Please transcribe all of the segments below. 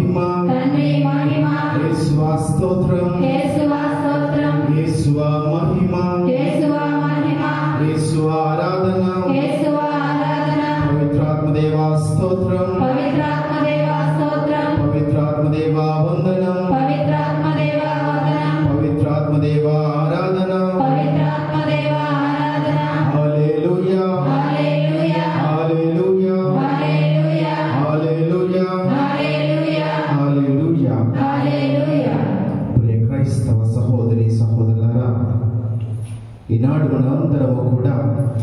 మహిమ తండ్రి మహిమ యేసువా స్తోత్రం యేసువా స్తోత్రం యేసువా మహిమ యేసువా మహిమ యేసువా ఆరాధన యేసువా ఆరాధన పవిత్రాత్మ దేవా స్తోత్రం పవిత్రాత్మ దేవా స్తోత్రం పవిత్రాత్మ దేవా వందనం పవిత్రాత్మ దేవా వందనం పవిత్రాత్మ దేవా ఆరాధన పవిత్రాత్మ దేవా ఆరాధన హల్లెలూయా hallelujah hallelujah hallelujah hallelujah hallelujah hallelujah హల్లెలూయా ప్రియ క్రైస్తవ సహోదరి సహోదరులారా ఈనాడు మనందరము కూడా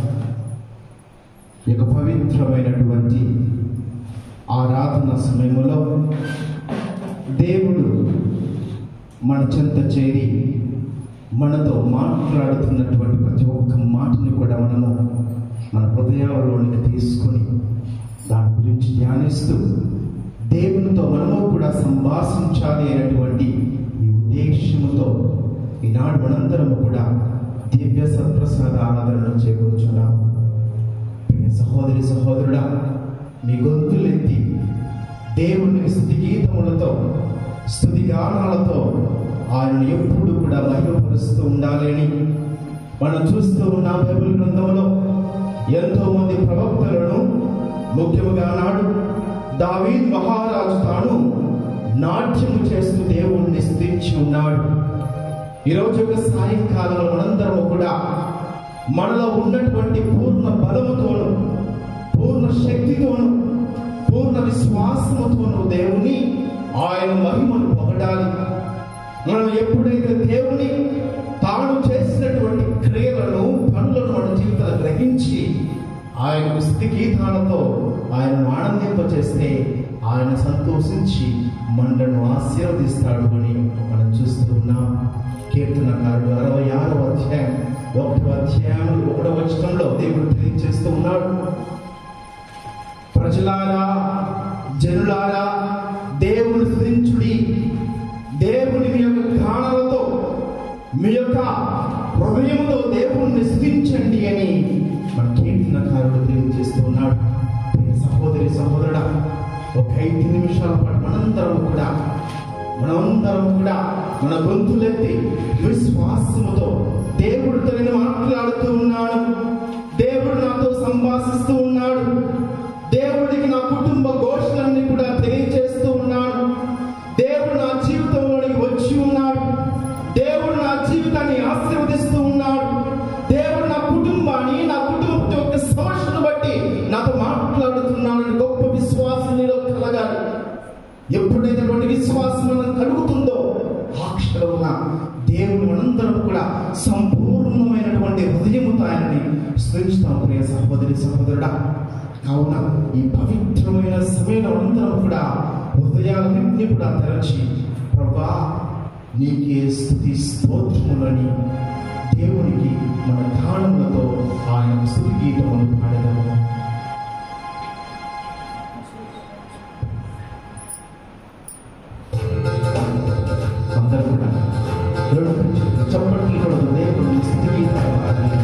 ఈ యొక్క పవిత్రమైనటువంటి ఆరాధన సమయంలో దేవుడు మన చెంత చేరి మనతో మాట్లాడుతున్నటువంటి ప్రతి ఒక్క మాటని కూడా మనము మన హృదయాలలోనికి తీసుకొని దాని గురించి ధ్యానిస్తూ దేవునితో మనము కూడా సంభాషించాలి అనేటువంటి ఈ ఉద్దేశముతో ఈనాడు మనందరము కూడా దివ్య సత్ప్రసాద ఆరాధనను చేకూర్చున్నాం ప్రియ సహోదరి సహోదరుడా మీ గొంతులెత్తి దేవుని స్థుతి గీతములతో స్థుతి గానాలతో ఆయనను ఎప్పుడు కూడా మహిమపరుస్తూ ఉండాలి అని మనం చూస్తూ ఉన్న బైబిల్ గ్రంథంలో ఎంతో మంది ప్రవక్తలను ముఖ్యముగా నాడు దావీద్ మహారాజు తాను నాట్యము చేస్తూ దేవుణ్ణి స్థించి ఉన్నాడు ఈరోజు యొక్క సాయంకాలంలో మనందరము కూడా మనలో ఉన్నటువంటి పూర్ణ బలముతోను పూర్ణ శక్తితోను పూర్ణ విశ్వాసముతోను దేవుని ఆయన మహిమను పొగడాలి మనం ఎప్పుడైతే దేవుని తాను చేసినటువంటి క్రియలను పనులను మన జీవితాలు గ్రహించి ఆయన స్థితి గీతాలతో ఆయనను ఆనందింపచేస్తే ఆయన సంతోషించి మనలను ఆశీర్వదిస్తాడు అని మనం చూస్తూ ఉన్నాం కీర్తనకారుడు అరవై ఆరవ అధ్యాయం ఒకటవ అధ్యాయం ఒకటవ వచనంలో దేవుడు తెలియజేస్తూ ఉన్నాడు ప్రజలారా జనులారా దేవుని స్థుతించుడి దేవుని మీ యొక్క గానాలతో మీ యొక్క హృదయంలో దేవుణ్ణి స్థుతించండి అని మన కీర్తనకారుడు తెలియజేస్తూ ఉన్నాడు ప్రియ సహోదరి సహోదరుడా ఒక ఐదు నిమిషాల పాటు మనందరం కూడా మనమందరం కూడా మన గొంతులెత్తి విశ్వాసముతో దేవుడితో నేను మాట్లాడుతూ ఉన్నాను దేవుడు నాతో సంభాషిస్తూ ఉన్నాడు దేవుడికి నా కుటుంబ ఘోషణని కూడా తెలియజేస్తూ ఉన్నాడు దేవుడు నా జీవితంలోనికి వచ్చి ఉన్నాడు దేవుడు నా జీవితాన్ని ఆశీర్వదిస్తూ ఉన్నాడు దేవుడు నా కుటుంబాన్ని నా కుటుంబం యొక్క సమస్యను బట్టి నాతో మాట్లాడుతున్నాడని గొప్ప విశ్వాసం నీలో కలగాలి ఎప్పుడైతే అటువంటి విశ్వాసం మనం కలుగుతుందో ఆ క్షణమున దేవుడు మనందరం కూడా సంపూర్ణమైనటువంటి హృదయముతో ఆయనని స్థుతిస్తాం ప్రియ సహోదరి సహోదరుడా కావున ఈ పవిత్రమైన సమయంలో అందరం కూడా హృదయాలన్నింటినీ కూడా తెరచి ప్రభా నీకే స్థుతి స్తోత్రములని దేవునికి మన గానములతో ఆయన స్థుతి గీతములు పాడేదము అందరూ కూడా దేవుడు చప్పట్లు కూడా దేవుని స్థుతి గీతాలు పాడాలి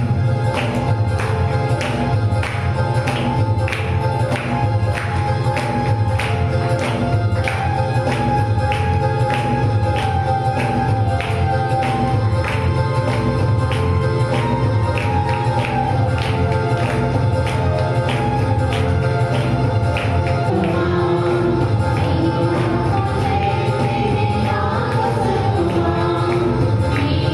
నీ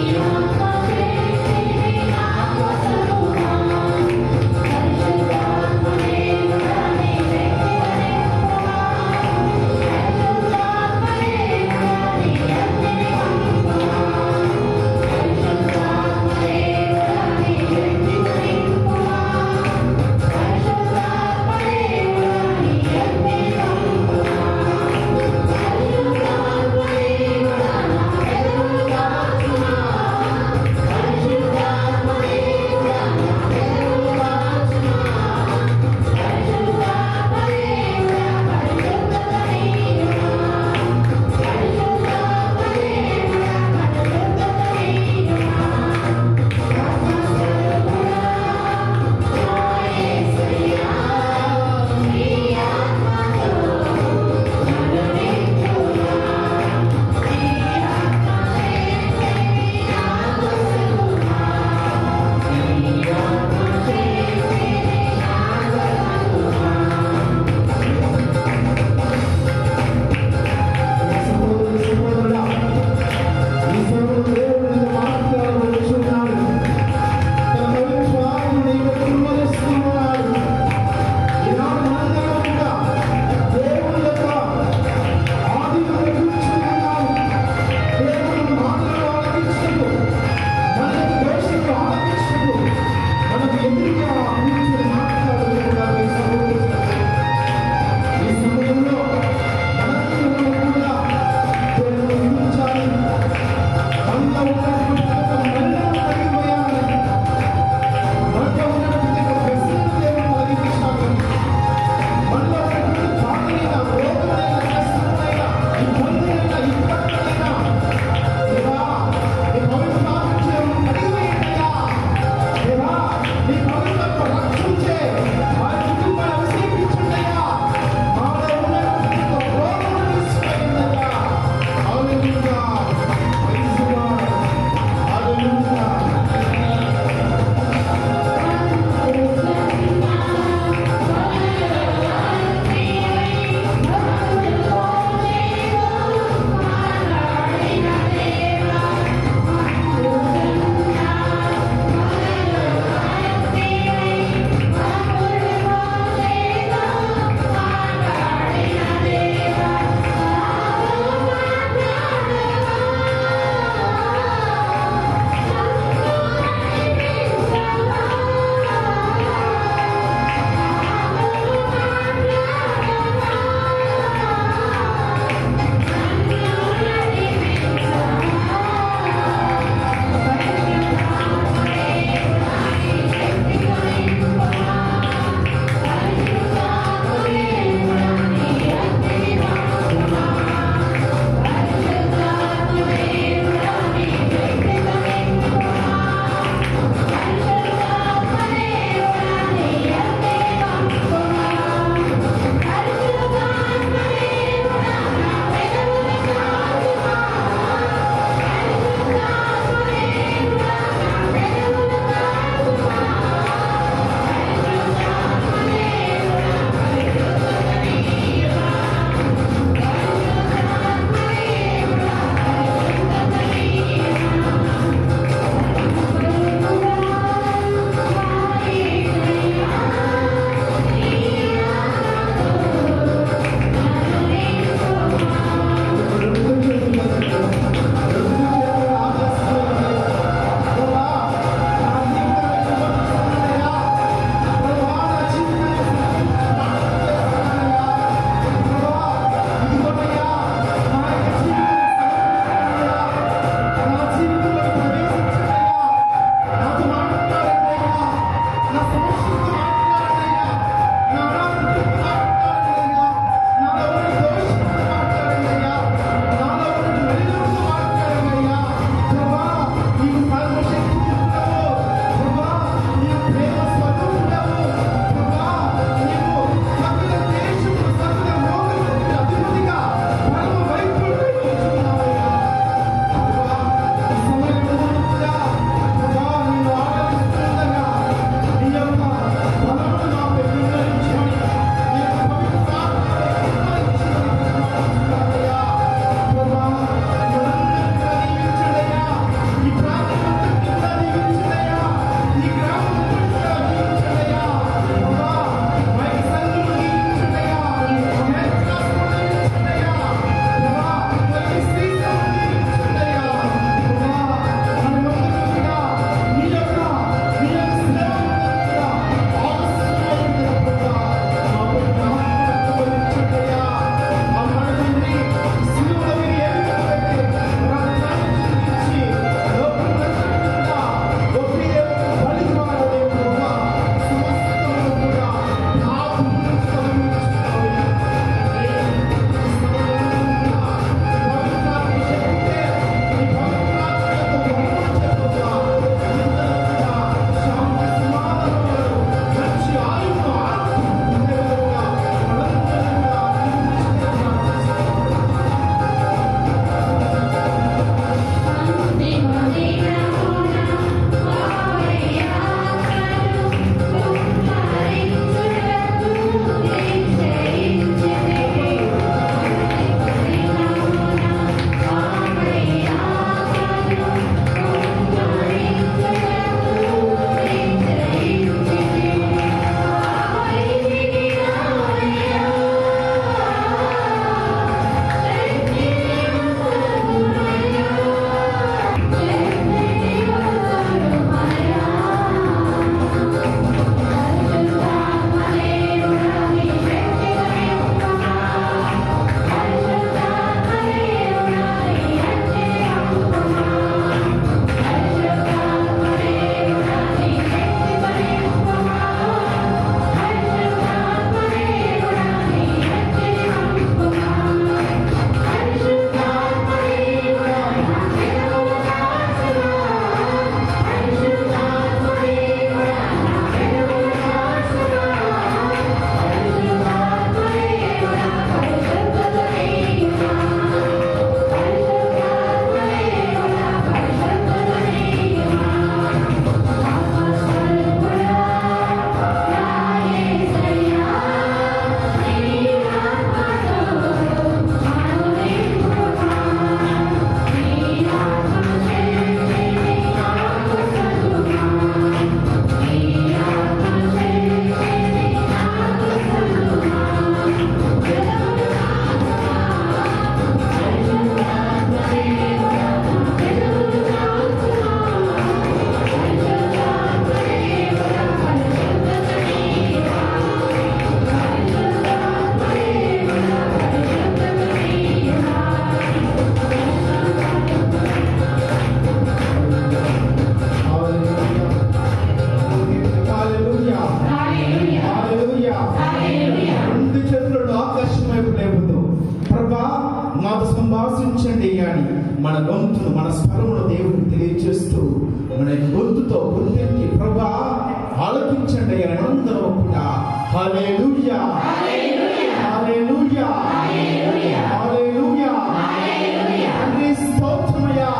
ప్రభాసించండి అని మన గొంతును మన స్వరమును దేవుడికి తెలియజేస్తూ మన గొంతుతో గొంతెత్తి ప్రభా ఆలకించండి అని అందరం కూడా హల్లెలూయా హల్లెలూయా హల్లెలూయా తండ్రి స్తోత్రమయ్యా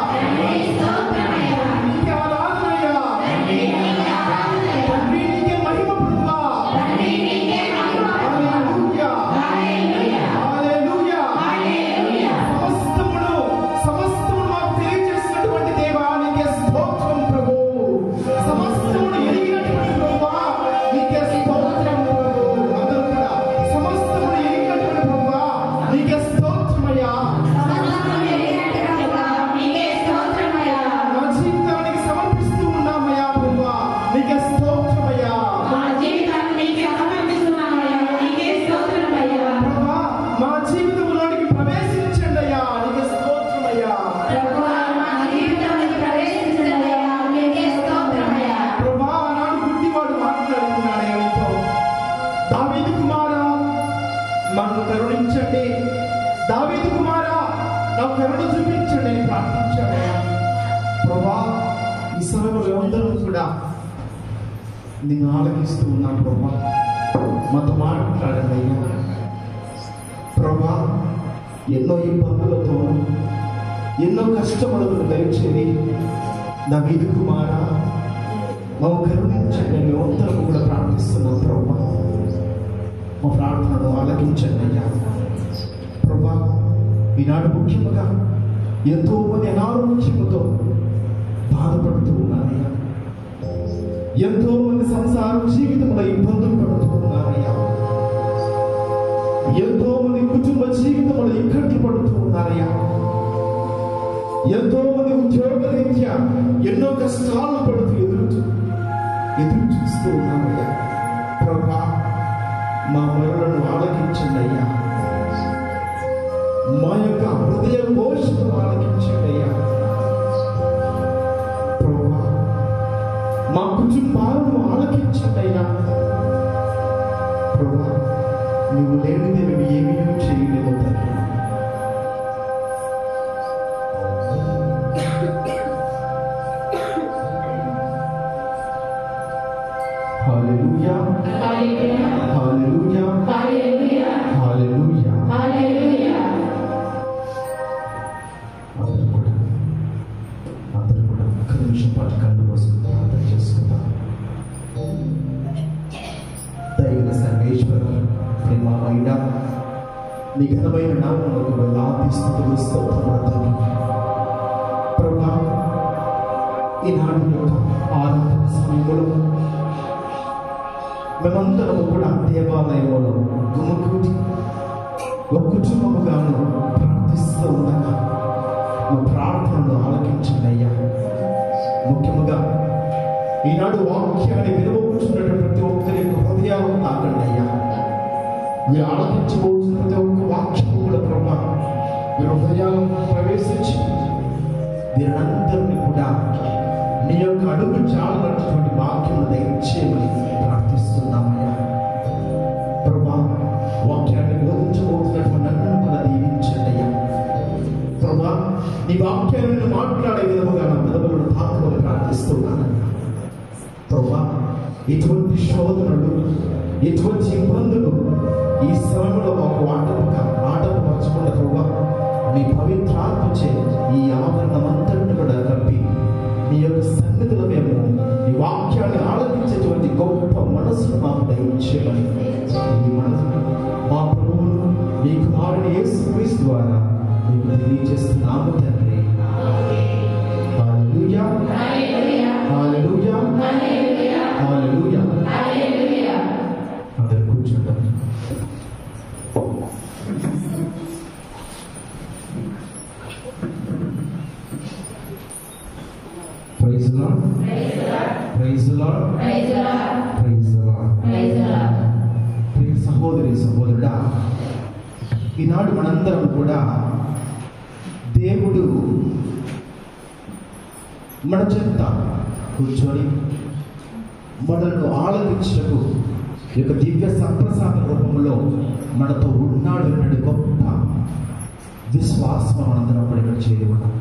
నీకే ఆరాధనయ్యా తండ్రి నీకే మహిమ ప్రభువా హల్లెలూయా హల్లెలూయా సమస్తమును సమస్తమును మాకు తెలియజేసినటువంటి దేవా నీకే స్తోత్రం ప్రభు సమస్తమును ఎరిగినటువంటి ప్రభువా నీకే స్తోత్రం ప్రభు అందరూ కూడా సమస్తమును ఎరిగినటువంటి ప్రభువా నీకే స్తోత్రమయ్యా మా జీవితానికి సమర్పిస్తూ ఉన్నామయ్యా ప్రభువా నీకే స్తోత్రమయ్యా ప్రభా మా జీవితంలోనికి ప్రవేశించండి అయ్యా నీకే స్తోత్రమయ్యా ప్రభా ఆనాడు గుడ్డివాడు మాట్లాడుతున్నాడు నీతో దావీదు కుమారా నన్ను కరుణించండి దావీదు కుమారా నాకు కరుణ చూపించండి అని ప్రార్థించాడయ్యా ప్రభా ఈ సమయంలో అందరూ కూడా నేను ఆలకిస్తూ ఉన్నాను ప్రభా మాతో మాట్లాడండి అయ్యా ప్రభా ఎన్నో ఇబ్బందులతో ఎన్నో కష్టములను దయచేది నా వీధి కుమారా మా కరుణించండి మేమందరం కూడా ప్రార్థిస్తున్నాం ప్రభా మా ప్రార్థనను ఆలకించండి అయ్యా ప్రభా ఈనాడు ముఖ్యముగా ఎంతో మంది అనారోగ్యముతో బాధపడుతూ ఉన్నారయ్యా ఎంతో మంది సంసార జీవితంలో ఇబ్బందులు పడుతూ ఉన్నారయ్యా ఎంతో మంది కుటుంబ జీవితంలో ఇక్కట్లు పడుతూ ఉన్నారయ్యా ఎంతో మంది ఉద్యోగ రీత్యా ఎన్నో కష్టాలు పడుతూ ఎదురు ఎదురు చూస్తూ ఉన్నామయ్యా ప్రభా మా మరులను ఆలకించండి అయ్యా మా యొక్క హృదయ ఘోషను ఆలకించండి అయ్యా ప్రభా మా కుటుంబాలను ఆలకించండి అయ్యా ప్రభా నువ్వు లేనిదే మేము ఏమీ చేయలేము తండ్రి హల్లెలూయా హల్లెలూయా హల్లెలూయా అందరూ కూడా అందరూ కూడా ఒక్క నిమిషం పాటు కళ్ళు మూసుకుని ప్రార్థన చేసుకుందాం దైవ సర్వేశ్వర ప్రేమమైన నీ ఘనమైన నామములకు వేలాది స్థుతులు స్తోత్రములు ప్రభా ఈనాడు యొక్క ఆరాధన సమయంలో మేమందరము కూడా దేవాలయంలో గుమ్మకూటి ఒక కుటుంబముగాను ప్రార్థిస్తూ ఉండగా మా ప్రార్థనను ఆలకించండి అయ్యా ముఖ్యముగా ఈనాడు వాక్యాన్ని వినవచ్చున్నటువంటి ప్రతి ఒక్కరి యొక్క హృదయాలను తాకండి అయ్యా మీరు ఆలకించబోతున్న ప్రతి ఒక్క వాక్యము కూడా ప్రభా మీరు హృదయాలను ప్రవేశించి వీరందరినీ కూడా నీ యొక్క అడుగు చాలనటువంటి వాక్యము దయచేయమని ప్రార్థిస్తున్నామయ్యా ప్రభా వాక్యాన్ని బోధించబోతున్నటువంటి నన్ను కూడా దీవించండి అయ్యా ప్రభా నీ వాక్యాన్ని మాట్లాడే విధముగా నా పెదవులను తాకమని ప్రార్థిస్తున్నాను ప్రభా ఎటువంటి శోధనలు ఎటువంటి ఇబ్బందులు ఈ సమయంలో మాకు ఆటంక ఆటంకపరచకుండా ప్రభా నీ పవిత్రాత్మ చే ఈ ఆవరణం అంతటిని కూడా కప్పి నీ యొక్క సన్నిధిలో మేము నీ వాక్యాన్ని ఆలకించేటువంటి గొప్ప మనసును మాకు దయచేయమని ఈ మనసు మా ప్రభువును నీ కుమారుని యేసు క్రీస్తు ద్వారా మీకు తెలియజేస్తున్నాము తండ్రి హల్లెలూయా హల్లెలూయా హల్లెలూయా అందరూ కూర్చుంటాం praise lord praise lord praise lord ప్రియ సహోదరి సహోదరుడా ఈనాడు మనందరం కూడా దేవుడు మన చెంత కూర్చొని మనల్ని ఆలకించటకు ఈ యొక్క దివ్య సంప్రసాద రూపంలో మనతో ఉన్నాడు అన్నది గొప్ప విశ్వాసం మనందరం కూడా ఇక్కడ చేరి ఉన్నాం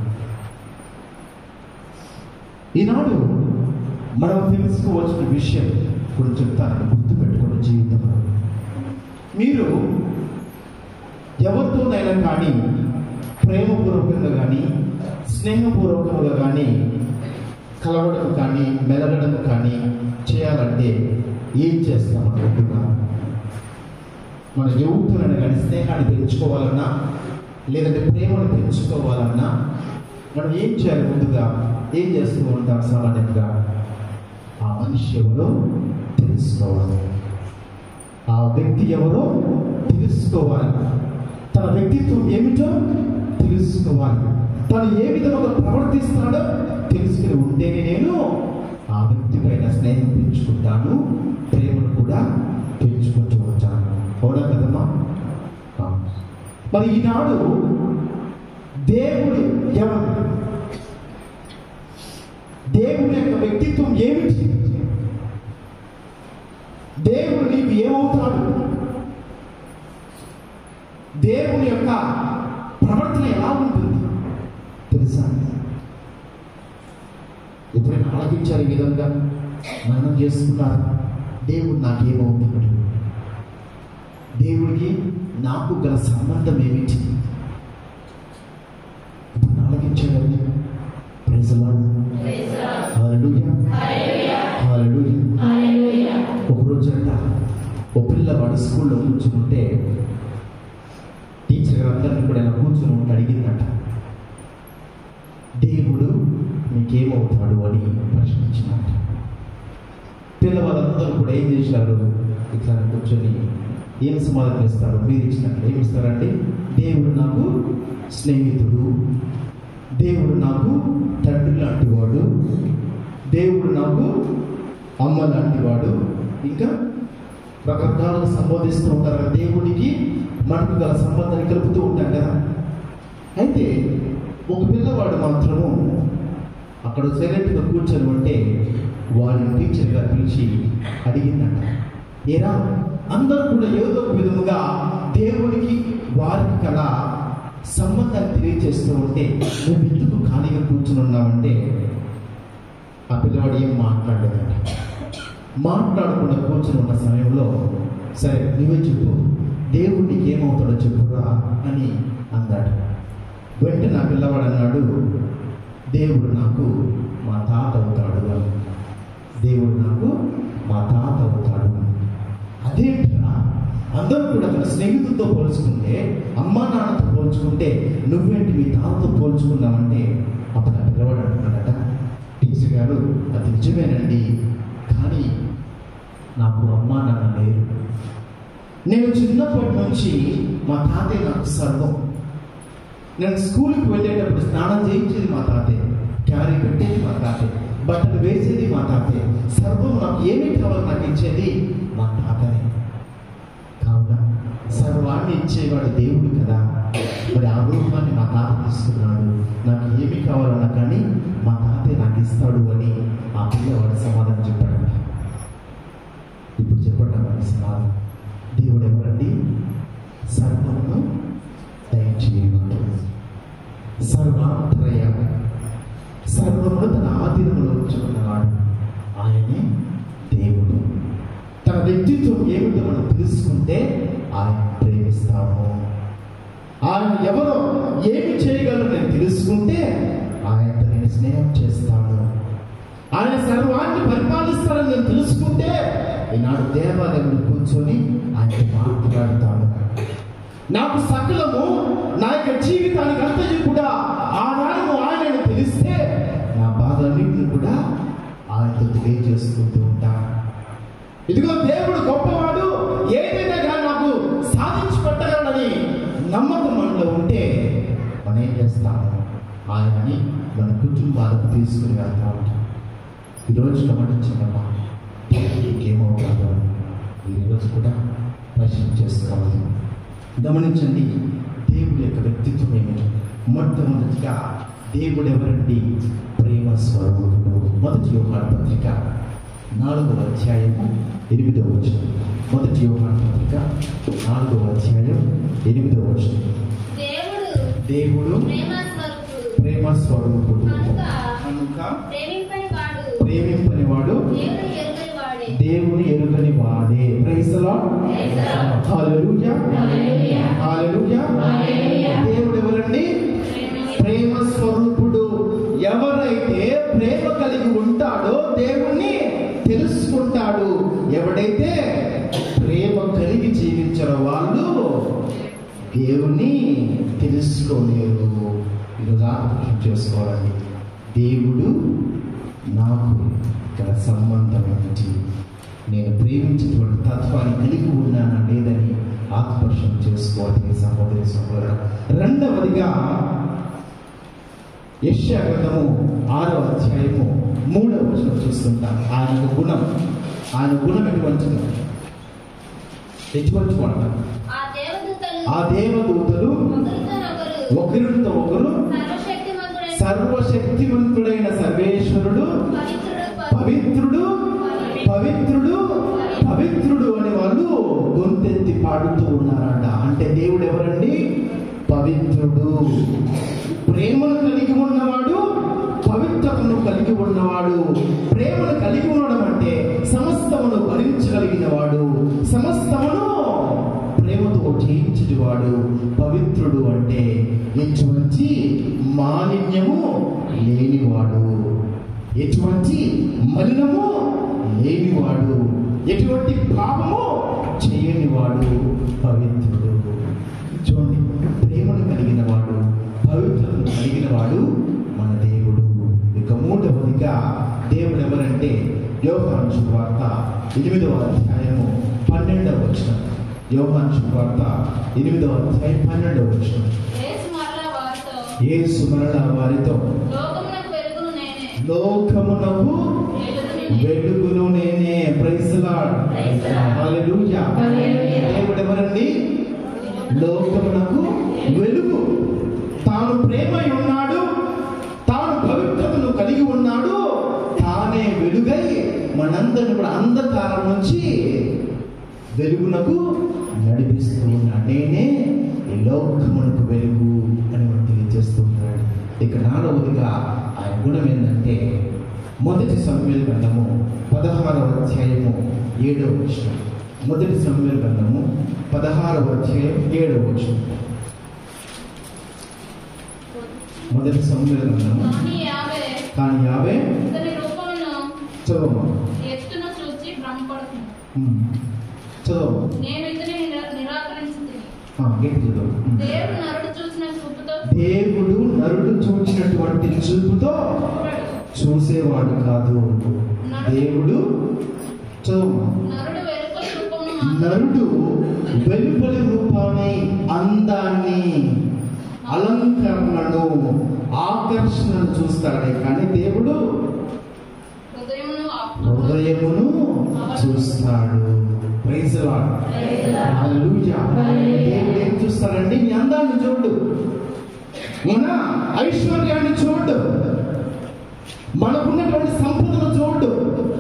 ఈనాడు మనం తెలుసుకోవాల్సిన విషయం కూడా చెప్తానని గుర్తుపెట్టుకున్న జీవితంలో మీరు ఎవరితోనైనా కానీ ప్రేమపూర్వకంగా కానీ స్నేహపూర్వకంగా కానీ కలవడం కానీ మెలగడం కానీ చేయాలంటే ఏం చేస్తాం అనుకుంటున్నాం మన యువకులను కానీ స్నేహాన్ని పెంచుకోవాలన్నా లేదంటే ప్రేమను పెంచుకోవాలన్నా మనం ఏం చేయాలి ముందుగా ఏం చేస్తూ ఉంటాం సామాన్యంగా ఆ మనిషి ఎవరో తెలుసుకోవాలి ఆ వ్యక్తి ఎవరో తెలుసుకోవాలి తన వ్యక్తిత్వం ఏమిటో తెలుసుకోవాలి తను ఏ విధంగా ప్రవర్తిస్తాడో తెలుసుకుని ఉంటేనే నేను ఆ వ్యక్తి పైన స్నేహం పెంచుకుంటాను ప్రేమను కూడా పెంచుకుంటూ ఉంటాను అవునా కదమ్మా ఆ. మరి ఈనాడు దేవుడు ఎవరు దేవుని యొక్క వ్యక్తిత్వం ఏమిటి దేవుడు నీకు ఏమవుతాడు దేవుని యొక్క ప్రవర్తన ఎలా ఉంటుంది తెలుసా ఎప్పుడైనా ఆలోచించారు ఈ విధంగా మనం చేసుకున్నారు దేవుడు నాకేమవుతాడు దేవుడికి నాకు గల సంబంధం ఏమిటి ఇప్పుడు ఆలోచించాడండి ప్రజలాడు హల్లెలూయా హల్లెలూయా ఒక రోజంట ఒక పిల్లవాడు స్కూల్లో కూర్చుని ఉంటే టీచర్ గారు అందరినీ కూడా ఇలా కూర్చుని ఉంటే అడిగిందట దేవుడు మీకేమవుతాడు అని ప్రశ్నించినట్ట పిల్లవాళ్ళందరూ కూడా ఏం చేశారు ఇట్లా కూర్చొని ఏం సమాధానం ఇస్తారు మీరు ఇచ్చినట్లు ఏమి ఇస్తారండి దేవుడు నాకు స్నేహితుడు దేవుడు నాకు తండ్రి లాంటి వాడు దేవుడు నాకు అమ్మ లాంటి వాడు ఇంకా రకరకాలుగా సంబోధిస్తూ ఉంటారు కదా దేవుడికి మనకు గల సంబంధాన్ని కలుపుతూ ఉంటాం కదా అయితే ఒక పిల్లవాడు మాత్రము అక్కడ సైలెంట్గా కూర్చొని ఉంటే వాడిని టీచర్ గారు పిలిచి అడిగిందంట ఏరా అందరూ కూడా ఏదో ఒక విధముగా దేవుడికి వారికి కల సంబంధాన్ని తెలియజేస్తూ ఉంటే నువ్వు ఎందుకు ఖాళీగా కూర్చుని ఉన్నావంటే ఆ పిల్లవాడు ఏం మాట్లాడలేదంట మాట్లాడకుండా కూర్చొని ఉన్న సమయంలో సరే నువ్వే చెప్పు దేవుడు నీకు ఏమవుతాడో చెప్పురా అని అన్నాడు వెంటనే ఆ పిల్లవాడు అన్నాడు దేవుడు నాకు మా తాత అవుతాడు అని దేవుడు నాకు మా తాత అవుతాడు అని అదేంట్రా అందరూ కూడా తన స్నేహితులతో పోల్చుకుంటే అమ్మా నాన్నతో పోల్చుకుంటే నువ్వేంటి మీ తాతతో పోల్చుకున్నావంటే అప్పుడు ఆ పిల్లవాడు అంటున్నాడట టీచర్ గారు అది నిజమేనండి కానీ నాకు అమ్మా నాన్న లేరు నేను చిన్నప్పటి నుంచి మా తాతయ్య నాకు సర్వం నేను స్కూల్కి వెళ్ళేటప్పుడు స్నానం చేయించేది మా తాతయ్య క్యారీ పెట్టేది మా తాతయ్య బట్టలు వేసేది మా తాతయ్య సర్వం నాకు ఏమి కావాలో నాకు ఇచ్చేది మా తాతయ్య కావున సర్వాన్ని ఇచ్చేవాడు దేవుడు కదా మరి ఆ రూపాన్ని మా తాత తీసుకున్నాడు నాకు ఏమి కావాలన్నా కానీ మా తాతయ్య నాకు ఇస్తాడు అని ఆ పిల్లవాడు సమాధానం చెప్పాడు ఇప్పుడు చెప్పండి మరి సమాధానం దేవుడు ఎవరండి సర్వమును దయచేయవాడు సర్వాంతరయ సర్వమును తన ఆధీనంలో ఉంచుకున్నవాడు ఆయనే దేవుడు తన వ్యక్తిత్వం ఏమిటో మనం తెలుసుకుంటే ఆయన ప్రేమిస్తాము ఆయన ఎవరో ఏమి చేయగలరో నేను తెలుసుకుంటే ఆయనతో నేను స్నేహం చేస్తాను ఆయన సర్వాన్ని పరిపాలిస్తాడని నేను తెలుసుకుంటే ఈనాడు దేవాలయంలో కూర్చొని ఆయన మాట్లాడతాను నాకు సకలము నా యొక్క జీవితానికి అంతటి కూడా ఆధారము ఆయనను తెలిస్తే నా బాధలన్నింటిని కూడా ఆయనతో తెలియజేసుకుంటూ ఉంటాను ఇదిగో దేవుడు గొప్పవాడు ఏదైనా కానీ నాకు సాధించి పెట్టగలడని నమ్మకం మనలో ఉంటే మనం ఏం చేస్తాము ఆయనని మన కుటుంబాలకు తీసుకుని వెళ్తా ఉంటాం ఈరోజు గమనించమ్మా ఏమవుతాడో ఈరోజు కూడా ప్రశ్న చేసుకోవాలి గమనించండి దేవుడి యొక్క వ్యక్తిత్వం ఏమిటి మొట్టమొదటిగా దేవుడు ఎవరండి ప్రేమ స్వరూపుడు మొదటి యోహాన పత్రిక నాలుగవ అధ్యాయము ఎనిమిదవ వచనం మొదటి యోహాన పత్రిక నాలుగవ అధ్యాయం ఎనిమిదవ వచనం దేవుడు దేవుడు ప్రేమ స్వరూపుడు ప్రేమ స్వరూపుడు కనుక కనుక ప్రేమింపని వాడు ప్రేమింపని వాడు దేవుని ఎరుగని వాడే దేవుని ఎరుగని వాడే praise the lord Praise the Lord. Hallelujah hallelujah. Hallelujah hallelujah. దేవుడు ఎవరండి ప్రేమ స్వరూపుడు ఎవరైతే ప్రేమ కలిగి ఉంటాడో దేవుణ్ణి తెలుసుకుంటాడు ఎవడైతే ప్రేమ కలిగి జీవించిన వాళ్ళు దేవుణ్ణి తెలుసుకోలేరు ఈరోజు ఆత్మహత్య చేసుకోవాలండి దేవుడు నాకు గల సంబంధం ఏమిటి నేను ప్రేమించేటువంటి తత్వాన్ని కలిగి ఉన్నానా లేదని ఆత్మర్శం చేసుకోవాలి సహోదరి సహోదరు రెండవదిగా యెషయా గ్రంథము ఆరో అధ్యాయము మూడవ వచనం చూస్తుంటాం ఆయన యొక్క గుణం ఆయన గుణం ఎటువంటిది ఎటువంటి వాడు ఆ దేవదూతలు ఆ దేవదూతలు ఒకరితోనొకరు ఒకరితో ఒకరు సర్వశక్తిమంతుడైన సర్వశక్తిమంతుడైన సర్వేశ్వరుడు పవిత్రుడు పవిత్రుడు పవిత్రుడు పవిత్రుడు అని వాళ్ళు గొంతెత్తి పాడుతూ ఉన్నారంట అంటే దేవుడు ఎవరండి పవిత్రుడు ప్రేమను కలిగి ఉన్నవాడు పవిత్రతను కలిగి ఉన్నవాడు ప్రేమను కలిగి ఉండడం అంటే సమస్తమును భరించగలిగిన వాడు సమస్తమును ప్రేమతో జయించేవాడు పవిత్రుడు అంటే ఎటువంటి మాలిన్యము లేనివాడు ఎటువంటి మలినము లేనివాడు ఎటువంటి పాపము చేయనివాడు పవిత్రుడు చూడండి ప్రేమను కలిగిన వాడు పవిత్రతను కలిగిన వాడు మన దేవుడు ఇక మూడవదిగా దేవుడు ఎవరంటే యోహాను శుభవార్త ఎనిమిదవ అధ్యాయము పన్నెండవ వచనం యోహాను శుభవార్త ఎనిమిదవ అధ్యాయం పన్నెండవ వచనం యేసు మరలా వారితో యేసు మరల వారితో లోకమునకు వెలుగును నేనే లోకమునకు వెలుగు నేనే. వెలుగును నేనే praise lord Praise the Lord. Hallelujah hallelujah. దేవుడు ఎవరండి లోకమునకు వెలుగు తాను ప్రేమై ఉన్నాడు తాను పవిత్రతను కలిగి ఉన్నాడు తానే వెలుగై మనందరిని కూడా అంధకారం నుంచి వెలుగునకు నడిపిస్తూ ఉన్నాడు నేనే ఈ లోకమునకు వెలుగు అని మనం తెలియజేస్తున్నాడు ఇక నాలుగవదిగా ఆయన గుణం ఏంటంటే మొదటి సమయాల గ్రంథము పదహారవ అధ్యాయము ఏడవ వచనం మొదటి సమయాల గ్రంథము పదహారవ అధ్యాయం ఏడవ వచనం మొదటి సమయాల గ్రంథము కానీ యావే కానీ యాభై ఇతని రూపమును చదవమా ఎత్తును చూచి భ్రమపడుతుంది ఉమ్. చదవమా నేను ఇతని నిరా- నిరాకరించింది ఆ, గట్టి చదవు ఉమ్. దేవుడు నరుడు చూసిన చూపుతో దేవుడు నరుడు చూచినటువంటి చూపుతో చూడడు. చూసేవాడు కాదు దేవుడు చదువు నరుడు వెలుప రూపమును మాత్రమే నరుడు వెలుపలి రూపాన్ని అందాన్ని అలంకరణను ఆకర్షణను చూస్తాడే కానీ దేవుడు హృదయమును హృదయమును చూస్తాడు Praise the Lord. Praise the Lord. Hallelujah. Hallelujah. దేవుడు ఏం చూస్తాడండి నీ అందాన్ని చూడు మన ఐశ్వర్యాన్ని చూడు మనకున్నటువంటి సంపదను చూడు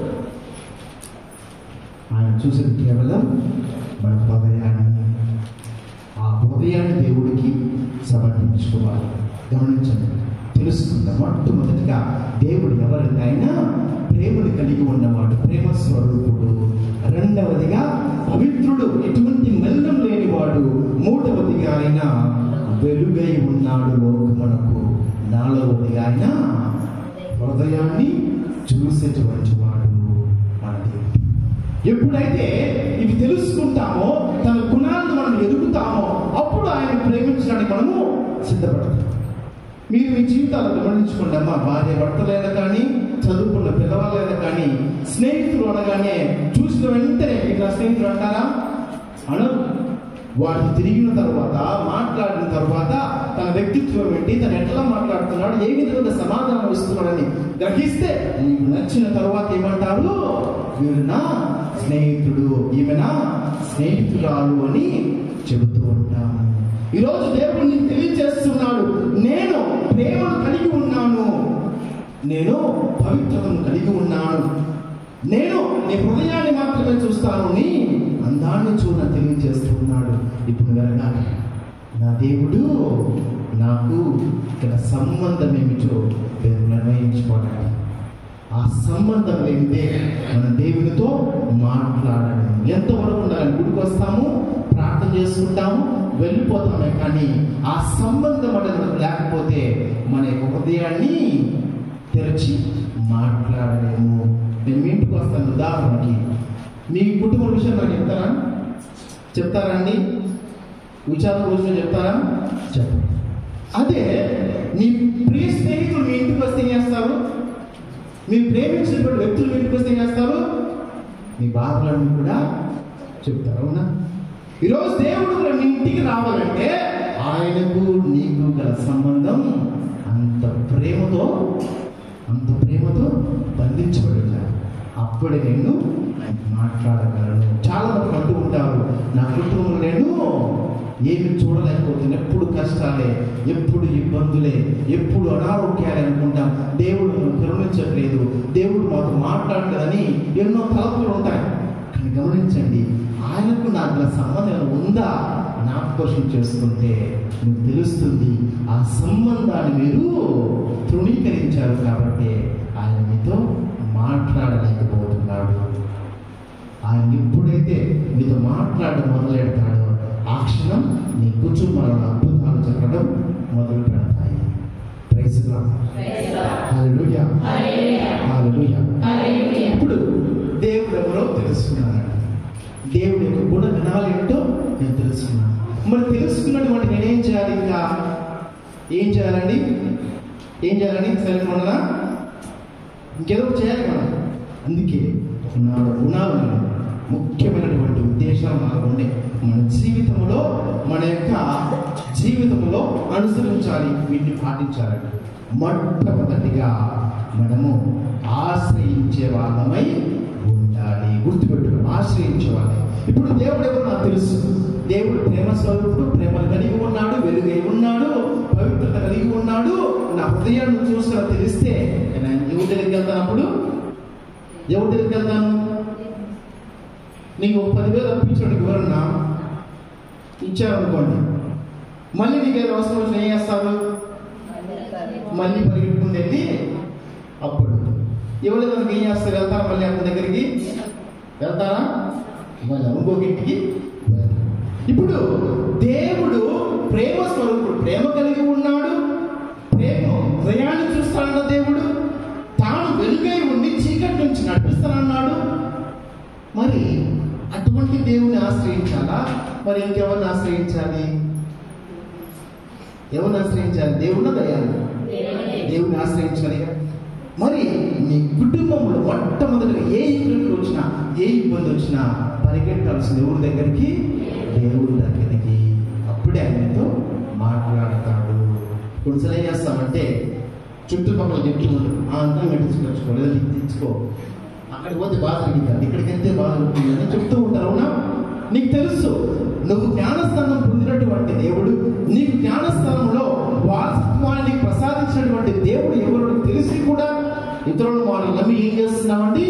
ఆయన చూసేది కేవలం మన హృదయాన్ని ఆ హృదయాన్ని దేవుడికి సమర్పించుకోవాలి గమనించండి తెలుసుకుందాం మొట్టమొదటిగా దేవుడు ఎవరికి అయినా ప్రేమను కలిగి ఉన్నవాడు ప్రేమ స్వరూపుడు రెండవదిగా పవిత్రుడు ఎటువంటి మలినం లేనివాడు మూడవదిగా ఆయన వెలుగై ఉన్నాడు లోకమునకు నాలుగవదిగా ఆయన హృదయాన్ని చూసేటువంటి వాడు మన దేవుడు ఎప్పుడైతే ఇవి తెలుసుకుంటామో తన గుణాలను మనం ఎదుగుతామో అప్పుడు ఆయన ప్రేమించడానికి మనము సిద్ధపడతాం మీరు మీ జీవితాలు గమనించుకోండి అమ్మా భార్య భర్తలైనా కానీ చదువుకున్న పిల్లవాళ్ళైనా కానీ స్నేహితులు అనగానే చూసిన వెంటనే ఇట్లా స్నేహితులు అంటారా అనరు వాటిని తిరిగిన తర్వాత మాట్లాడిన తర్వాత తన వ్యక్తిత్వం ఏంటి తను ఎట్లా మాట్లాడుతున్నాడు ఏ విధంగా సమాధానం ఇస్తున్నాడని గ్రహిస్తే మీకు నచ్చిన తర్వాత ఏమంటారు వీరు నా స్నేహితుడు ఈమె నా స్నేహితురాలు అని చెబుతూ ఉంటాము ఈరోజు దేవుడు నీకు తెలియజేస్తున్నాడు నేను ప్రేమను కలిగి ఉన్నాను నేను పవిత్రతను కలిగి ఉన్నాను నేను నీ హృదయాన్ని మాత్రమే చూస్తాను నీ అందాన్ని చూడ తెలియజేస్తున్నాడు ఇప్పుడు వెనక నా దేవుడు నాకు ఇక్కడ సంబంధం ఏమిటో మీరు నిర్ణయించుకోవాలి ఆ సంబంధం లేనిదే మన దేవునితో మాట్లాడడం ఎంతవరకు ఉండాలి గుడికి వస్తాము ప్రార్థన చేసుకుంటాము వెళ్ళిపోతామే కానీ ఆ సంబంధం అనేది మనకు లేకపోతే మన యొక్క హృదయాన్ని తెరచి మాట్లాడలేము నేను మీ ఇంటికి వస్తాను ఉదాహరణకి మీ కుటుంబ విషయం నాకు చెప్తారా చెప్తారా అండి విచారణ రోజున చెప్తారా చెప్పండి అదే మీ ప్రియ స్నేహితులు మీ ఇంటికి వస్తే ఏం చేస్తారు మీరు ప్రేమించినటువంటి వ్యక్తులు మీ ఇంటికి వస్తే ఏం చేస్తారు మీ బాధలన్నీ కూడా చెప్తారు అవునా ఈరోజు దేవుడు కూడా మీ ఇంటికి రావాలంటే ఆయనకు నీకు గల సంబంధం అంత ప్రేమతో అంత ప్రేమతో బంధించబడి ఉండాలి అప్పుడే నేను ఆయనకి మాట్లాడగలను చాలా మంది అంటూ ఉంటారు నా కుటుంబంలో నేను ఏమి చూడలేకపోతున్నాను ఎప్పుడు కష్టాలే ఎప్పుడు ఇబ్బందులే ఎప్పుడు అనారోగ్యాలే అనుకుంటాం దేవుడు నన్ను కరుణించట్లేదు దేవుడు మాతో మాట్లాడలేదని ఎన్నో తలపులు ఉంటాయి కానీ గమనించండి ఆయనకు నాకు గల సంబంధం ఉందా జ్ఞాపకం చేసుకుంటే మీకు తెలుస్తుంది ఆ సంబంధాన్ని మీరు తృణీకరించారు కాబట్టి ఆయన మీతో మాట్లాడలేకపోతున్నాడు ఆయన ఎప్పుడైతే మీతో మాట్లాడడం మొదలెడతాడో ఆ క్షణం నీ కుటుంబంలో అద్భుతాలు జరగడం మొదలు పెడతాయి ప్రైజ్ హల్లెలూయా హల్లెలూయా ఇప్పుడు దేవుడు ఎవరో తెలుసుకున్నాను దేవుడి యొక్క గుణ గణాలు ఏంటో నేను తెలుసుకున్నాను మరి తెలుసుకున్నటువంటి నేనేం చేయాలి ఇంకా ఏం చేయాలండి ఏం చేయాలండి సరే మొన్న ఇంకేదో ఒకటి చేయాలి మనం అందుకే నాలుగు గుణాలు ఉన్నాయి. ముఖ్యమైనటువంటి ఉద్దేశాలు మనకు ఉండే మన జీవితంలో మన యొక్క జీవితంలో అనుసరించాలి వీటిని పాటించాలండి మొట్టమొదటిగా మనము ఆశ్రయించే వాళ్ళమై ఉండాలి గుర్తుపెట్టు ఆశ్రయించే వాళ్ళే ఇప్పుడు దేవుడు ఎవరు నాకు తెలుసు దేవుడు ప్రేమ స్వరూపుడు ప్రేమను కలిగి ఉన్నాడు వెలుగై ఉన్నాడు పవిత్రత కలిగి ఉన్నాడు నా హృదయాన్ని చూసిన తెలిస్తే నేను ఎవరి దగ్గరికి వెళ్తాను అప్పుడు ఎవరి దగ్గరికి వెళ్తాను నీకు ఒక పదివేలు అప్పించడానికి ఎవరన్నా ఇచ్చారనుకోండి మళ్ళీ నీకు ఏదో అవసరం వచ్చిన ఏం చేస్తారు మళ్ళీ పరిగెట్టుకుని వెళ్ళి అప్పుడు ఎవరి దగ్గరికి ఏం చేస్తారు వెళ్తారా మళ్ళీ అతని దగ్గరికి వెళ్తారా మళ్ళీ ఇంకొక ఇంటికి వెళ్తారు. ఇప్పుడు దేవుడు ప్రేమ స్వరూపుడు ప్రేమ కలిగి ఉన్నాడు ప్రేమ హృదయాన్ని చూస్తాడన్న దేవుడు తాను వెలుగై ఉండి చీకటి నుంచి నడిపిస్తానన్నాడు మరి అటువంటి దేవుని ఆశ్రయించాలా మరి ఇంకెవరిని ఆశ్రయించాలి ఎవరిని ఆశ్రయించాలి దేవుడు దయాలు దేవుని ఆశ్రయించాలి మరి మీ కుటుంబంలో మొట్టమొదటిగా ఏ ఇబ్బంది వచ్చినా ఏ ఇబ్బంది వచ్చినా పరిగెట్టాల్సింది ఎవరి దగ్గరికి దేవుడి దగ్గరికి అప్పుడే ఆయనతో మాట్లాడతాడు కొన్నిసార్లు ఏం చేస్తామంటే చుట్టుపక్కల చెప్తున్నారు ఆ అంతా మెట్టించుకొచ్చుకో లేదా నీకు తెచ్చుకో అక్కడికి పోతే బాధ తగ్గుతుంది ఇక్కడికి వెళ్తే బాధ ఉంటుంది అని చెప్తూ ఉంటారు అవునా నీకు తెలుసు నువ్వు జ్ఞానస్థానం పొందినటువంటి దేవుడు నీకు జ్ఞానస్థానంలో వారసత్వాన్ని నీకు ప్రసాదించినటువంటి దేవుడు ఎవరు నీకు తెలిసి కూడా ఇతరులను వాళ్ళు నమ్మి ఏం చేస్తున్నామండి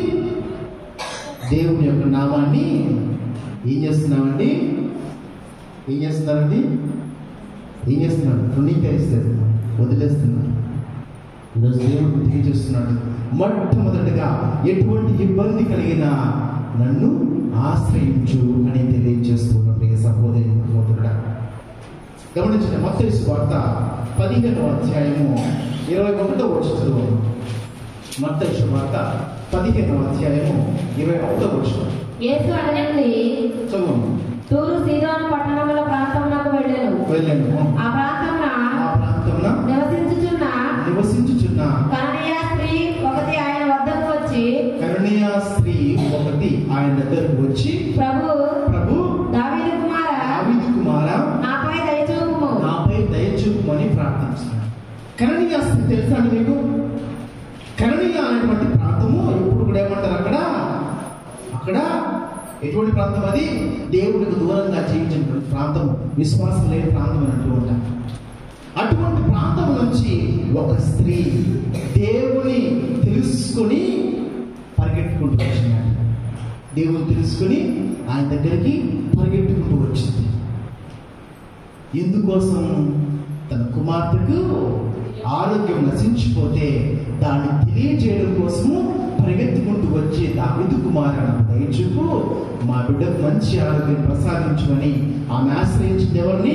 దేవుని యొక్క నామాన్ని ఏం చేస్తున్నామండి ఏం చేస్తున్నారండి ఏం చేస్తున్నారు తృణీకరిస్తారు వదిలేస్తున్నారు ఈరోజు దేవుడు తెలియజేస్తున్నాడు మొట్టమొదటిగా ఎటువంటి ఇబ్బంది కలిగినా నన్ను ఆశ్రయించు అని తెలియజేస్తున్న ప్రియ సహోదరి సహోదరుడా గమనించిన మత్తయి వార్త పదిహేనవ అధ్యాయము ఇరవై ఒకటో వచ్చి చదువు మత్తయి వార్త పదిహేనవ అధ్యాయము ఇరవై ఒకటో వచ్చి యేసు అడగండి చదువు తూరు సీదోను పట్టణముల ప్రాంతమునకు వెళ్ళాను వెళ్ళాను ఆ ప్రాంతమున ఆ ప్రాంతమున నివసించుచున్న నివసించుచున్న కననీయ స్త్రీ ఒకటి ఆయన వద్దకు వచ్చి కరుణీయ స్త్రీ ఒకటి ఆయన దగ్గరకు వచ్చి ప్రభు ప్రభు దావీదు కుమార దావీదు కుమారా నాపై దయచూపుము నాపై దయచూపమని ప్రార్థిస్తున్నాను కరణీయ స్త్రీ తెలుసా అండి మీకు కరణీయ అనేటువంటి ప్రాంతము ఎప్పుడు కూడా ఏమంటారు అక్కడ అక్కడ ఎటువంటి ప్రాంతం అది దేవుడికి దూరంగా జీవించినటువంటి ప్రాంతం విశ్వాసం లేని ప్రాంతం అని అంటూ ఉంటారు అటువంటి ప్రాంతం నుంచి ఒక స్త్రీ దేవుని తెలుసుకొని పరిగెట్టుకుంటూ వచ్చిందంట దేవుని తెలుసుకొని ఆయన దగ్గరికి పరిగెట్టుకుంటూ వచ్చింది ఎందుకోసం తన కుమార్ కుమార్తెకు ఆరోగ్యం నశించిపోతే దాన్ని తెలియజేయడం కోసము పరిగెత్తుకుంటూ వచ్చే దావిదు కుమారుడు దయచూపు మా బిడ్డకు మంచి ఆరోగ్యం ప్రసాదించమని ఆమె ఆశ్రయించింది ఎవరిని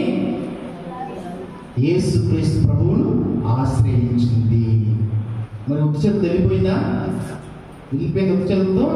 యేసు క్రీస్తు ప్రభువును ఆశ్రయించింది మరి ఒక చేతి వెళ్ళిపోయిందా వెళ్ళిపోయింది ఒక చేతితో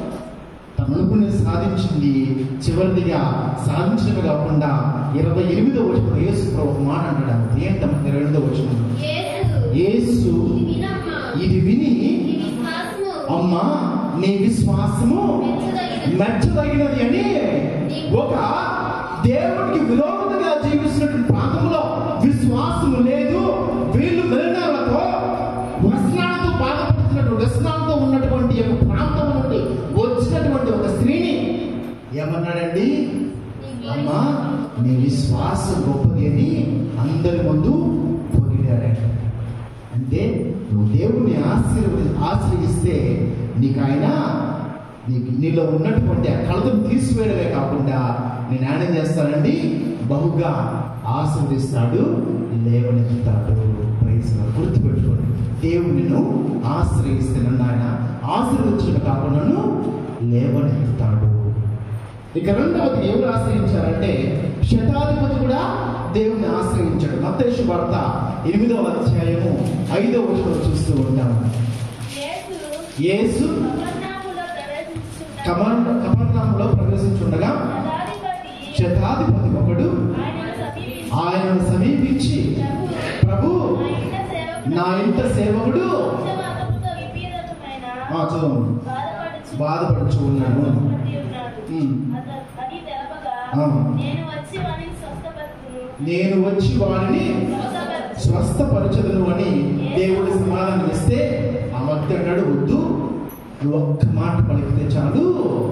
తను అనుకున్నది సాధించింది చివరిదిగా సాధించడమే కాకుండా ఇరవై ఎనిమిదో వచ్చిన యేసు ప్రభు ఒక మాట అంటాడు ఏంటమ్మా ఇరవై ఎనిమిదో వచ్చిన యేసు యేసు ఇది వినమ్మా. ఇది విని నీ విశ్వాసము అమ్మా నీ విశ్వాసము మెచ్చదగినది. మెచ్చదగినది అని ఒక దేవుడికి విరోధంగా జీవిస్తున్నటువంటి ప్రాంతంలో విశ్వాసము లేదు వీళ్ళు మరణాలతో వ్యసనాలతో బాధపడుతున్నటువంటి వ్యసనాలతో ఉన్నటువంటి ఒక ప్రాంతం నుండి వచ్చినటువంటి ఒక స్త్రీని ఏమన్నాడండి అమ్మా నీ విశ్వాసం గొప్పది అని అందరి ముందు పొగిడాడంట అంటే నువ్వు దేవుని ఆశీర్వది ఆశ్రయిస్తే నీకు ఆయన నీకు నీలో ఉన్నటువంటి ఆ కలతను తీసివేయడమే కాకుండా నేను ఆయన ఏం చేస్తానండి బహుగా ఆశీర్వదిస్తాడు లేవనెత్తుతాడు ప్రైజ్ గుర్తుపెట్టుకోండి దేవుడు నిన్ను ఆశ్రయిస్తే నన్ను ఆయన ఆశీర్వదించడం కాకుండా నన్ను లేవనెత్తుతాడు ఇక రెండవది ఎవరు ఆశ్రయించారంటే శతాధిపతి కూడా దేవుని ఆశ్రయించాడు మత్తేషు వార్త ఎనిమిదవ అధ్యాయము ఐదవ వచనం చూస్తూ ఉంటాము యేసు యేసు కపర్నహూములో ప్రవేశించుచుండగా కమర్ కపర్నాములో ప్రవేశించుండగా శతాధిపతి శతాధిపతి ఒకడు ఆయనను సమీపించి, ఆయనను సమీపించి ప్రభు నా ఇంట నా ఇంట సేవకుడు సేవకుడు పక్షవాతముతో విపరీతమైన ఆ, చదవండి. బాధపడుచు బాధపడుచు ఉన్నాడు. బాధపడి ఉన్నాడు. ఉమ్. అత- అది తెలపగా ఆ. నేను వచ్చి వారిని స్వస్థపరుచును నేను వచ్చి వారిని స్వస్థపరచు స్వస్థపరచదును అని దేవుడి సమాధానం ఇస్తే ఆ భక్తి అన్నాడు వద్దు నువ్వు ఒక్క మాట పలికితే చాలు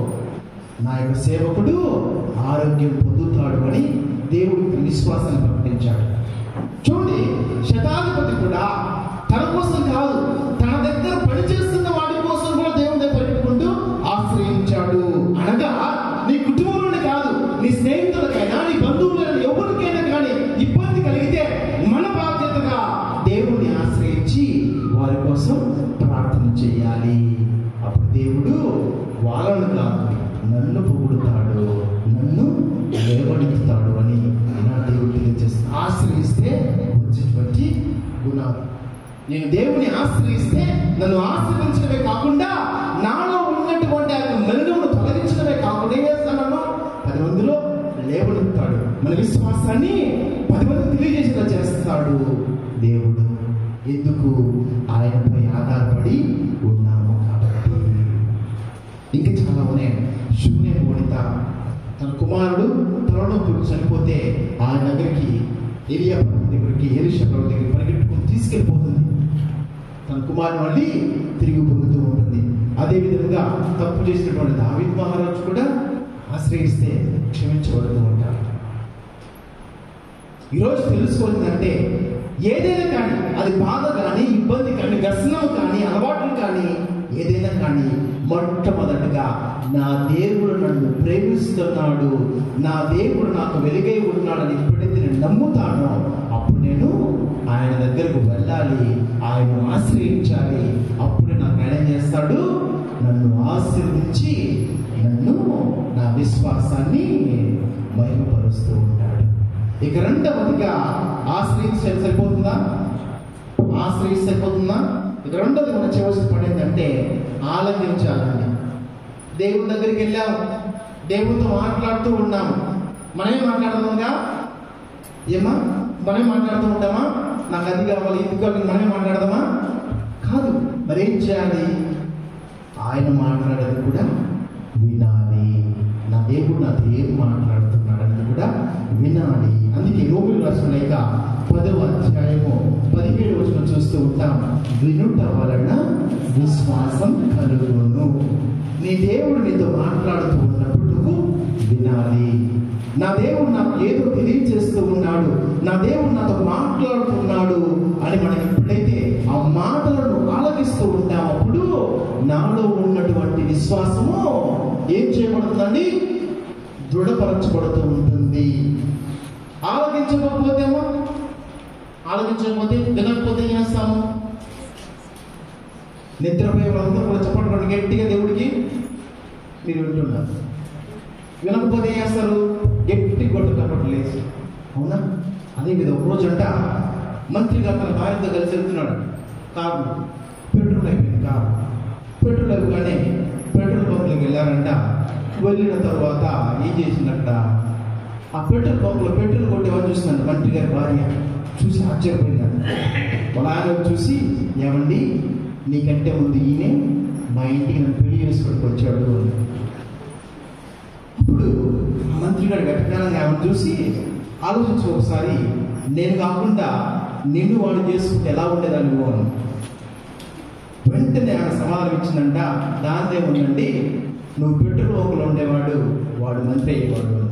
నా యొక్క సేవకుడు ఆరోగ్యం పొందుతాడు అని దేవుడికి విశ్వాసాన్ని ప్రకటించాడు చూడండి శతాధిపతి కూడా తన కోసం కాదు తన దగ్గర పనిచేస్తున్న వాడి కోసం కూడా దేవుని దగ్గర పెట్టుకుంటూ ఆశ్రయించాడు అనగా నీ కుటుంబంలోనే కాదు నీ స్నేహితులకైనా నీ బంధువులైనా ఎవరికైనా కానీ ఇబ్బంది కలిగితే మన బాధ్యతగా దేవుణ్ణి ఆశ్రయించి వారి కోసం ప్రార్థన చేయాలి అప్పుడు దేవుడు వాళ్ళను కాదు నన్ను పొగుడుతాడు నన్ను లేవనెత్తుతాడు అని నా దేవుడు తెలియజేస్తాడు ఆశ్రయిస్తే వచ్చేటువంటి గుణాలు నేను దేవుని ఆశ్రయిస్తే నన్ను ఆశ్రయించడమే కాకుండా నాలో ఉన్నటువంటి ఆ మెరుగును తొలగించడమే కాకుండా ఏం చేస్తాను పది మందిలో లేవనెత్తాడు మన విశ్వాసాన్ని పది మంది తెలియజేసేలా చేస్తాడు దేవుడు ఎందుకు ఆయనపై ఆధారపడి ఉన్నాము కాబట్టి ఇంకా చాలా ఉన్నాయి శూన్య వనిత తన కుమారుడు తలనొప్పి చనిపోతే ఆయన దగ్గరికి ఎలియా ప్రభు దగ్గరికి ఎలిషా ప్రభు దగ్గరికి పరిగెట్టుకుని తీసుకెళ్ళిపోతుంది తన కుమారుని మళ్ళీ తిరిగి పొందుతూ ఉంటుంది అదేవిధంగా తప్పు చేసినటువంటి దావిద్ మహారాజు కూడా ఆశ్రయిస్తే క్షమించబడుతూ ఉంటారు ఈరోజు తెలుసుకోవాలంటే ఏదైనా కానీ అది బాధ కానీ ఇబ్బంది కానీ వ్యసనం కానీ అలవాట్లు కానీ ఏదైనా కానీ మొట్టమొదటిగా నా దేవుడు నన్ను ప్రేమిస్తున్నాడు నా దేవుడు నాకు వెలుగై ఉన్నాడని ఎప్పుడైతే నేను నమ్ముతానో అప్పుడు నేను ఆయన దగ్గరకు వెళ్ళాలి ఆయన ఆశ్రయించాలి అప్పుడు నాకు ఆయన ఏం చేస్తాడు నన్ను ఆశీర్వదించి నన్ను నా విశ్వాసాన్ని మహిమపరుస్తూ ఉంటాడు ఇక రెండవదిగా ఆశ్రయించే సరిపోతుందా ఆశ్రయిస్తే సరిపోతుందా ఇక రెండవది మనం చేయవలసిన పని ఏంటంటే ఆలందించాలండి దేవుని దగ్గరికి వెళ్ళాం దేవునితో మాట్లాడుతూ ఉన్నాము మనమే మాట్లాడుతుందా ఏమా మనమే మాట్లాడుతూ ఉంటామా నాకు అది కావాలి ఇది కావాలి మనమే మాట్లాడదామా కాదు మరి ఏం చేయాలి ఆయన మాట్లాడేది కూడా వినాలి నా దేవుడు నాతో ఏం మాట్లాడుతున్నాడని కూడా వినాలి అందుకే రోమిలు రాసిన లేక పదవ అధ్యాయము పదిహేడు వచ్చిన చూస్తూ ఉంటాం వినుట వలన విశ్వాసం కలుగును నీ దేవుడు నీతో మాట్లాడుతూ ఉన్నప్పుడు నువ్వు వినాలి నా దేవుడు నాకు ఏదో తెలియజేస్తూ ఉన్నాడు నా దేవుడు నాతో మాట్లాడుతున్నాడు అని మనకి ఎప్పుడైతే ఆ మాటలను ఆలకిస్తూ ఉంటాం అప్పుడు నాలో ఉన్నటువంటి విశ్వాసము ఏం చేయబడుతుందండి దృఢపరచబడుతూ ఉంటుంది ఆలకించకపోతేమో ఆలకి ఆలోచించకపోతే వినకపోతే ఏం చేస్తాము నిద్రపోయే వాళ్ళంతా కూడా చెప్పండి గట్టిగా దేవుడికి మీరు వింటున్నారు వినకపోతే ఏం చేస్తారు గట్టి కొట్టు కప్పట్లు లేచి అవునా అదే మీద ఒక రోజు అంట మంత్రి గారు తన భార్యతో కలిసి వెళ్తున్నాడు కారు పెట్రోల్ అయిపోయింది కారు పెట్రోల్ అయిపోగానే పెట్రోల్ బంక్లోకి వెళ్ళారంట వెళ్ళిన తర్వాత ఏం చేసిందంట ఆ పెట్రోల్ బంక్లో పెట్రోల్ కొట్టేవాళ్ళు చూసిందంట మంత్రి గారి భార్య చూసి ఆశ్చర్యపోయిందంట వాళ్ళ ఆయన చూసి ఏమండి నీకంటే ముందు ఈయనే మా ఇంటికి నన్ను పెళ్లి చేసుకోవడానికి వచ్చాడు అని అప్పుడు ఆ మంత్రి గారు వెటకాలంగా ఆమెను చూసి ఆలోచించు ఒకసారి నేను కాకుండా నిన్ను వాడు చేసుకుంటే ఎలా ఉండేదాన్ని నువ్వు అని వెంటనే ఆమె సమాధానం ఇచ్చిందంట దాందే ఉందండి నువ్వు పెట్రోల్ బంకులో ఉండేవాడు వాడు మంత్రి అయ్యేవాడు అన్నాడు.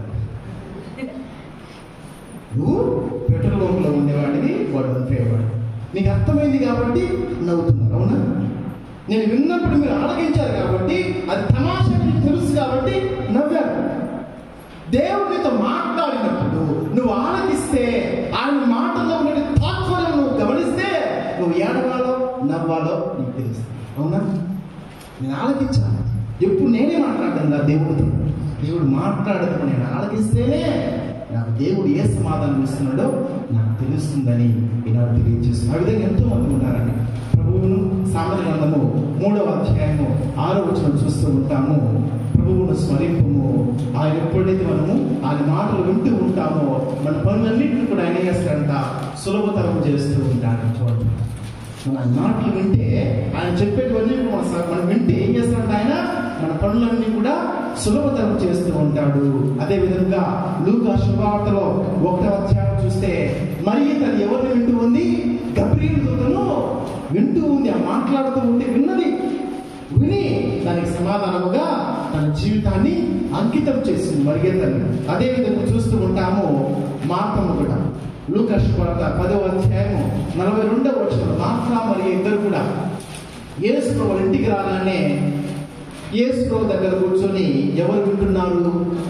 నువ్వు పెట్రోల్ బంకులో ఉండేవాడివి వాడు మంత్రి అయ్యేవాడు నీకు అర్థమైంది కాబట్టి నవ్వుతున్నారు అవునా నేను విన్నప్పుడు మీరు ఆలకించారు కాబట్టి అది తమాషా మీకు తెలుసు కాబట్టి నవ్వారు దేవుడితో మాట్లాడినప్పుడు నువ్వు ఆలకిస్తే ఆయన మాటల్లో ఉన్న తాత్పర్యం నువ్వు గమనిస్తే నువ్వు ఏడవాలో నవ్వాలో నీకు తెలుస్తుంది అవునా నేను ఆలకించాను ఎప్పుడు నేనే మాట్లాడతాను నా దేవుడితో దేవుడు మాట్లాడుతూ నేను ఆలకిస్తేనే నాకు దేవుడు ఏ సమాధానం ఇస్తున్నాడో నాకు తెలుస్తుందని ఈనాడు తెలియజేస్తుంది ఆ విధంగా ఎంతో మంది ఉన్నారండి ప్రభువును సామెత గ్రంథము మూడవ అధ్యాయము ఆరో వచనం చూస్తూ ఉంటాము ప్రభువును స్మరింపము ఆయన ఎప్పుడైతే మనము ఆయన మాటలు వింటూ ఉంటామో మన పనులన్నింటినీ కూడా ఆయన ఏం చేస్తాడంట సులభతరం చేస్తూ ఉంటాడు చూడండి మన ఆయన మాటలు వింటే ఆయన చెప్పేటివన్నీ కూడా మన స- మనం వింటే ఏం చేస్తాడంట ఆయన మన పనులన్నీ కూడా సులభతరం చేస్తూ ఉంటాడు అదే విధంగా లూకా శుభవార్తలో ఒకటో అధ్యాయం చూస్తే మరి తను ఎవరిని వింటూ ఉంది గబ్రియల్ దూతను వింటూ ఉంది ఆ మాట్లాడుతూ ఉండి విన్నది విని దానికి సమాధానముగా తన జీవితాన్ని అంకితం చేసింది మరిగేతను అదే విధంగా చూస్తూ ఉంటాము మార్తమ్మ కూడా లూకస్ వార్త పదవ అధ్యాయము నలభై రెండవ వచ్చిన మార్తా మరియు ఇద్దరు కూడా యేసు ప్రభు ఇంటికి రాగానే యేసు ప్రభు దగ్గర కూర్చొని ఎవరు వింటున్నారు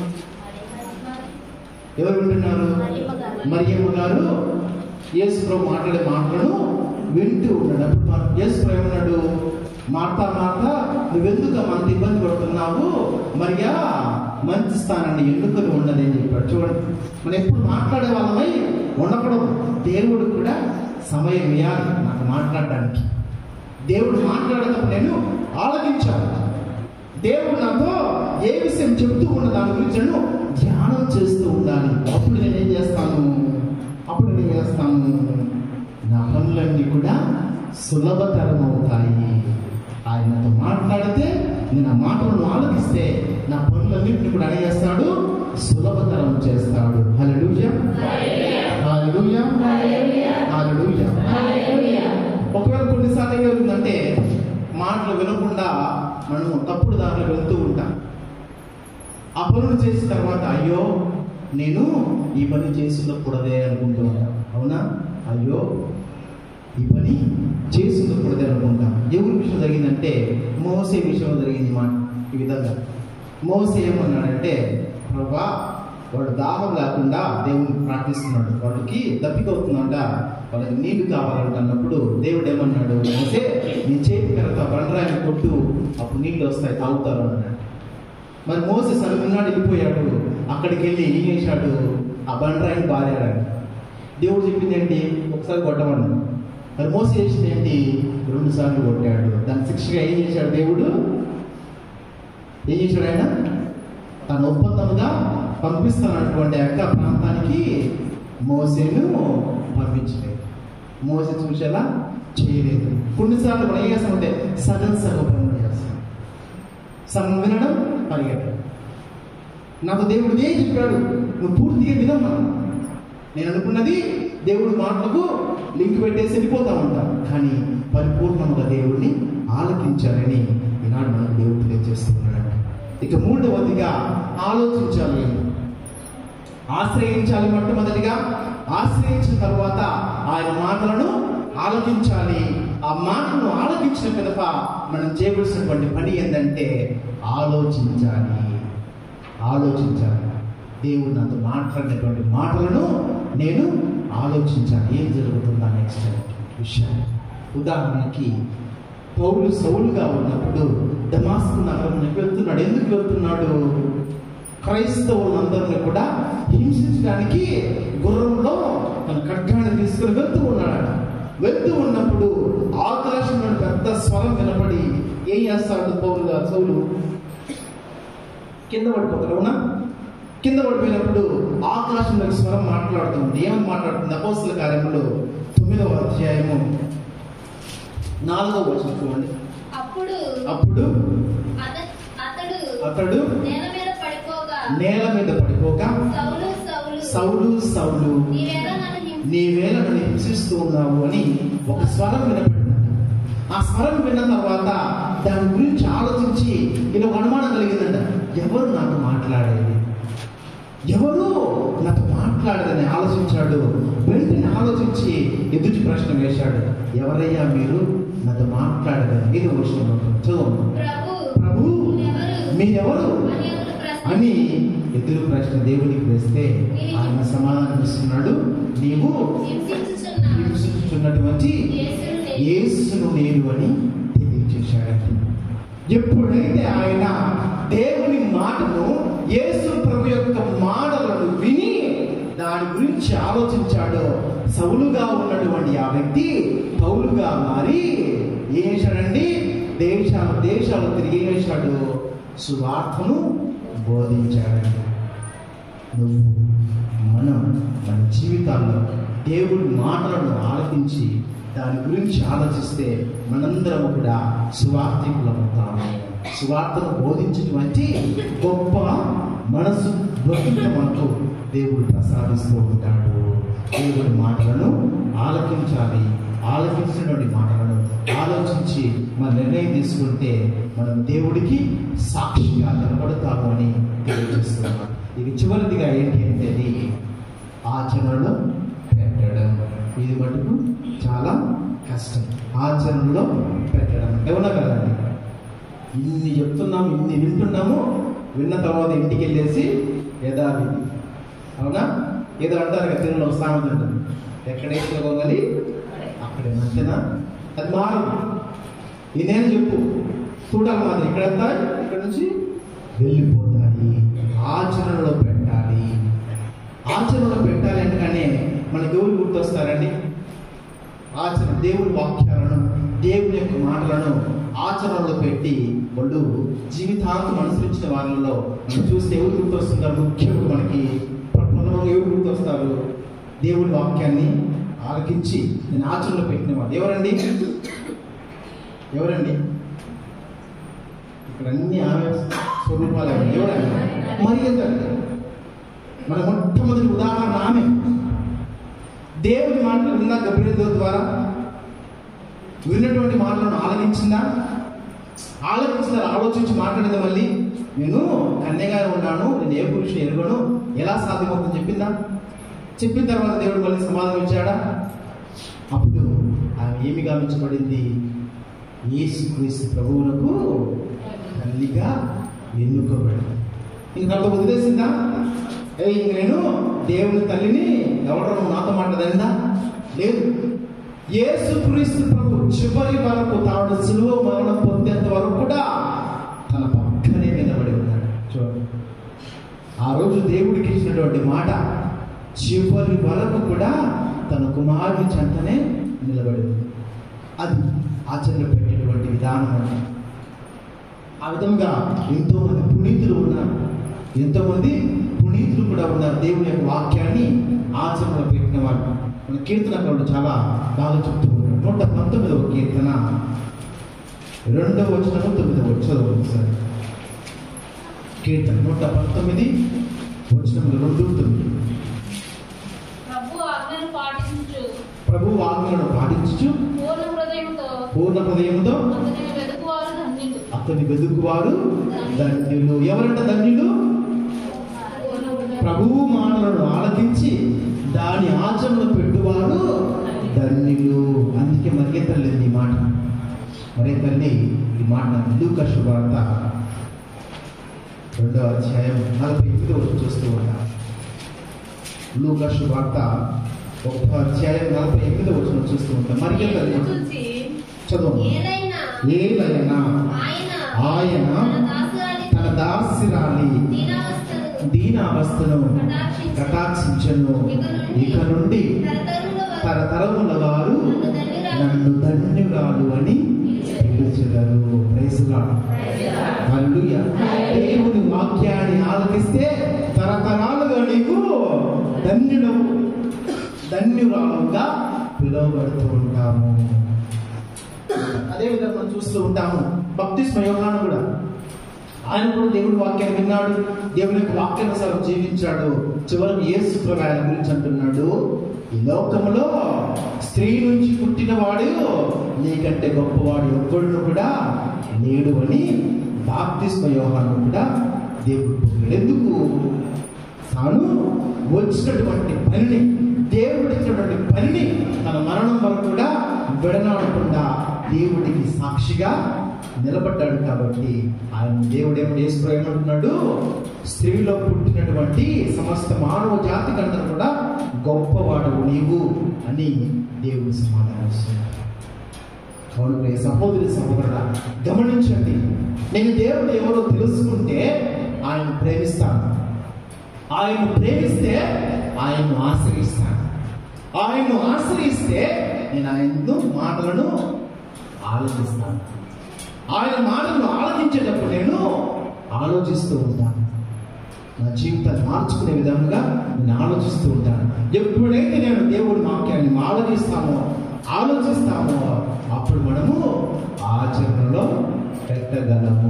ఎవరు వింటున్నారు మరియమ్మ గారు. మరియమ్మ గారు యేసు ప్రభు మాట్లాడే మాటలను వింటూ ఉన్నాడు అప్పుడు మా- యేసు ప్రభు ఏమన్నాడు మార్తా మార్తా నువ్వెందుకు అంత ఇబ్బంది పడుతున్నావు మరియా మంచి స్థానాన్ని ఎన్నుకొని ఉన్నది అని చెప్పాడు చూడండి మనం ఎప్పుడు మాట్లాడే వాళ్ళమై ఉండకూడదు దేవుడు కూడా సమయం ఇవ్వాలి నాకు మాట్లాడడానికి దేవుడు మాట్లాడేటప్పుడు నేను ఆలకించాను దేవుడు నాతో ఏ విషయం చెప్తూ ఉన్న దాని గురించి నేను ధ్యానం చేస్తూ ఉండాలి అప్పుడు నేను ఏం చేస్తాను అప్పుడు నేను ఏం చేస్తాను నా పనులన్నీ కూడా సులభతరం అవుతాయి ఆయనతో మాట్లాడితే నేను ఆ మాటలను ఆలకిస్తే నా పనులన్నింటినీ కూడా ఆయన చేస్తాడు సులభతరం చేస్తాడు హల్లెలూయా హల్లెలూయా హల్లెలూయా ఒకవేళ కొన్నిసార్లు ఏం జరుగుతుందంటే మాటలు వినకుండా మనము తప్పుడు దారిలో వెళ్తూ ఉంటాం ఆ పనులు చేసిన తర్వాత అయ్యో నేను ఈ పని చేసినప్పుడదే అనుకుంటూ ఉంటాం అవునా అయ్యో ఈ పని చేసినప్పుడదే అనుకుంటాం ఎవరి విషయం జరిగిందంటే మోసే విషయం జరిగింది మాట ఈ విధంగా మోసే ఏమన్నాడంటే ప్రభా వాడు దాహం లేకుండా దేవుని ప్రార్థిస్తున్నాడు వాళ్ళకి దప్పిక అవుతుందంట వాళ్ళకి నీళ్లు కావాలంట అన్నప్పుడు దేవుడు ఏమన్నాడు మోసే నీ చేతి కనుక బండరాయిని కొట్టు అప్పుడు నీళ్ళు వస్తాయి తాగుతారు అన్నాడు మరి మోసే సరుకున్నాడు వెళ్ళిపోయాడు అక్కడికి వెళ్ళి ఏం చేశాడు ఆ బండరాయిని బారాడు దేవుడు చెప్పింది ఏంటి ఒకసారి కొట్టమన్నాడు మరి మోస చేసింది ఏంటి రెండు సార్లు కొట్టాడు దాని శిక్షగా ఏం చేశాడు దేవుడు ఏం చేశాడు ఆయన తన ఒప్పందముగా పంపిస్తున్నటువంటి ఆ యొక్క ప్రాంతానికి మోసేను పంపించలేదు మోసే చూసేలా చేయలేదు కొన్నిసార్లు మనం ఏం చేస్తామంటే సగం సగం పనులు చేస్తాం సగం వినడం పరిగెట్టడం నాకు దేవుడు ఏం చెప్పాడు నువ్వు పూర్తిగా వినమ్మా నేను అనుకున్నది దేవుడి మాటలకు లింక్ పెట్టేసి వెళ్ళిపోతా ఉంటాం కానీ పరిపూర్ణముగా దేవుడిని ఆలకించాలని ఈనాడు మనకు దేవుడు తెలియజేస్తున్నాడు ఇక మూడవదిగా ఆలోచించాలి ఆశ్రయించాలి మొట్టమొదటిగా ఆశ్రయించిన తర్వాత ఆయన మాటలను ఆలకించాలి ఆ మాటను ఆలకించిన పిదప మనం చేయవలసినటువంటి పని ఏంటంటే ఆలోచించాలి ఆలోచించాలి దేవుడు నాతో మాట్లాడినటువంటి మాటలను నేను ఆలోచించాలి ఏం జరుగుతుందా నెక్స్ట్ విషయం ఉదాహరణకి పౌలు సౌలుగా ఉన్నప్పుడు దమాస్కు నగరంలోకి వెళ్తున్నాడు ఎందుకు వెళ్తున్నాడు క్రైస్తవులందరినీ కూడా హింసించడానికి గుర్రంలో తన ఖడ్గాన్ని తీసుకుని వెళ్తూ ఉన్నాడు వెళ్తూ ఉన్నప్పుడు ఆకాశంలో పెద్ద స్వరం వినపడి ఏం చేస్తాడు పౌలు గారు సౌలు కింద పడిపోతాడు అవునా కింద పడిపోయినప్పుడు ఆకాశంలో స్వరం మాట్లాడుతుంది ఏమని మాట్లాడుతుంది అపోస్తుల కార్యములో తొమ్మిదవ అధ్యాయము నాలుగవ వచనం చూడండి అప్పుడు అప్పుడు అత- అతడు అతడు నేల మీద పడిపోగా నేల మీద పడిపోగా సౌలు సౌలు సౌలు సౌలు నీవేళ నన్ను హింసి నీవేళ నన్ను హింసిస్తూ ఉన్నావు అని ఒక స్వరం వినపడింది ఆ స్వరం విన్న తర్వాత దాని గురించి ఆలోచించి ఇలా ఒక అనుమానం కలిగిందంట ఎవరు నాతో మాట్లాడేది ఎవరు నాతో మాట్లాడదని ఆలోచించాడు వెంటనే ఆలోచించి ఎదుటి ప్రశ్న వేశాడు ఎవరయ్యా మీరు నాతో మాట్లాడదని ఇది వర్షంలో చదువు ప్రభు ప్రభు ఎవరు మీరెవరు అని అతడు ప్రశ్న అని ఎదురు ప్రశ్న దేవునికి వేస్తే ఆయన సమాధానం ఇస్తున్నాడు నీవు హింసించుచున్న హింసించుచున్నటువంటి యేసును నేను యేసును నేను అని తెలియజేశాడండి ఎప్పుడైతే ఆయన దేవుని మాటను యేసు ప్రభు యొక్క మాటలను విని దాని గురించి ఆలోచించాడో సౌలుగా ఉన్నటువంటి ఆ వ్యక్తి పౌలుగా మారి ఏం చేశాడండి దేశాలు దేశాలు తిరిగి ఏం చేశాడు సువార్తను బోధించాడండి నువ్వు మనం మన జీవితాల్లో దేవుడి మాటలను ఆలకించి దాని గురించి ఆలోచిస్తే మనందరం కూడా సువార్థికులం అవుతాము సువార్తను బోధించినటువంటి గొప్ప మనసు బ్రతుక మనకు దేవుడు ప్రసాదిస్తూ ఉంటాడు దేవుడి మాటలను ఆలకించాలి ఆలకించినటువంటి మాటలను ఆలోచించి మన నిర్ణయం తీసుకుంటే మనం దేవుడికి సాక్షిగా నిలబడతాము అని తెలియజేస్తున్నాం ఇది చివరిదిగా ఏంటి అంటే అది ఆచరణలో పెట్టడం ఇది మటుకు చాలా కష్టం ఆచరణలో పెట్టడం అవునా కదండి ఇన్ని చెప్తున్నాము ఇన్ని వింటున్నాము విన్న తర్వాత ఇంటికి వెళ్ళేసి యథావిధి అవునా ఏదో అంటారు కదా తెలుగులో ఒక సామెత ఉంటుంది ఎక్కడైతే పోగాలి అక్కడే అంతేనా అది మారదు ఇదేని చెప్పు చూడాలి మాత్రం ఇక్కడ వెళ్తాయి ఇక్కడ నుంచి వెళ్ళిపోతాయి ఆచరణలో పెట్టాలి ఆచరణలో పెట్టాలి అనగానే మనకి ఎవరు గుర్తొస్తారండి ఆచరణ దేవుని వాక్యాలను దేవుని యొక్క మాటలను ఆచరణలో పెట్టి వాళ్ళు జీవితాంతం అనుసరించిన వాళ్ళలో మనం చూస్తే ఎవరు గుర్తొస్తుంటారు ముఖ్యంగా మనకి కొంతమంది ఎవరు గుర్తొస్తారు దేవుని వాక్యాన్ని ఆలకించి నేను ఆచరణలో పెట్టిన వాళ్ళు ఎవరండి ఎవరండి ఇక్కడ అన్ని ఆమె స్వరూపాలు ఎవరు? ఎవరండి మరి ఎందుకంటే మన మొట్టమొదటి ఉదాహరణ ఆమె దేవుని మాటలు విన్నా గభీర ద్వారా విన్నటువంటి మాటలను ఆలకించిందా ఆలోచించిన ఆలోచించి మాట్లాడింది మళ్ళీ నేను కన్యగా ఉన్నాను నేను ఏ పురుషుని ఎరుగను ఎలా సాధ్యమవుతుందని చెప్పిందా చెప్పిన తర్వాత దేవుడు మళ్ళీ సమాధానం ఇచ్చాడా అప్పుడు ఆమె ఏమి గావించబడింది యేసుక్రీస్తు ప్రభువులకు తల్లిగా ఎన్నుకోబడింది ఇంక నాతో వదిలేసిందా ఏ ఇంక నేను దేవుని తల్లిని ఎవరు నాతో మాట్లాడిందా లేదు యేసుక్రీస్తు ప్రభు చివరి వరకు తాను సులువ మరణం పొందేంత వరకు కూడా తన పక్కనే నిలబడి ఉన్నాడు చూడండి ఆ రోజు దేవుడికి ఇచ్చినటువంటి మాట చివరి వరకు కూడా తన కుమారుని చెంతనే నిలబడి ఉంది అది ఆచరణ పెట్టేటువంటి విధానం అంటే ఆ విధంగా ఎంతో మంది పునీతులు ఉన్నారు ఎంతో మంది పునీతులు కూడా ఉన్నారు దేవుని యొక్క వాక్యాన్ని ఆచరణలో పెట్టిన వాళ్ళు మన కీర్తనకారులు చాలా బాగా చెప్తూ ఉన్నారు నూట పంతొమ్మిదవ కీర్తన రెండవ వచనము తొమ్మిదవ చదువు ఒకసారి కీర్తన నూట పంతొమ్మిది వచనములు రెండు తొమ్మిది ప్రభు ఆజ్ఞను పాటించు ప్రభు ఆజ్ఞలను పాటించు పూర్ణ హృదయంతో పూర్ణ హృదయంతో అతనిని వెతుకువారు ధన్యులు అతని వెతుకువారు ధన్యులు ఎవరంట ధన్యులు పూర్ణ హృదయం ప్రభువు మాటలను ఆలకించి దాని ఆచరణలో పెట్టువాడు ధన్యులు అందుకే మరిగే తల్లి ఈ మాట మరే తల్లి ఈ మాట లూక శుభార్త రెండో అధ్యాయం నలభై ఎనిమిది వచ్చి చూస్తూ ఉంటాం లూక శుభార్త ఒక అధ్యాయం నలభై ఎనిమిది వచ్చిన చూస్తూ ఉంటాం మరి ఏలును చూచి చదువు ఏలైనా ఏలైనా ఆయన ఆయన తన దాసురాలి తన దాసిరాలి దీనావస్థను దీనావస్థను కటాక్షించి కటాక్షించను ఇక నుండి తరతరముల వారు తరతరముల వారు నన్ను ధన్యురాలు నన్ను ధన్యురాలు అని పిలుచెదరు ప్రైజ్లా హల్లెలూయా దేవుని వాక్యాన్ని ఆలకిస్తే తరతరాలుగా నీకు ధన్యుడు ధన్యురాలుగా పిలువబడుతూ ఉంటాము అదే విధంగా మనం చూస్తూ ఉంటాము భక్తి స్వయోగాను కూడా ఆయన కూడా దేవుడి వాక్యాన్ని విన్నాడు దేవుని యొక్క వాక్యానుసారం జీవించాడు చివరికి యేసు ప్రభు ఆయన గురించి అంటున్నాడు ఈ లోకములో స్త్రీ నుంచి పుట్టినవాడు నీకంటే గొప్పవాడు ఎవ్వడు కూడా లేడు అని బాప్తిస్మ యోహాను కూడా దేవుడు పొగిడాడు. ఎందుకు తాను వచ్చినటువంటి పనిని దేవుడు ఇచ్చినటువంటి పనిని తన మరణం వరకు కూడా విడనాడకుండా దేవుడికి సాక్షిగా నిలబడ్డాడు కాబట్టి ఆయన దేవుడు ఏమో యేసు ఏమంటున్నాడు స్త్రీలో పుట్టినటువంటి సమస్త మానవ జాతి కంటే కూడా గొప్పవాడు నీవు అని దేవుడు సమాధానం ఇస్తున్నాడు అవును ప్రియ సహోదరి సహోదరుడా గమనించండి నేను దేవుడు ఎవరో తెలుసుకుంటే ఆయన ప్రేమిస్తాను ఆయన ప్రేమిస్తే ఆయన్ను ఆశ్రయిస్తాను ఆయన్ను ఆశ్రయిస్తే నేను ఆయన మాటలను ఆలోచిస్తాను ఆయన మాటలను ఆలోచించేటప్పుడు నేను ఆలోచిస్తూ ఉంటాను నా జీవితాన్ని మార్చుకునే విధంగా నేను ఆలోచిస్తూ ఉంటాను ఎప్పుడైతే నేను దేవుడి వాక్యాన్ని ఆలోచిస్తామో ఆలోచిస్తామో అప్పుడు మనము ఆచరణలో పెట్టగలము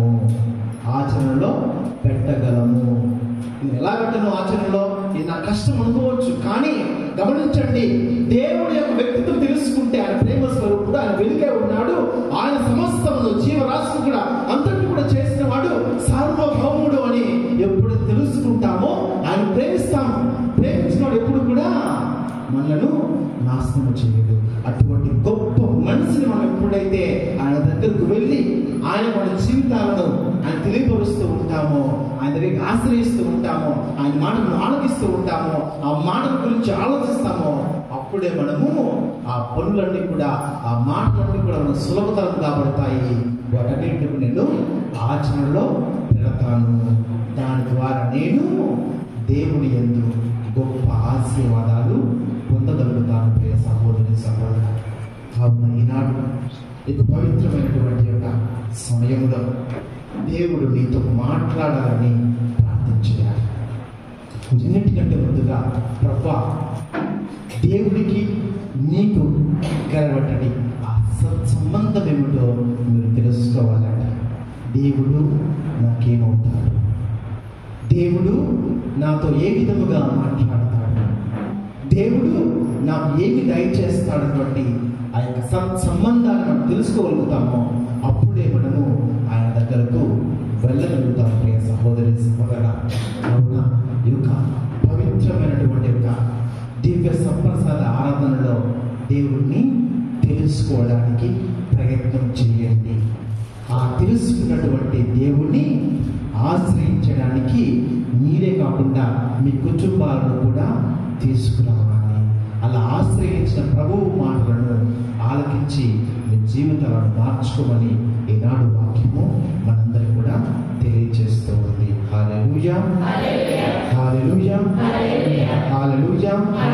ఆచరణలో పెట్టగలము నేను ఎలా పెట్టను ఆచరణలో ఇది నా కష్టం అనుకోవచ్చు కానీ గమనించండి దేవుడి యొక్క వ్యక్తిత్వం తెలుసుకుంటే ఆయన ప్రేమ స్వరూపుడు ఆయన వెలుగే ఉన్నాడు ఆయన సమస్తమును జీవరాశిని కూడా అంతటి కూడా చేసిన వాడు సార్వభౌముడు అని ఎప్పుడు తెలుసుకుంటామో ఆయన ప్రేమిస్తాము ప్రేమించినవాడు ఎప్పుడు కూడా మనలను నాశనం చేయడు అటువంటి గొప్ప మనసుని మనం ఎప్పుడైతే ఆయన దగ్గరకు వెళ్ళి ఆయన మన జీవితాలను ఆయన తెలియపరుస్తూ ఉంటామో ఆయన దగ్గరికి ఆశ్రయిస్తూ ఉంటామో ఆయన మాటను ఆలోచిస్తూ ఉంటామో ఆ మాటల గురించి ఆలోచిస్తామో అప్పుడే మనము ఆ పనులన్నీ కూడా ఆ మాటలన్నీ కూడా మన సులభతరం కాబడతాయి వాటన్నింటిని నేను ఆచరణలో పెడతాను దాని ద్వారా నేను దేవుని ఎందు గొప్ప ఆశీర్వాదాలు పొందగలుగుతాను ప్రియ సహోదరి సహోదరు కావున ఈనాడు ఇక పవిత్రమైనటువంటి యొక్క సమయంలో దేవుడు నీతో మాట్లాడాలని ప్రార్థించాలి ఎన్నిటికంటే ముందుగా ప్రభా దేవుడికి నీకు కలవటని ఆ సత్సంబంధం ఏమిటో మీరు తెలుసుకోవాలంట దేవుడు నాకేమవుతాడు దేవుడు నాతో ఏ విధముగా మాట్లాడతాడు దేవుడు నాకు ఏమి దయచేస్తాడటువంటి ఆ యొక్క సత్ సంబంధాన్ని మనం తెలుసుకోగలుగుతామో అప్పుడే మనము ఆయన దగ్గరకు వెళ్ళగలుగుతాం ప్రియ సహోదరి సహోదర అవునా ఈ యొక్క పవిత్రమైనటువంటి యొక్క దివ్య సంప్రసాద ఆరాధనలో దేవుణ్ణి తెలుసుకోవడానికి ప్రయత్నం చేయండి ఆ తెలుసుకున్నటువంటి దేవుణ్ణి ఆశ్రయించడానికి మీరే కాకుండా మీ కుటుంబాలను కూడా తీసుకురావాలి అలా ఆశ్రయించిన ప్రభువు మాటలను ఆలకించి మీ జీవితాలను మార్చుకోమని ఈనాడు వాక్యము మనందరికి కూడా తెలియజేస్తూ ఉంది హాలెలూయా హాలెలూయా హాలెలూయా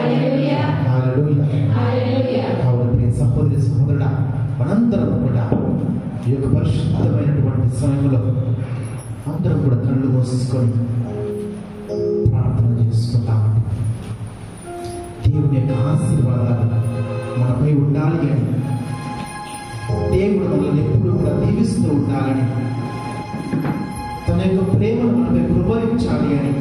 హాలెలూయా కావున ప్రియ సహోదరి సహోదరుడా మనందరం కూడా ఈ యొక్క పరిశుద్ధమైనటువంటి సమయంలో అందరం కూడా కళ్ళు మూసేసుకొని ప్రార్థన చేసుకుంటామండి దేవుని యొక్క ఆశీర్వాదాలు మనపై ఉండాలి అని దేవుడు మనల్ని ఎప్పుడు కూడా దీవిస్తూ ఉండాలని తన యొక్క ప్రేమను మనపై కృపరించాలి అని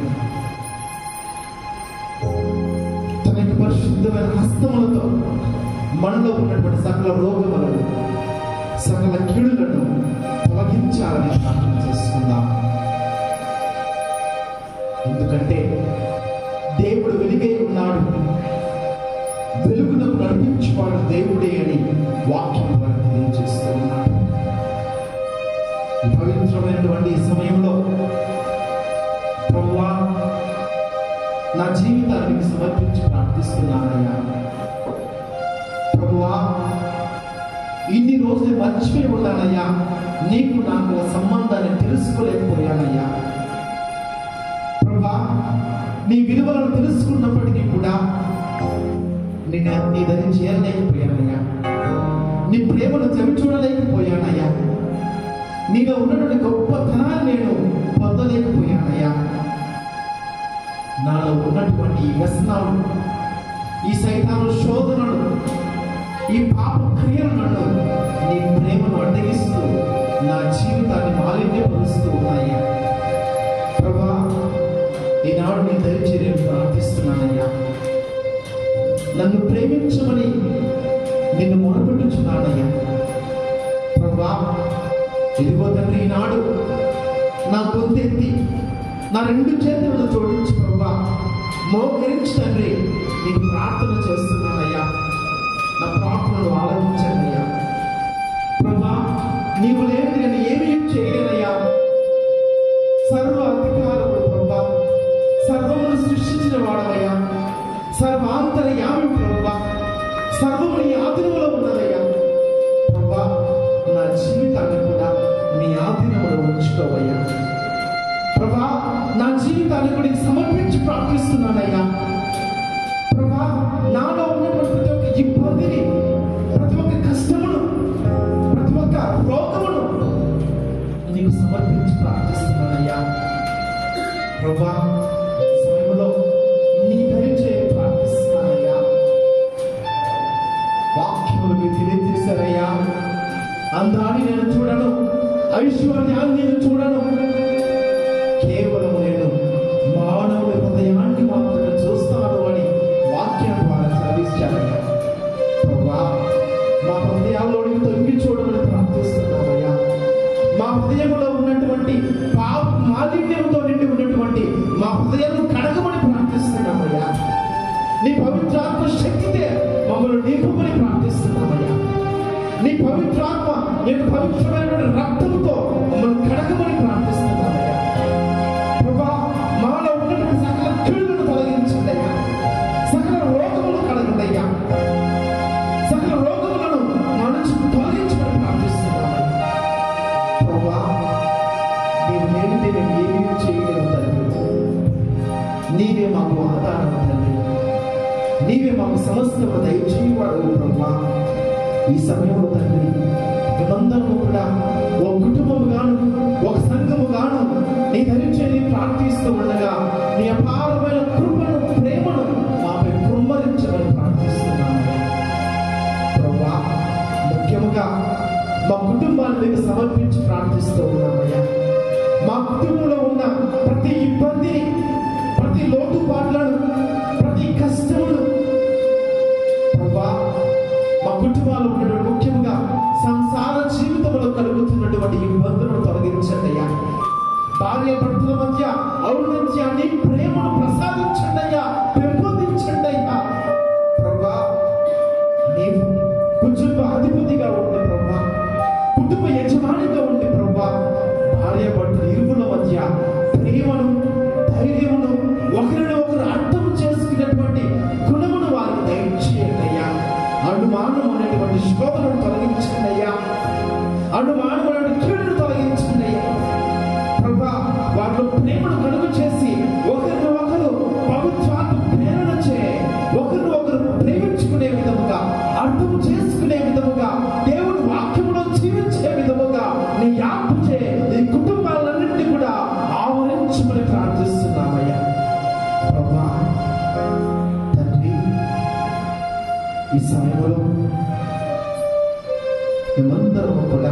తన యొక్క పరిశుద్ధమైన హస్తములతో మనలో ఉన్నటువంటి సకల రోగములను సకల కీడులను తొలగించాలని ప్రార్థన చేసుకుందాం ఎందుకంటే దేవుడు వెలుగై ఉన్నాడు వెలుగునకు నడిపించేవాడు దేవుడే అని వాక్యం ద్వారా తెలియజేస్తూ ఉన్నాడు ఈ పవిత్రమైనటువంటి ఈ సమయంలో ప్రభువా నా జీవితాన్ని సమర్పించి ప్రార్థిస్తున్నానయ్యా ఇన్ని రోజులు మర్చిపోయి ఉన్నానయ్యా నీకు నాకు గల సంబంధాన్ని తెలుసుకోలేకపోయానయ్యా ప్రభా నీ విలువలను తెలుసుకున్నప్పటికీ కూడా నేను నీ దగ్గర చేరలేకపోయానయ్యా నీ ప్రేమను చెవి చూడలేకపోయానయ్యా నీలో ఉన్నటువంటి గొప్పతనాన్ని నేను పొందలేకపోయానయ్యా నాలో ఉన్నటువంటి ఈ వ్యసనాలు ఈ సైతాను శోధనలు ఈ పాప క్రియలు నన్ను నీ ప్రేమను అడ్డగిస్తూ నా జీవితాన్ని మాలిన్యపరుస్తూ ఉన్నాయ్యా ప్రభా ఈనాడు నీ దయచేసి నేను ప్రార్థిస్తున్నానయ్యా నన్ను ప్రేమించమని నిన్ను మొరపెట్టుచున్నానయ్యా ప్రభా ఇదిగో తండ్రి ఈనాడు నా గొంతెత్తి నా రెండు చేతులను జోడించి ప్రభా మోకరించి తండ్రి నీకు ప్రార్థన చేస్తున్నానయ్యా నా ప్రార్థనలు ఆలోచించండి అయ్యా ప్రభా నీవు లేని నేను ఏమీ చేయలేనయ్యా సర్వ అధికారములు ప్రభా సర్వమును సృష్టించిన వాడవయ్యా సర్వాంతర్యామి ప్రభా సర్వము నీ ఆధీనంలో ఉన్నదయ్యా ప్రభా నా జీవితాన్ని కూడా నీ ఆధీనంలో ఉంచుకోవయ్యా ప్రభా నా జీవితాన్ని కూడా నీకు సమర్పించి ప్రార్థిస్తున్నానయ్యా ప్రభా నాలో ఉన్నటువంటి ప్రతి ఒక్క ఇబ్బందిని ప్రతి ఒక్క కష్టమును ప్రతి ఒక్క రోగమును నీకు సమర్పించి ప్రార్థిస్తున్నానయ్యా ప్రభా ఈ సమయంలో నీ దయచే ప్రార్థిస్తున్నానయ్యా వాక్యములు మీరు తెలియజేశారయ్యా అందాన్ని నేను చూడను ఐశ్వర్యాన్ని నేను చూడను కేవలం నేను మానవుడి హృదయాన్ని మాత్రమే చూస్తాను అని వాక్యం ద్వారా చదివించానయ్యా ప్రభా మా హృదయాల్లోని తొంగి చూడమని ప్రార్థిస్తున్నామయ్యా మా హృదయంలో ఉన్నటువంటి పాప మాలిన్యంతో నిండి ఉన్నటువంటి మా హృదయాన్ని కడగమని ప్రార్థిస్తున్నామయ్యా నీ పవిత్రాత్మ శక్తితే మమ్మల్ని నింపమని ప్రార్థిస్తున్నామయ్యా నీ పవిత్రాత్మ నేను పవిత్రమైనటువంటి రక్తంతో మమ్మల్ని కడగమని ప్రార్థిస్తున్నామయ్యా ప్రభా మాలో ఉన్నటువంటి సకల కీడులను తొలగించండి అయ్యా సకల రోగములు కడగండి అయ్యా సకల రోగములను మా నుంచి తొలగించమని ప్రార్థిస్తున్నామయ్యా ప్రభా నీవు లేనిదే నేను ఏమీ చేయలేను తండ్రి నీవే మాకు ఆధారం తండ్రి నీవే మాకు సమస్తము దయచేయవాడు బ్రహ్మ ఈ సమయంలో తండ్రి మేమందరము కూడా ఒక కుటుంబము గాను ఒక సంఘము గాను నీ దయచేసి ప్రార్థిస్తూ ఉండగా నీ అపారమైన కృపను ప్రేమను మాపై కుమ్మరించమని ప్రార్థిస్తున్నాము ప్రభా ముఖ్యముగా మా కుటుంబాన్ని మీకు సమర్పించి ప్రార్థిస్తూ ఉన్నామయ్యా మా కుటుంబంలో ఉన్న ప్రతి ఇబ్బందిని ప్రతి లోటుపాట్లను ప్రతి కష్టమును ప్రభా మా కుటుంబాలు ఉన్నటువంటి ముఖ్యంగా సంసార జీవితంలో కలుగుతున్నటువంటి ఇబ్బందులను తొలగించండి అయ్యా భార్య భర్తల మధ్య ఔన్నత్యాన్ని ప్రేమను ప్రసాదించండి అయ్యా పెంపొందించండి అయ్యా ప్రభా నీవు కుటుంబ అధిపతిగా ఉండి ప్రభా కుటుంబ యజమానిగా ఉండి ప్రభా భార్య భర్తల ఇరువుల మధ్య ప్రేమను ధైర్యమును ఒకరిని ఒకరు అర్థం చేసుకునేటువంటి గుణమును వారికి దయచేయండి అయ్యా అనుమానం అనేటువంటి శోధనను తొలగించండి అయ్యా అనుమానం అనేటువంటి కీడును తొలగించండి అయ్యా ప్రభా వారిలో ప్రేమను కలుగు చేసి ఒకరిని ఒకరు పవిత్రాత్మ ప్రేరణ చే ఒకరిని ఒకరు ప్రేమించుకునే విధముగా అర్థం చేసుకునే విధముగా దేవుని వాక్యములో జీవించే విధముగా నీ యాప్ చే నీ కుటుంబాలన్నింటినీ కూడా ఆవరించమని ప్రార్థిస్తున్నామయ్యా ప్రభా తండ్రి ఈ సమయంలో మేమందరం కూడా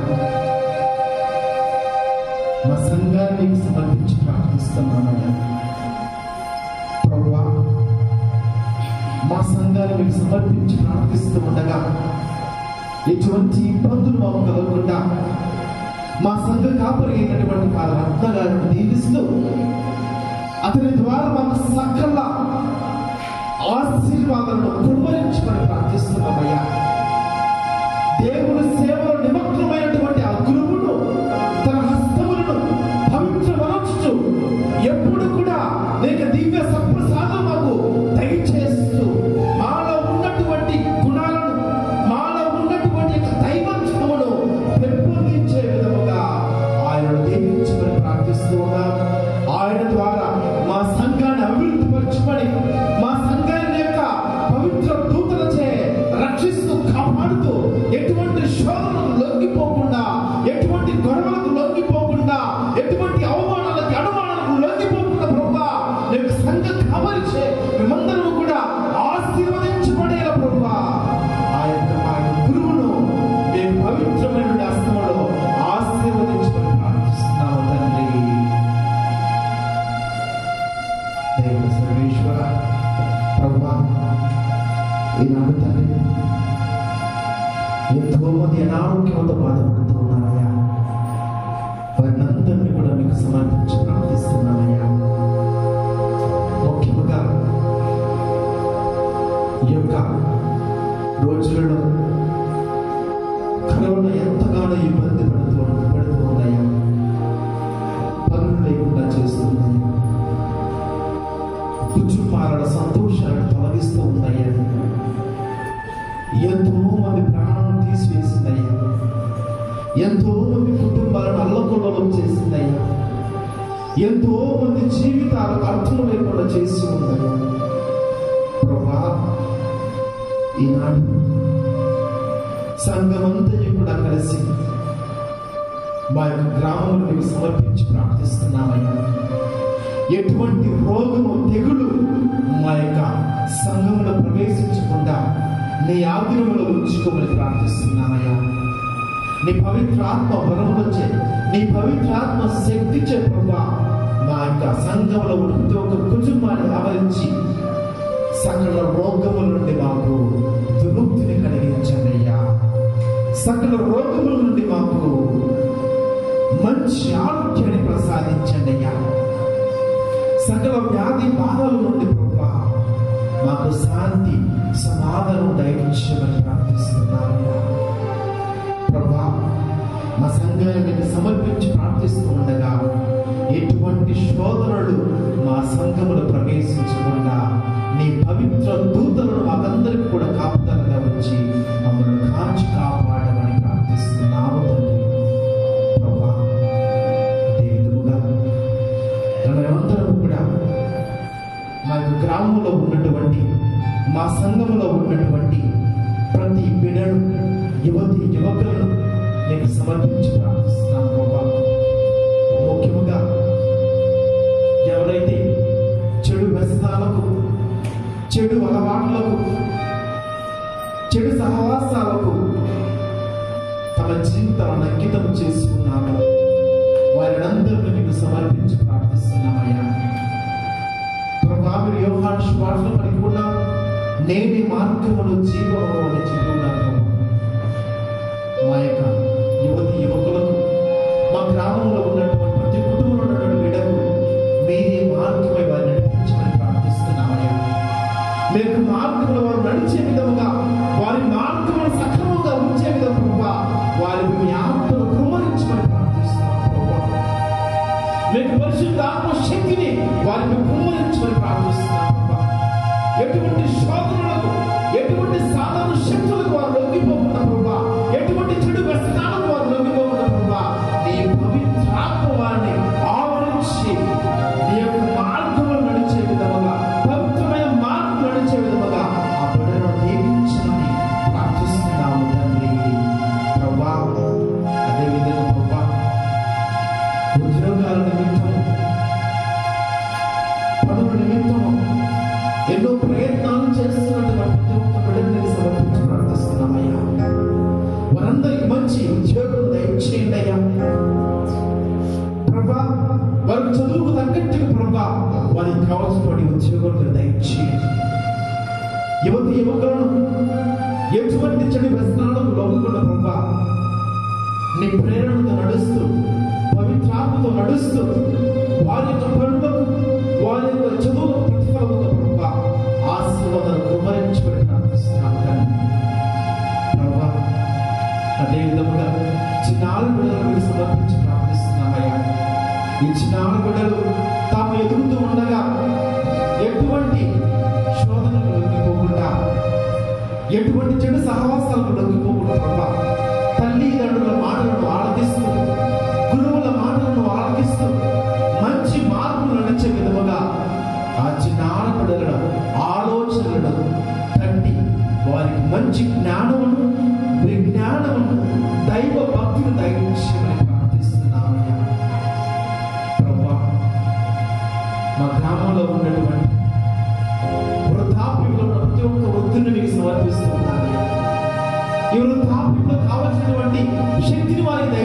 మా సంఘాన్ని సమర్పించి ప్రార్థిస్తున్నామయ్యా ప్రభువా మా సంఘాన్ని మీకు సమర్పించి ప్రార్థిస్తూ ఉండగా ఎటువంటి ఇబ్బందులు మాకు కలగకుండా మా సంఘ కాపరి అయినటువంటి కాదు రత్న గారిని దీవిస్తూ అతని ద్వారా మాకు సకల ఆశీర్వాదాలను కుమ్మరించమని ప్రార్థిస్తున్నామయ్యా దేవుని సేవలో నిమగ్నమైనటువంటి ఆ గురువును తన హస్తములను పవిత్రమనొచ్చు ఎప్పుడు కూడా నీకు దివ్య సప్రసాదం మాకు దయచేస్తూ మాలో ఉన్నటువంటి గుణాలను మాలో ఉన్నటువంటి యొక్క దైవత్వం ఎంతగానో ఇబ్బంది పడుతూ పెడుతూ ఉన్నాయా పనులు లేకుండా చేస్తున్నాయా కుటుంబాల సంతోషాలను తొలగిస్తూ ఉన్నాయా ఎంతో మంది ప్రాణాలను తీసివేసిందయ్యా ఎంతో మంది కుటుంబాలను అల్లకొల్లం చేసిందయ్యా ఎంతో మంది జీవితాలకు అర్థం లేకుండా చేసి ఉందయ్యా ప్రభా ఈనాడు సంఘమంతయు కూడా కలిసి మా యొక్క గ్రామంలో నీకు సమర్పించి ప్రార్థిస్తున్నామయ్యా ఎటువంటి రోగము తెగులు మా యొక్క సంఘంలో ప్రవేశించకుండా నీ ఆగ్రహంలో ఉంచుకోమని ప్రార్థిస్తున్నామయ్యా నీ పవిత్రాత్మ వరములచే నీ పవిత్రాత్మ శక్తిచే ప్రభా మా యొక్క సంఘంలో ఉన్న ప్రతి ఒక్క కుటుంబాన్ని ఆవరించి సకల రోగముల నుండి మాకు విముక్తిని కలిగించండి అయ్యా సకల రోగముల నుండి మాకు మంచి ఆరోగ్యాన్ని ప్రసాదించండి అయ్యా సకల వ్యాధి బాధల నుండి ప్రభా మాకు శాంతి సమాధానం దయచేయమని ప్రార్థిస్తున్నామయ్యా ప్రభా మా సంఘాన్ని మీకు సమర్పించి ప్రార్థిస్తూ ఉండగా ఎటువంటి శోధనలు మా సంఘములు ప్రవేశించకుండా నీ పవిత్ర దూతలను మాకందరికి కూడా కాపుదలగా వచ్చి మమ్మల్ని కాచి కాపాడమని ప్రార్థిస్తున్నాము తండ్రి ప్రభా అదే విధముగా మనమందరం కూడా మా యొక్క గ్రామంలో ఉన్నటువంటి మా సంఘంలో ఉన్నటువంటి ప్రతి బిడను యువతి యువకులను నేను సమర్పించి ప్రార్థిస్తున్నాను ప్రభా ముఖ్యముగా ఎవరైతే చెడు వ్యసనాలకు చెడు అలవాట్లకు చెడు సహవాసాలకు తమ జీవితాలను అంకితం చేసుకున్నారో వారినందరినీ మీకు సమర్పించి ప్రార్థిస్తున్నామయ్యా ప్రభా మీరు యోహాను శుభార్తలు పలికి ఉన్నారు నేనే మార్గములు జీవము అని చెప్తున్నాను మా యొక్క యువతి యువకులకు మా గ్రామంలో ఉన్నటువంటి ప్రతి కుటుంబంలో ఉన్నటువంటి బిడ్డకు మీరే మార్గమై వారిని నడిపించమని ప్రార్థిస్తున్నామయ్యా మీకు మార్గంలో వారు నడిచే విధముగా వారి మార్గమును సక్రమంగా ఉంచే విధముగా వారి మీ ఆత్మను కుమ్మరించమని ప్రార్థిస్తున్నాం ప్రభా మీకు పరిశుద్ధ ఆత్మ శక్తిని వారిని కుమ్మరించమని ప్రార్థిస్తున్నాం ప్రభా ఎటువంటి శోధనలకు ఎటువంటి సాధారణ శక్తులకు వారు లొంగిపోకుండా ప్రభా ఎటువంటి చెడు వ్యసనాలకు వారు లొంగిపోకుండా ప్రభా నీ పవిత్రాత్మ వారిని ఆవరించి నీ యొక్క మార్గంలో నడిచే విధముగా పవిత్రమైన మార్గం నడిచే విధముగా ఆ బిడ్డను దీవించమని ప్రార్థిస్తున్నాము తండ్రి ప్రభా అదేవిధంగా ప్రభా ఉద్యోగాల నిమిత్తం పనుల నిమిత్తం ఎన్నో ప్రయత్నాలు చేస్తున్నటువంటి ప్రతి ఒక్క బిడ్డని సమర్పించి ప్రార్థిస్తున్నామయ్యా వారందరికి మంచి ఉద్యోగం దయచేయండి అయ్యా ప్రభా వారికి చదువుకు తగ్గట్టుగా ప్రభా వారికి కావాల్సినటువంటి ఉద్యోగాలు దయచేయండి యువతి యువకులను ఎటువంటి చెడు వ్యసనాలకు లొంగకుండా ప్రభా నీ ప్రేరణతో నడుస్తూ పవిత్రాత్మతో నడుస్తూ వారి యొక్క పనులకు వారి యొక్క చదువులకు ప్రతిఫలముగా ప్రభా ఆశీర్వాదాలు కుమరించబడి ప్రార్థిస్తున్నాం కానీ ప్రభా అదే విధముగా చిన్నాడు బిడ్డలు మీరు సమర్పించి ప్రార్థిస్తున్నామయ్యా ఈ చిన్నాడు బిడ్డలు తాము ఎదుగుతూ ఉండగా ఎటువంటి శోధనకు లొంగిపోకుండా ఎటువంటి చెడు సహవాసాలకు లొంగిపోకుండా ప్రభా తల్లిదండ్రుల మాటలను ఆలకిస్తూ గురువుల మాటలను ఆలకిస్తూ మంచి మార్పులు నడిచే విధముగా ఆ చిన్న ఆడపిల్లల ఆలోచనలను తట్టి వారికి మంచి జ్ఞానమును విజ్ఞానమును దైవ భక్తిని దయచేయమని ప్రార్థిస్తున్నామయ్యా ప్రభా మా గ్రామంలో ఉన్నటువంటి వృద్ధాప్యంలో ఉన్న ప్రతి ఒక్క వృద్ధుని మీకు సమర్పిస్తున్నాను ఈ వృద్ధాప్యంలో కావలసినటువంటి శక్తిని వారికి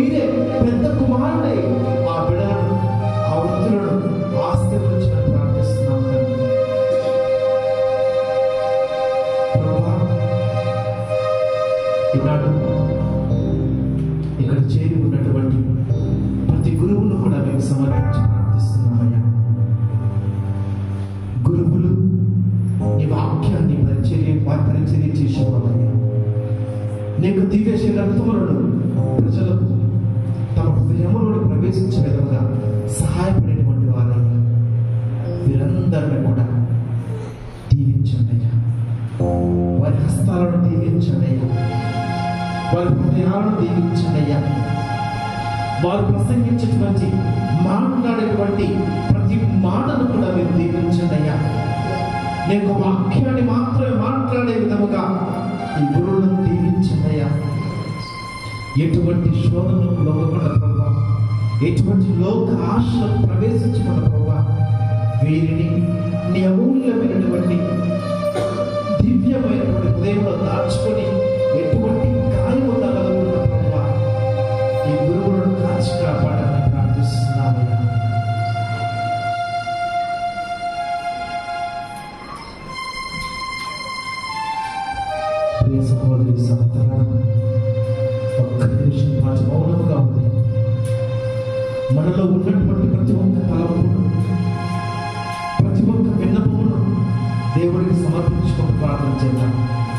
మీరే పెద్ద కుమారుడై ఆ బిడ్డలను ఆ వృద్ధులను ఆశీర్వదించిన ప్రార్థిస్తున్నాం తండ్రి. ప్రభువా, ఈనాడు ఇక్కడ చేరి ఉన్నటువంటి ప్రతి గురువును కూడా మేము సమర్పించి ప్రార్థిస్తున్నామయ్యా గురువులు నీ వాక్యాన్ని పరిచర్య పరిచర్య చేసేవాళ్ళయ్యా నీకు దివ్య రక్తములను ప్రజలకు తమ హృదయములను ప్రవేశించే విధంగా సహాయపడేటువంటి వారయ్యా వీరందరిని కూడా దీవించండి అయ్యా వారి హస్తాలను దీవించండి అయ్యా వారి హృదయాలను దీవించండి అయ్యా వారు ప్రసంగించేటువంటి మాట్లాడేటువంటి ప్రతి మాటను కూడా మీరు దీవించండి అయ్యా నేను వాక్యాన్ని మాత్రమే మాట్లాడే విధముగా ఈ గురువులను దీవించండి అయ్యా ఎటువంటి శోధనకు లొంగకుండా ప్రభావ ఎటువంటి లోక ఆశలకు ప్రవేశించకుండా ప్రభావ వీరిని నీ అమూల్యమైనటువంటి దివ్యమైనటువంటి హృదయంలో దాచుకొని ఎటువంటి గాయము తగలకుండా ప్రభావ ఈ గురువులను కాచి కాపాడని ప్రార్థిస్తున్నామయ్యా ప్రియ సహోదరి సహోదరా ఒక్క నిమిషం పాటు మౌనంగా ఉంది మనలో ఉన్నటువంటి ప్రతి ఒక్క తలపును ప్రతి ఒక్క విన్నపమును దేవుడికి సమర్పించుకొని ప్రార్థన చేద్దాం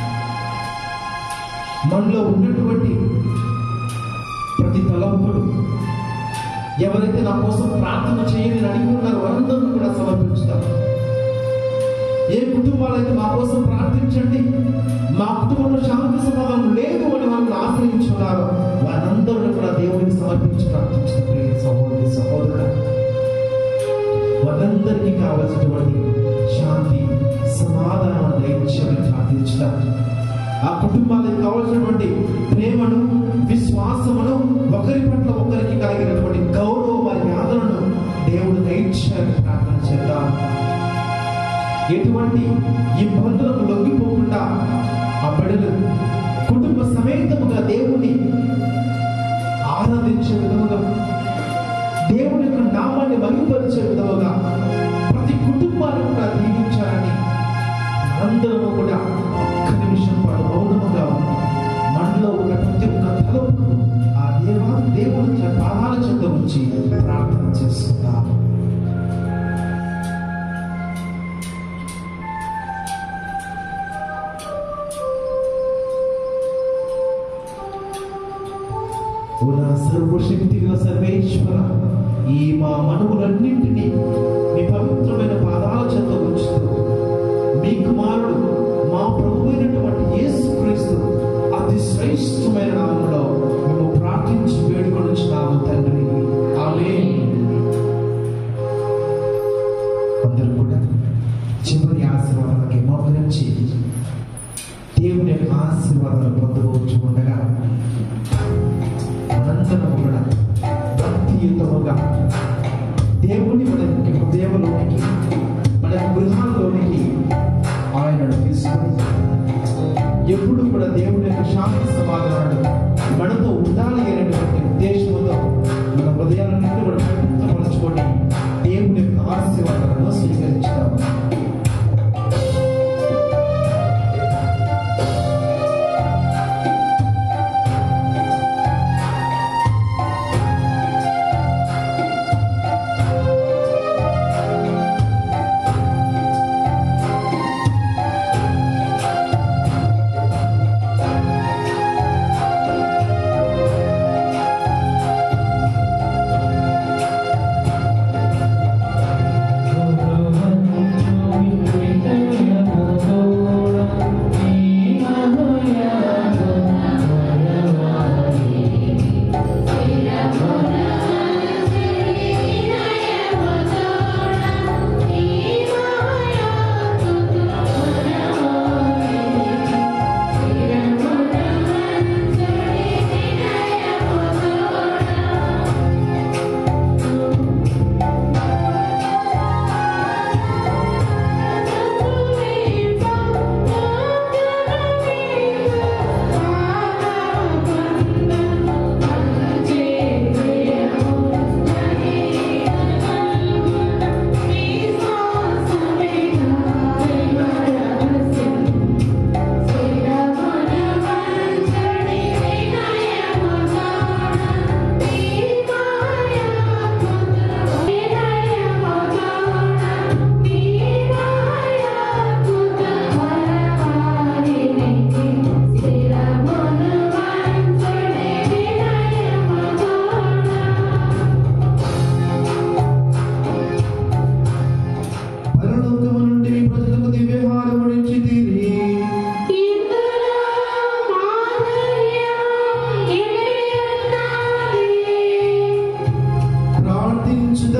మనలో ఉన్నటువంటి ప్రతి తలంపుడు ఎవరైతే నా కోసం ప్రార్థన చేయని అడిగి ఉన్నారో వారందరూ కూడా సమర్పించుతాం ఏ కుటుంబాలైతే మా కోసం ప్రార్థించండి మా కుటుంబంలో శాంతి సమాధానం లేదు అని వాళ్ళు ఆశ్రయించున్నారు వారందరూ కూడా దేవుడికి సమర్పించి ప్రార్థించిన ప్రియ సహోదరి సహోదరు వారందరికీ కావలసినటువంటి శాంతి సమాధానం దయచేయమని ప్రార్థించుతారు ఆ కుటుంబాలకు కావలసినటువంటి ప్రేమను విశ్వాసమును ఒకరి పట్ల ఒకరికి కలిగినటువంటి గౌరవ మర్యాదలను దేవుడు దయచేయాలని ప్రార్థన చేద్దాం ఎటువంటి ఇబ్బందులకు లొంగిపోకుండా ఆ బిడ్డలు కుటుంబ సమేతముగా దేవుని ఆరాధించే విధముగా దేవుని యొక్క నామాన్ని మహిమపరిచే విధముగా ప్రతి కుటుంబాన్ని కూడా దీవించాలని అందరము కూడా ఒక్క నిమిషం పాటు మౌనముగా ఉంది మనలో ఉన్న ప్రతి ఒక్క తలపును ఆ దేవా దేవుని చే- పాదాల చెంత ఉంచి ప్రార్థన చేస్తున్నాం ఓ నా సర్వశక్తిగా సర్వేశ్వర ఈ మా మనవులన్నింటినీ మీ పవిత్రమైన పాదాల చెంత ఉంచుతూ మీ కుమారుడు మా ప్రభు అయినటువంటి యేసుక్రీస్తు అతి శ్రేష్టమైన నామంలో మేము ప్రార్థించి వేడుకొనుచున్నాము తండ్రి ఆమేన్ అందరూ కూడా చివరి ఆశీర్వాదాలకి మోకరించి దేవుని యొక్క ఆశీర్వాదాలు పొందవచ్చు ఉండగా మనందరం కూడా భక్తియుతముగా దేవుని మన యొక్క హృదయంలోనికి మన యొక్క గృహాల్లోనికి ఆయనను తీసుకొని ఎప్పుడు కూడా దేవుని యొక్క శాంతి సమాధానాలు మనతో ఉండాలి అనేటువంటి ఉద్దేశంతో మన హృదయాలన్నింటి కూడా పవిత్రపరచుకొని దేవుని యొక్క ఆశీర్వాదాలను స్వీకరించుతాము ఆ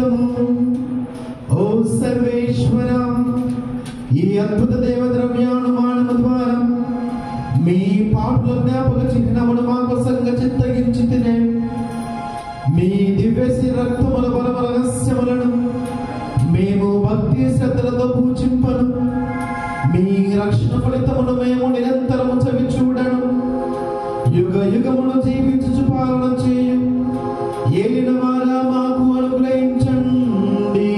స్తోత్రము ఓ సర్వేశ్వర ఈ అద్భుత దేవ ద్రవ్యానుమానము ద్వారా మీ పాటల జ్ఞాపక చిహ్నమును మా కోసంగా చిత్తగించి తినే మీ దివ్యసి రక్తముల బలమ రహస్యములను మేము భక్తి శ్రద్ధలతో పూజింపను మీ రక్షణ ఫలితమును మేము నిరంతరము చవి చూడను యుగ యుగమును జీవించు పాలన చేయు ఏలిన వారా మాకు అనుగ్రహించండి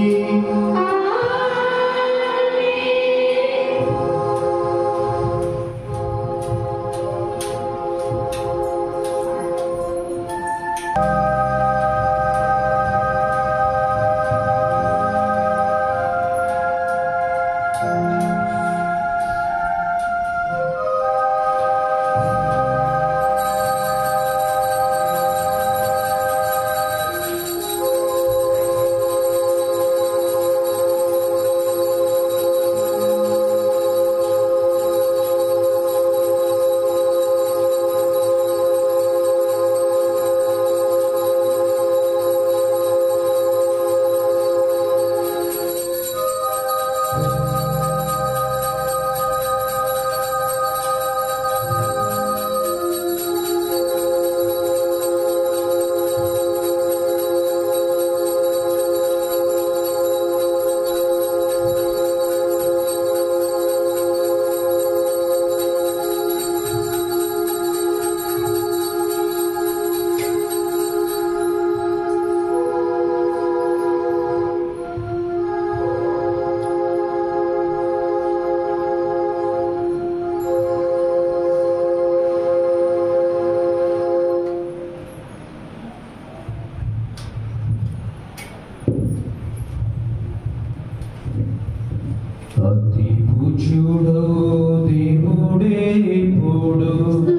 అతి పూజ్యుడో దేవుడే ఇప్పుడు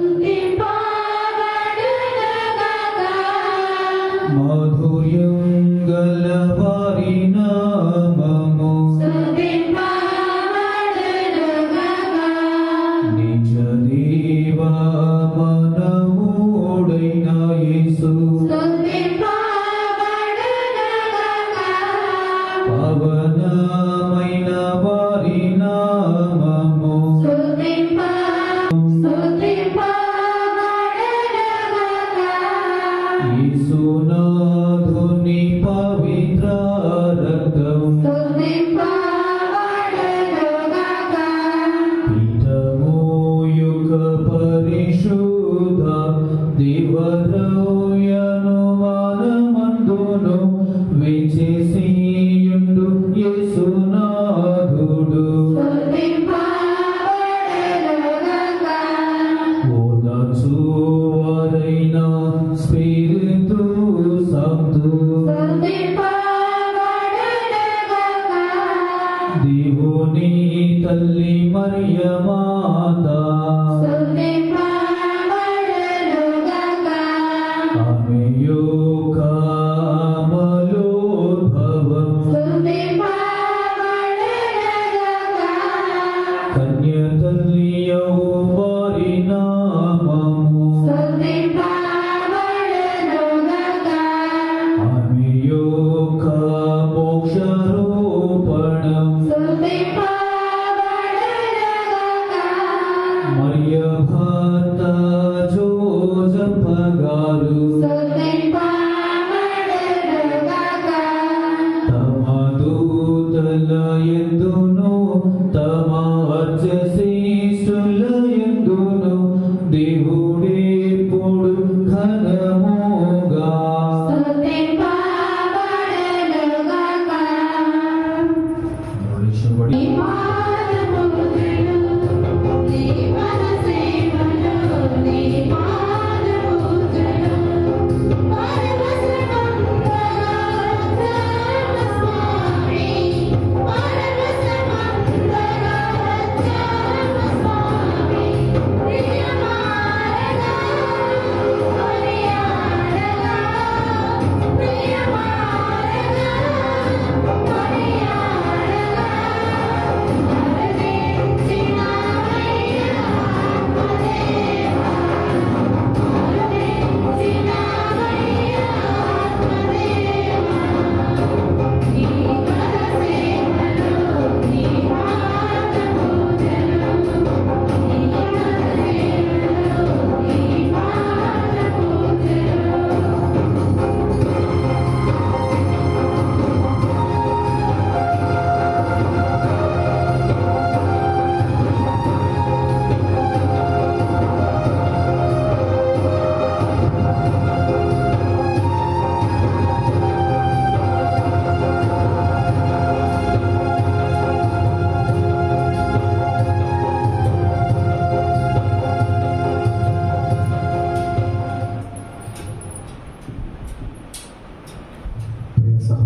మాధుర్యం గల వారి నామము నిజ దేవా మనవుడైన యేసు పవనమైన వారి నామము యేసునాథుని పవిత్ర రక్తం పీఠము యొక్క పరిశుద్ధ దేవరౌయను మానమందును విచేసియుండు యేసునాథుడు ఓదాచువారైన స్పిరితు సంతు దేవుని తల్లి మరియమాత ఆమె యొక్క అమలోద్భవం కన్య తల్లియౌ వారి నామము ఆమె యొక్క మోక్షరూపణం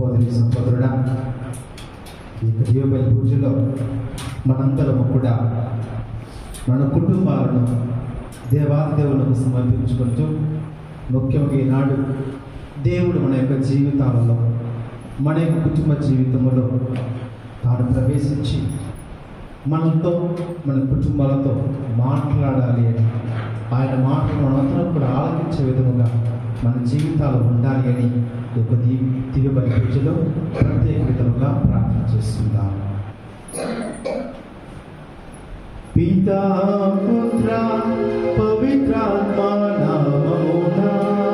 సహోదరి సహోదరుడా ఈ జీవబలి పూజలో మనందరము కూడా మన కుటుంబాలను దేవాదేవులకు సమర్పించుకుంటూ ముఖ్యంగా ఈనాడు దేవుడు మన యొక్క జీవితాలలో మన యొక్క కుటుంబ జీవితంలో తాను ప్రవేశించి మనతో మన కుటుంబాలతో మాట్లాడాలి అని ఆయన మాటలు మనందరం కూడా ఆలకించే విధముగా మన జీవితాలు ఉండాలి అని ఈ యొక్క దీ దివ్యబలి పూజలో ప్రత్యేక విధముగా ప్రార్థన చేస్తున్నాం పితా పుత్ర పవిత్రాత్మ నామమునా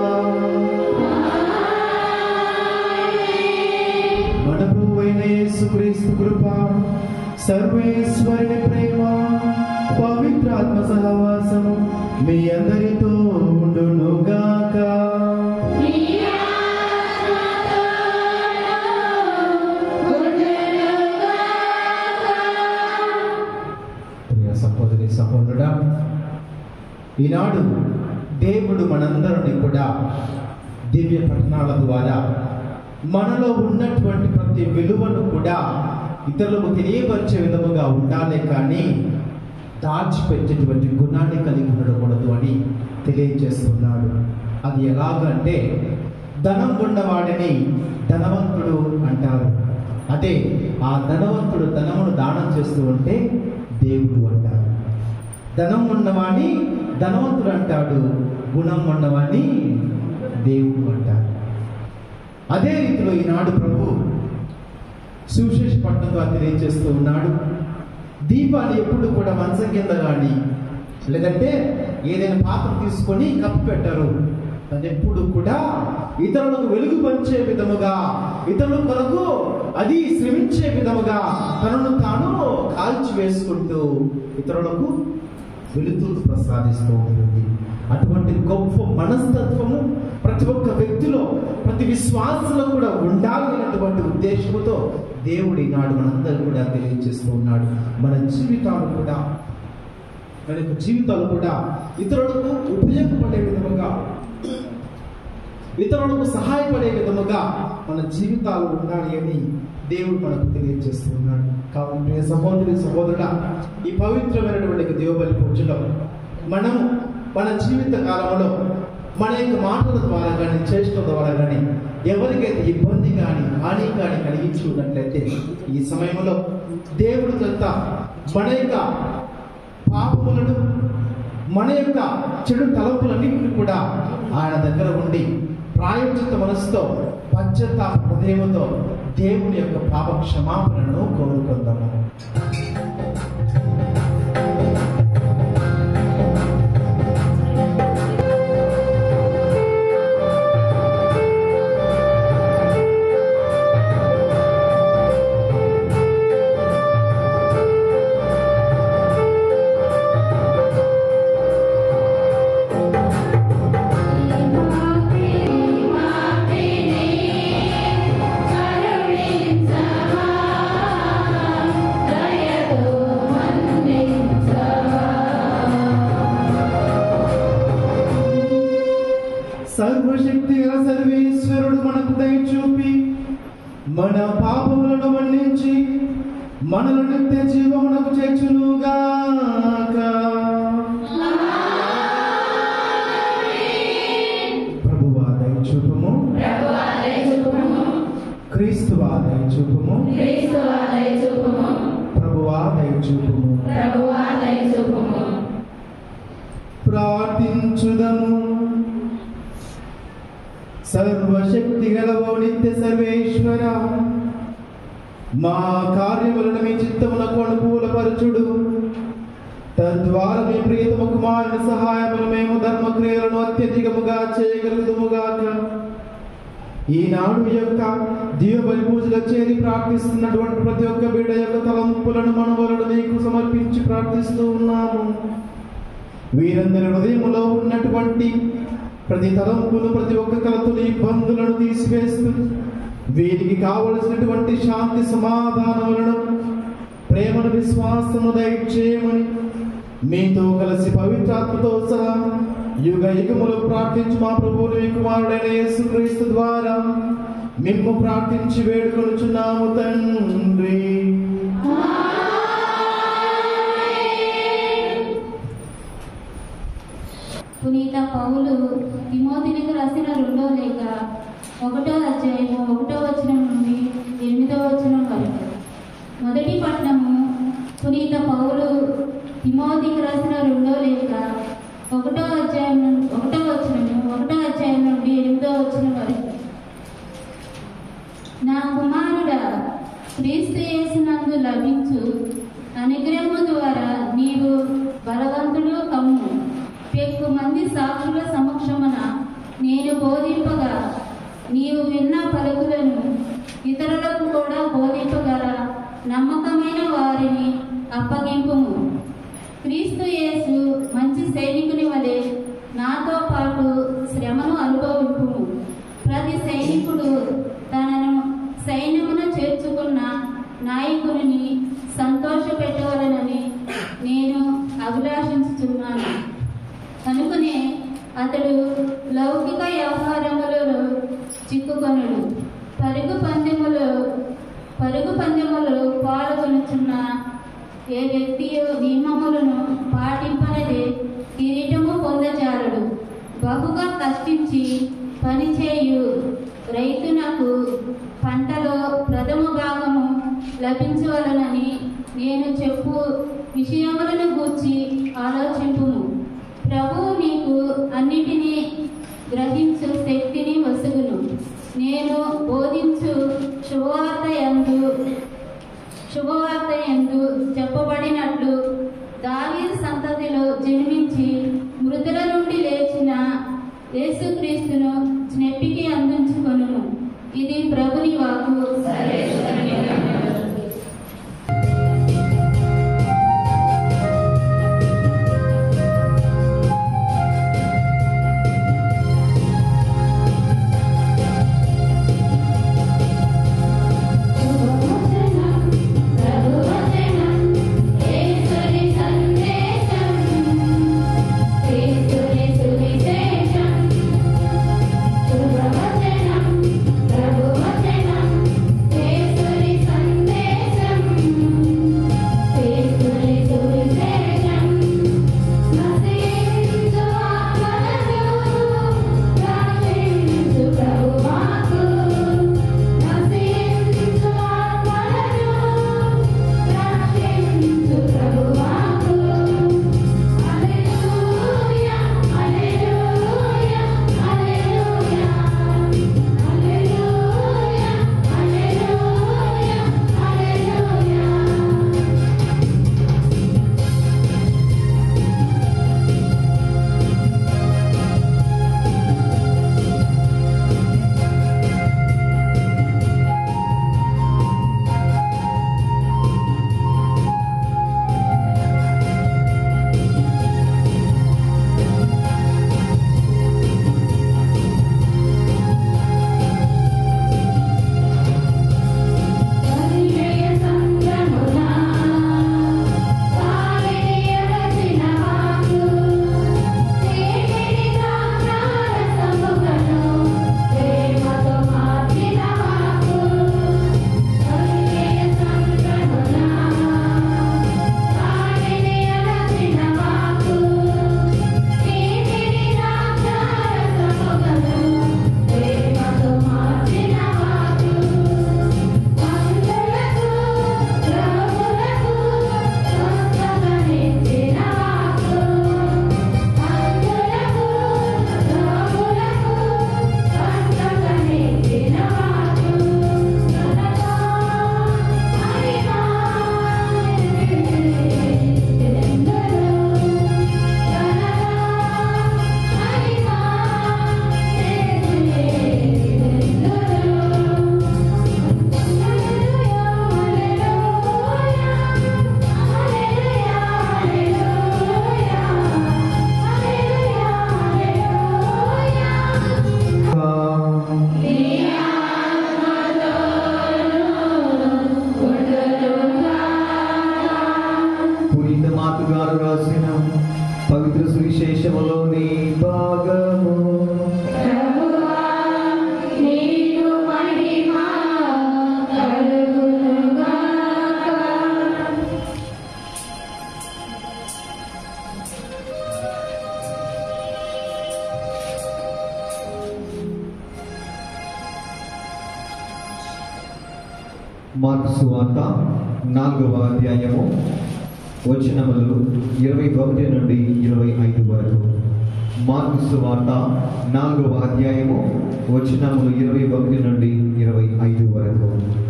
మన ప్రభువైన యేసుక్రీస్తు కృప సర్వేశ్వరుని ప్రేమ పవిత్రాత్మ సహవాసము మీ అందరితో ఉండునుగాక ప్రియ సహోదరి సహోదరుడా ఈనాడు దేవుడు మనందరిని కూడా దివ్య పఠనాల ద్వారా మనలో ఉన్నటువంటి ప్రతి విలువను కూడా ఇతరులకు తెలియపరిచే విధముగా ఉండాలి కానీ దాచిపెట్టేటువంటి గుణాన్ని కలిగి ఉండకూడదు అని తెలియజేస్తున్నాడు అది ఎలాగంటే ధనం ఉన్నవాడిని ధనవంతుడు అంటారు అదే ఆ ధనవంతుడు ధనమును దానం చేస్తూ ఉంటే దేవుడు అంటారు ధనం ఉన్నవాణ్ణి ధనవంతుడు అంటాడు గుణం ఉన్నవాణ్ణి దేవుడు అంటారు అదే రీతిలో ఈనాడు ప్రభు సువిశేష పట్టణం ద్వారా తెలియజేస్తూ ఉన్నాడు దీపాన్ని ఎప్పుడు కూడా మంచం కింద కానీ లేదంటే ఏదైనా పాత్ర తీసుకొని కప్పు పెట్టారు అది ఎప్పుడు కూడా ఇతరులకు వెలుగు పంచే విధముగా ఇతరుల కొరకు అది శ్రమించే విధముగా తనను తాను కాల్చి వేసుకుంటూ ఇతరులకు వెలుతురు ప్రసాదిస్తూ ఉంటుంది అటువంటి గొప్ప మనస్తత్వము ప్రతి ఒక్క వ్యక్తిలో ప్రతి విశ్వాసంలో కూడా ఉండాలి అనేటువంటి ఉద్దేశంతో దేవుడు ఈనాడు మనందరూ కూడా తెలియజేస్తూ ఉన్నాడు మన జీవితాలు కూడా మన యొక్క జీవితాలు కూడా ఇతరులకు ఉపయోగపడే విధముగా ఇతరులకు సహాయపడే విధముగా మన జీవితాలు ఉండాలి అని దేవుడు మనకు తెలియజేస్తున్నాడు కాబట్టి ప్రియ సహోదరి సహోదరుడ ఈ పవిత్రమైనటువంటి దేవబలి పూజలో మనం మన జీవిత కాలంలో మన యొక్క మాటల ద్వారా కానీ చేష్టల ద్వారా కానీ ఎవరికైతే ఇబ్బంది కానీ హాని కానీ కలిగించి ఉన్నట్లయితే ఈ సమయంలో దేవుడి చెంత మన యొక్క పాపములను మన యొక్క చెడు తలంపులన్నింటినీ కూడా ఆయన దగ్గర ఉండి ప్రాయోజిత మనసుతో పశ్చాత్తాప హృదయంతో దేవుని యొక్క పాప క్షమాపణను కోరుకుందాము సర్వశక్తి గల సర్వేశ్వరుడు మనకు దయ చూపి మన పాపములను మన్నించి మనలు నిత్య జీవమునకు చేర్చునుగాక ప్రభువా దయ చూపము క్రీస్తువా దయ చూపము ప్రభువా దయ చూపము ప్రార్థించుదము సర్వశక్తి గలవో నిత్య సర్వేశ్వర మా కార్యములను మీ చిత్తమునకు అనుకూలపరచుడు తద్వారా మీ ప్రియతమ కుమారుని సహాయమును మేము ధర్మక్రియలను అత్యధికముగా చేయగలుగుదుముగాక ఈనాడు ఈ యొక్క దీవబలి పూజలో చేరి ప్రార్థిస్తున్నటువంటి ప్రతి ఒక్క బిడ్డ యొక్క తలంపులను మనవలను నీకు సమర్పించి ప్రార్థిస్తూ ఉన్నాము వీరందరి హృదయములో ఉన్నటువంటి ప్రతి తలంపును ప్రతి ఒక్క కలతుని ఇబ్బందులను తీసివేస్తూ వీరికి కావలసినటువంటి శాంతి సమాధానములను ప్రేమను విశ్వాసము దయచేయమని మీతో కలిసి పవిత్రాత్మతో సహా యుగ యుగములు ప్రార్థించు మా ప్రభువుని మీ కుమారుడైన యేసుక్రీస్తు ద్వారా మిమ్ము ప్రార్థించి వేడుకొనుచున్నాము తండ్రి పునీత పౌలు తిమోతినికి రాసిన రెండో లేఖ ఒకటో అధ్యాయము ఒకటో వచనం నుండి ఎనిమిదో వచనం వరకు మొదటి పట్టణము పునీత పౌలు తిమోతికి రాసిన రెండో లేఖ ఒకటో అధ్యాయం నుండి ఒకటో వచనము ఒకటో అధ్యాయం నుండి ఎనిమిదో వచనం వరకు నా కుమారుడా క్రీస్తు యేసునందు లభించు అనుగ్రహము ద్వారా నీవు బలవంతుడు కమ్ము పెక్కు మంది సాక్షుల సమక్షమున నేను బోధింపగా నీవు విన్న పలుకులను ఇతరులకు కూడా బోధింపగల నమ్మకమైన వారిని అప్పగింపుము క్రీస్తు యేసు మంచి సైనికుని వలె నాతో పాటు శ్రమను అనుభవింపుము ప్రతి సైనికుడు తనను సైన్యమున చేర్చుకున్న నాయకుని సంతోషపెట్టవలనని నేను అభిలాషించుచున్నాను కనుకనే అతడు లౌకిక వ్యవహారములలో చిక్కుకొనడు పరుగు పందెములో పరుగు పందెములో పాల్గొనుచున్న ఏ వ్యక్తి నియమములను పాటింపనదే కిరీటము పొందజాలడు బహుగా కష్టించి పనిచేయు రైతునకు పంటలో ప్రథమ భాగము లభించవలనని నేను చెప్పు విషయములను గూర్చి ఆలోచింపుము ప్రభువు నీకు అన్నిటినీ గ్రహించు శక్తిని వసుగును నేను బోధించు శుభవార్త యందు శుభవార్త యందు చెప్పబడినట్లు దావీదు సంతతిలో జన్మించి మృతుల నుండి లేచిన యేసుక్రీస్తును స్నెప్పికి అందించుకొను ఇది ప్రభుని వాకు సందేశం మార్క్స్ వార్త నాలుగవ అధ్యాయము వచనములు ఇరవై ఒకటి నుండి ఇరవై ఐదు వరకు మార్క్స్ వార్త నాలుగవ అధ్యాయము వచనములు ఇరవై ఒకటి నుండి ఇరవై ఐదు వరకు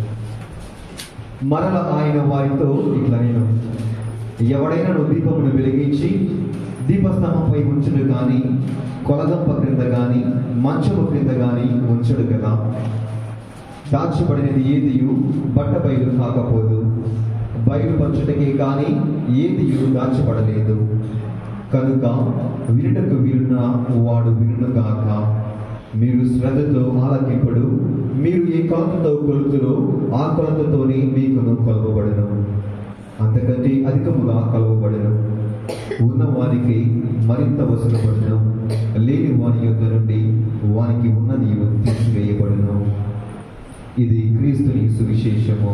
మరల ఆయన వారితో ఇట్లా నేను ఎవడైనా దీపమును వెలిగించి దీపస్తంభంపై ఉంచును కానీ కొలగంప క్రింద కానీ మంచము క్రింద కానీ ఉంచడు కదా దాచబడినది ఏదియు బట్ట బయలు కాకపోదు బయలుపరచుటకే కానీ ఏదియు దాచబడలేదు కనుక వినుటకు వినున వాడు వినును గాక మీరు శ్రద్ధతో ఆలకింపుడు మీరు ఏ కొలతతో కొలుతురో ఆ కొలతతోనే మీకును కొలవబడును అంతకంటే అధికముగా కొలవబడును ఉన్న వానికి మరింత వసూలబడును లేని వాని యొద్ద నుండి వానికి ఉన్నది తీసివేయబడును ఇది క్రీస్తుని సువిశేషము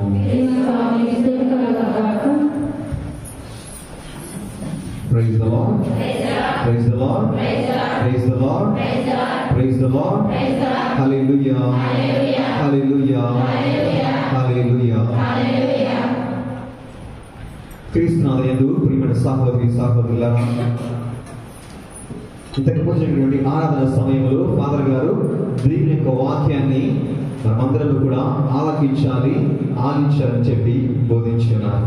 Praise the Lord. Praise the Lord. Praise the Lord. Praise the Lord. Hallelujah. Hallelujah. Hallelujah. క్రీస్తునాథయందు ప్రియమైన సహోదరి సహోదరులారా ఇంతకు ముందు జరిగినటువంటి ఆరాధన సమయంలో ఫాదర్ గారు దేవుని యొక్క వాక్యాన్ని మనమందరం కూడా ఆలకించాలి ఆలించాలని చెప్పి బోధించి ఉన్నారు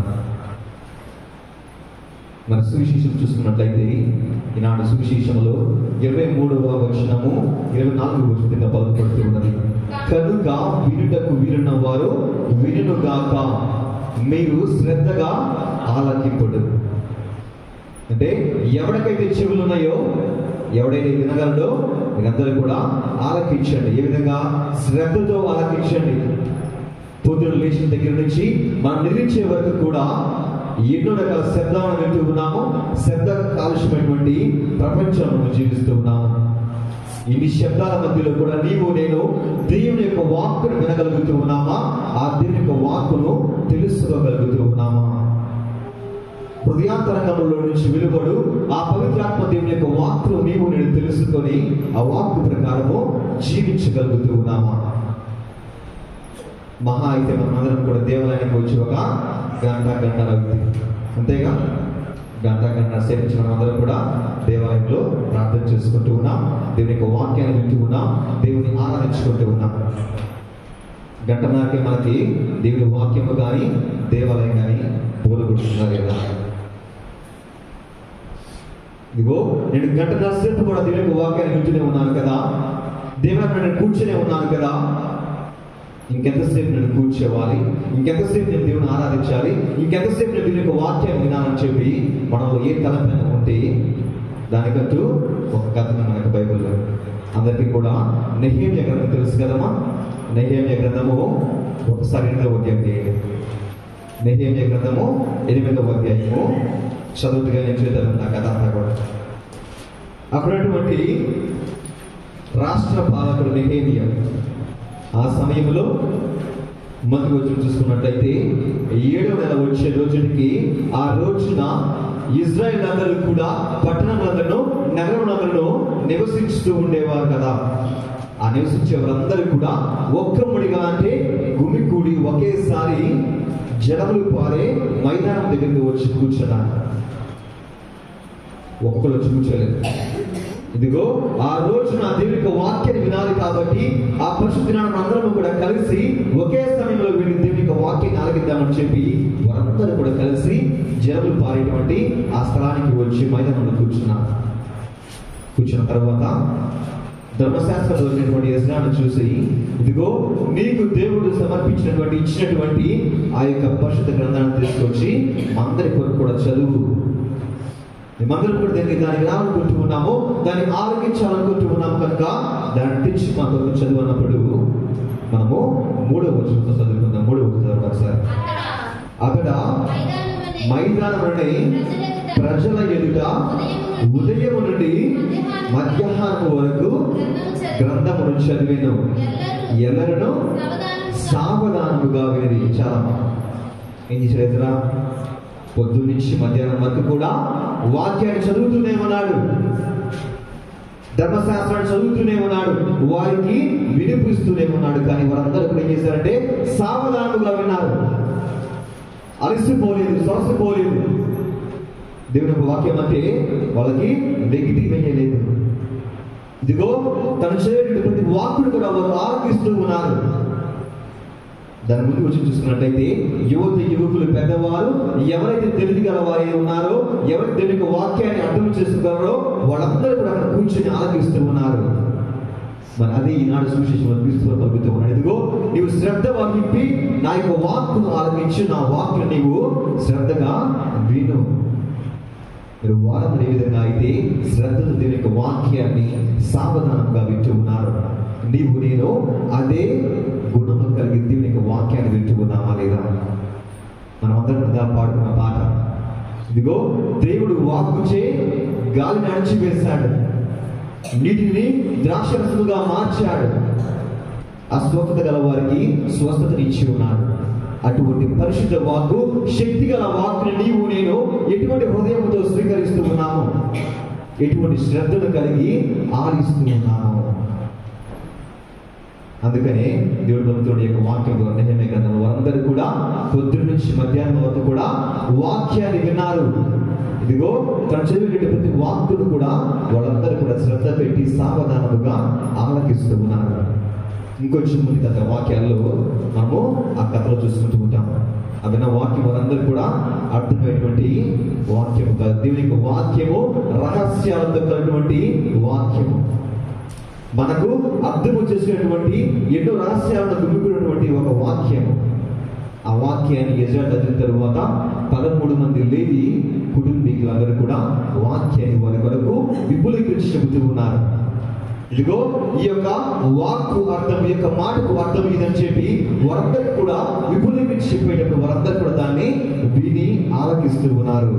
మన సువిశేషం చూసుకున్నట్లయితే ఈనాడు సువిశేషంలో ఇరవై మూడవ వచనము ఇరవై నాలుగు వచనంగా పలుకుపడుతూ ఉన్నది కనుక వినుటకు వీరున్న వారు వినుగాక మీరు శ్రద్ధగా ఆలకింపుడు అంటే ఎవరికైతే చెవులు ఉన్నాయో ఎవడైతే వినగలడో మీరందరూ కూడా ఆలకించండి ఏ విధంగా శ్రద్ధతో ఆలకించండి పొద్దున లేచిన దగ్గర నుంచి మనం నిరీక్షే వరకు కూడా ఎన్నో రకాల శబ్దాలను వింటూ ఉన్నాము శబ్ద కాలుష్యమైనటువంటి ప్రపంచంలో జీవిస్తూ ఉన్నాము ఇన్ని శబ్దాల మధ్యలో కూడా నీవు నేను దేవుని యొక్క వాక్కును వినగలుగుతూ ఉన్నామా ఆ దేవుని యొక్క వాక్కును తెలుసుకోగలుగుతూ ఉన్నామా హృదయాంతరంగంలో నుంచి వెలువడు ఆ పవిత్రాత్మ దేవుని యొక్క వాక్కును నీవు నేను తెలుసుకొని ఆ వాక్కు ప్రకారము జీవించగలుగుతూ ఉన్నామా మహా అయితే మనమందరం కూడా దేవాలయానికి వచ్చి ఒక గంట గంటల వ్యక్తి అంతేగా గంట గంట సేవించిన మనమందరం కూడా దేవాలయంలో ప్రార్థన చేసుకుంటూ ఉన్నాం దేవుని యొక్క వాక్యాన్ని వింటూ ఉన్నాం దేవుని ఆరాధించుకుంటూ ఉన్నాం గంటన్నరకే మనకి దేవుని వాక్యము కానీ దేవాలయం కానీ బోధకుంటున్నారు కదా ఇదిగో నేను గంటన్నర సేపు కూడా దేవుని యొక్క వాక్యాన్ని వింటూనే ఉన్నాను కదా దేవుని నేను కూర్చునే ఉన్నాను కదా ఇంకెంతసేపు నేను కూర్చోవాలి ఇంకెంతసేపు నేను దేవుని ఆరాధించాలి ఇంకెంతసేపు నేను దేవుని యొక్క వాక్యం వినాలని చెప్పి మనలో ఏ తలపైన ఉంటే దానికంటూ ఒక కథను మనకు బైబిల్లో అందరికీ కూడా నెహేమ్య గ్రంథం తెలుసు కదమ్మా నెహేమ్య గ్రంథము ఒకసారి ఎనిమిదవ అధ్యాయం చేయండి నెహేమ్య గ్రంథము ఎనిమిదవ అధ్యాయము చదువుతుగా నేను చూద్దాం నా కథ అంతా కూడా అప్పుడటువంటి రాష్ట్ర పాలకుడు నెహేమియా ఆ సమయంలో మొదటి రోజు చూసుకున్నట్లయితే ఏడవ నెల వచ్చే రోజుకి ఆ రోజున ఇజ్రాయెల్ అందరూ కూడా పట్టణములందరూ నగరములందరూ నివసిస్తూ ఉండేవారు కదా ఆ నివసించే వారందరూ కూడా ఒక్కముడిగా అంటే గుమికూడి ఒకేసారి జడములు పారే మైదానం దగ్గరికి వచ్చి కూర్చున్నారు ఒక్కొక్కరు వచ్చి కూర్చోలేదు ఇదిగో ఆ రోజున దేవుని యొక్క వాక్యాన్ని వినాలి కాబట్టి ఆ పరిశుద్ధ దినాన్ని అందరం కూడా కలిసి ఒకే సమయంలో వెళ్ళి దేవుని యొక్క వాక్యాన్ని ఆలకిద్దామని చెప్పి వారందరూ కూడా కలిసి జనములు పారేటువంటి ఆ స్థలానికి వచ్చి మైదానంలో కూర్చున్నారు కూర్చున్న తర్వాత ధర్మశాస్త్రంలో ఉన్నటువంటి యజ్ఞాన్ని చూసి ఇదిగో నీకు దేవుడు సమర్పించినటువంటి ఇచ్చినటువంటి ఆ యొక్క పరిశుద్ధ గ్రంథాన్ని తీసుకొచ్చి అందరి కొరకు కూడా చదువు మేమందరం కూడా దీన్ని దాన్ని వినాలనుకుంటూ ఉన్నాము దాన్ని ఆలోచించాలనుకుంటూ ఉన్నాము కనుక దాన్ని తెచ్చి మా కొరకు చదువు అన్నప్పుడు మనము మూడవ వచనంతో చదువుకుందాం మూడవ వచనం చదవండి ఒకసారి అక్కడ మైదానమునే ప్రజల ఎదుట ఉదయం నుండి మధ్యాహ్నం వరకు గ్రంథమును చదివేను ఎల్లరను సావధానముగా వినది చాలా ఏం చేశాడు ఎదురా పొద్దున్నుంచి మధ్యాహ్నం వరకు కూడా వాక్యాన్ని చదువుతూనే ఉన్నాడు ధర్మశాస్త్రాన్ని చదువుతూనే ఉన్నాడు వారికి వినిపిస్తూనే ఉన్నాడు కానీ వారందరూ కూడా ఏం చేశారంటే సావధానముగా విన్నారు అలసిపోలేదు శ్వాసపోలేదు దేవుని యొక్క వాక్యం అంటే వాళ్ళకి నెగిటివ్ వేయలేదు ఇదిగో తను చేయడం ప్రతి వాక్కుడు కూడా వారు ఆలకిస్తూ ఉన్నారు దాని ముందు వచ్చి చూసుకున్నట్లయితే యువత యువకులు పెద్దవారు ఎవరైతే తెలివి గల వారు ఉన్నారో ఎవరైతే దేవుని యొక్క వాక్యాన్ని అర్థం చేసుకోగలరో వాళ్ళందరూ కూడా అక్కడ కూర్చొని ఆలకిస్తూ ఉన్నారు మరి అదే ఈనాడు సువిశేషంలో క్రీస్తులో పలుకుతూ ఉన్నాడు ఇదిగో నీవు శ్రద్ధ వహింపి నా యొక్క వాక్కును ఆలకించి నా వాక్ను నీవు శ్రద్ధగా విను మీరు వారం ఏ విధంగా అయితే శ్రద్ధతో దేవుని యొక్క వాక్యాన్ని సావధానంగా వింటూ ఉన్నారు నీవు నేను అదే గుణము కలిగి దేవుని యొక్క వాక్యాన్ని వింటూ ఉన్నామా లేదా మనం అందరం కదా పాడుకున్న పాట ఇదిగో దేవుడు వాక్కుచే గాలిని అణచివేశాడు నీటిని ద్రాక్షరసముగా మార్చాడు అస్వస్థత గల వారికి స్వస్థతనిచ్చి ఉన్నాడు అటువంటి పరిశుద్ధ వాక్కు శక్తి గల వాక్కుని నీవు నేను ఎటువంటి హృదయంతో స్వీకరిస్తూ ఉన్నాము ఎటువంటి శ్రద్ధను కలిగి ఆలిస్తూ ఉన్నాము అందుకనే దేవుడు భక్తుడి యొక్క వాక్యం ద్వారా నిజమే గ్రంథం వారందరూ కూడా పొద్దున్న నుంచి మధ్యాహ్నం వరకు కూడా వాక్యాన్ని విన్నారు ఇదిగో తను చదివిన ప్రతి వాక్కును కూడా వాళ్ళందరూ కూడా శ్రద్ధ పెట్టి సావధానముగా ఆలకిస్తూ ఉన్నారు ఇంకొంచెం ముందు కథ వాక్యాల్లో మనము ఆ కథలో చూసుకుంటూ ఉంటాం ఆ విన్న వాక్యం వారందరూ కూడా అర్థమైనటువంటి వాక్యము కాదు దేవుని యొక్క వాక్యము రహస్యాలతో కలిగినటువంటి వాక్యము మనకు అర్థము చేసినటువంటి ఎన్నో రహస్యాలను దుమ్ముకున్నటువంటి ఒక వాక్యము ఆ వాక్యాన్ని యజా చదివిన తరువాత పదమూడు మంది లేవి కుటుంబీకులందరూ కూడా వాక్యాన్ని వారి కొరకు విపులీకరించి చెబుతూ ఉన్నారు ఇదిగో ఈ యొక్క వాక్కు అర్థం ఈ యొక్క మాటకు అర్థం ఇదని చెప్పి వారందరూ కూడా విపులీకరించి చెప్పేటప్పుడు వారందరూ కూడా దాన్ని విని ఆలకిస్తూ ఉన్నారు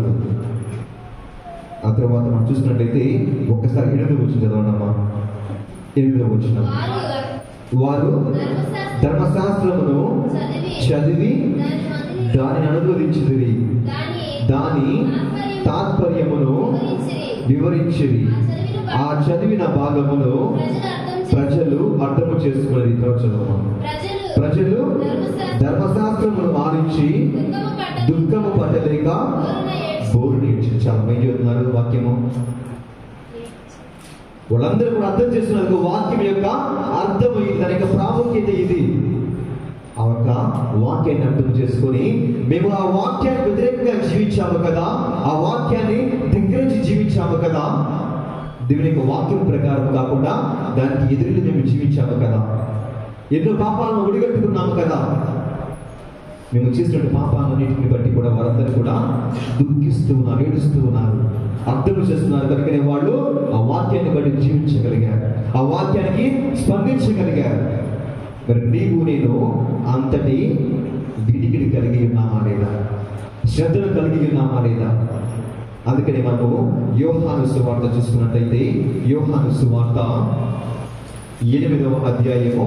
ఆ తర్వాత మనం చూసినట్లయితే ఒక్కసారి ఎనిమిది వచ్చిన చదవండమ్మా ఎనిమిది వచ్చిన వారు వారు ధర్మశాస్త్ర ధర్మశాస్త్రమును చదివి చదివి దాని మందిని దానిని అనువదించిదిరి దాని దాని తాత్పర్యమును వివరించిరి. వివరించిరి ఆ చదివిన భాగమును ప్రజలు అర్థం ప్రజలు అర్థము చేసుకునేది తర్వాత చదవమా ప్రజలు ప్రజలు ధర్మశాస్త్ర ధర్మశాస్త్రమును ఆలించి దుఃఖము పట్ట దుఃఖము పట్టలేక బోరున ఏడ్చి బోరు నేర్చి చాలా మంది చెప్తున్నారు వాక్యము వాళ్ళందరూ కూడా అర్థం చేస్తున్నారు వాక్యం యొక్క అర్థం ఇది దాని యొక్క ప్రాముఖ్యత ఇది ఆ యొక్క వాక్యాన్ని అర్థం చేసుకొని మేము ఆ వాక్యానికి వ్యతిరేకంగా జీవించాము కదా ఆ వాక్యాన్ని ధిక్కరించి జీవించాము కదా దేవుని యొక్క వాక్యం ప్రకారం కాకుండా దానికి ఎదురు మేము జీవించాము కదా ఎన్నో పాపాలను ఒడిగట్టుకున్నాము కదా మేము చేసినట్టు పాపాలన్నింటిని బట్టి కూడా వారందరూ కూడా దుఃఖిస్తూ ఉన్నారు ఏడుస్తూ ఉన్నారు అర్థం చేస్తున్నారు కనుకనే వాళ్ళు ఆ వాక్యాన్ని బట్టి జీవించగలిగారు ఆ వాక్యానికి స్పందించగలిగారు మరి నీవు నేను అంతటి విడిగిడి కలిగి ఉన్నామా లేదా శ్రద్ధను కలిగి ఉన్నామా లేదా అందుకనే మనము యోహాను సువార్త చూసుకున్నట్లయితే యోహాను సువార్త ఎనిమిదవ అధ్యాయము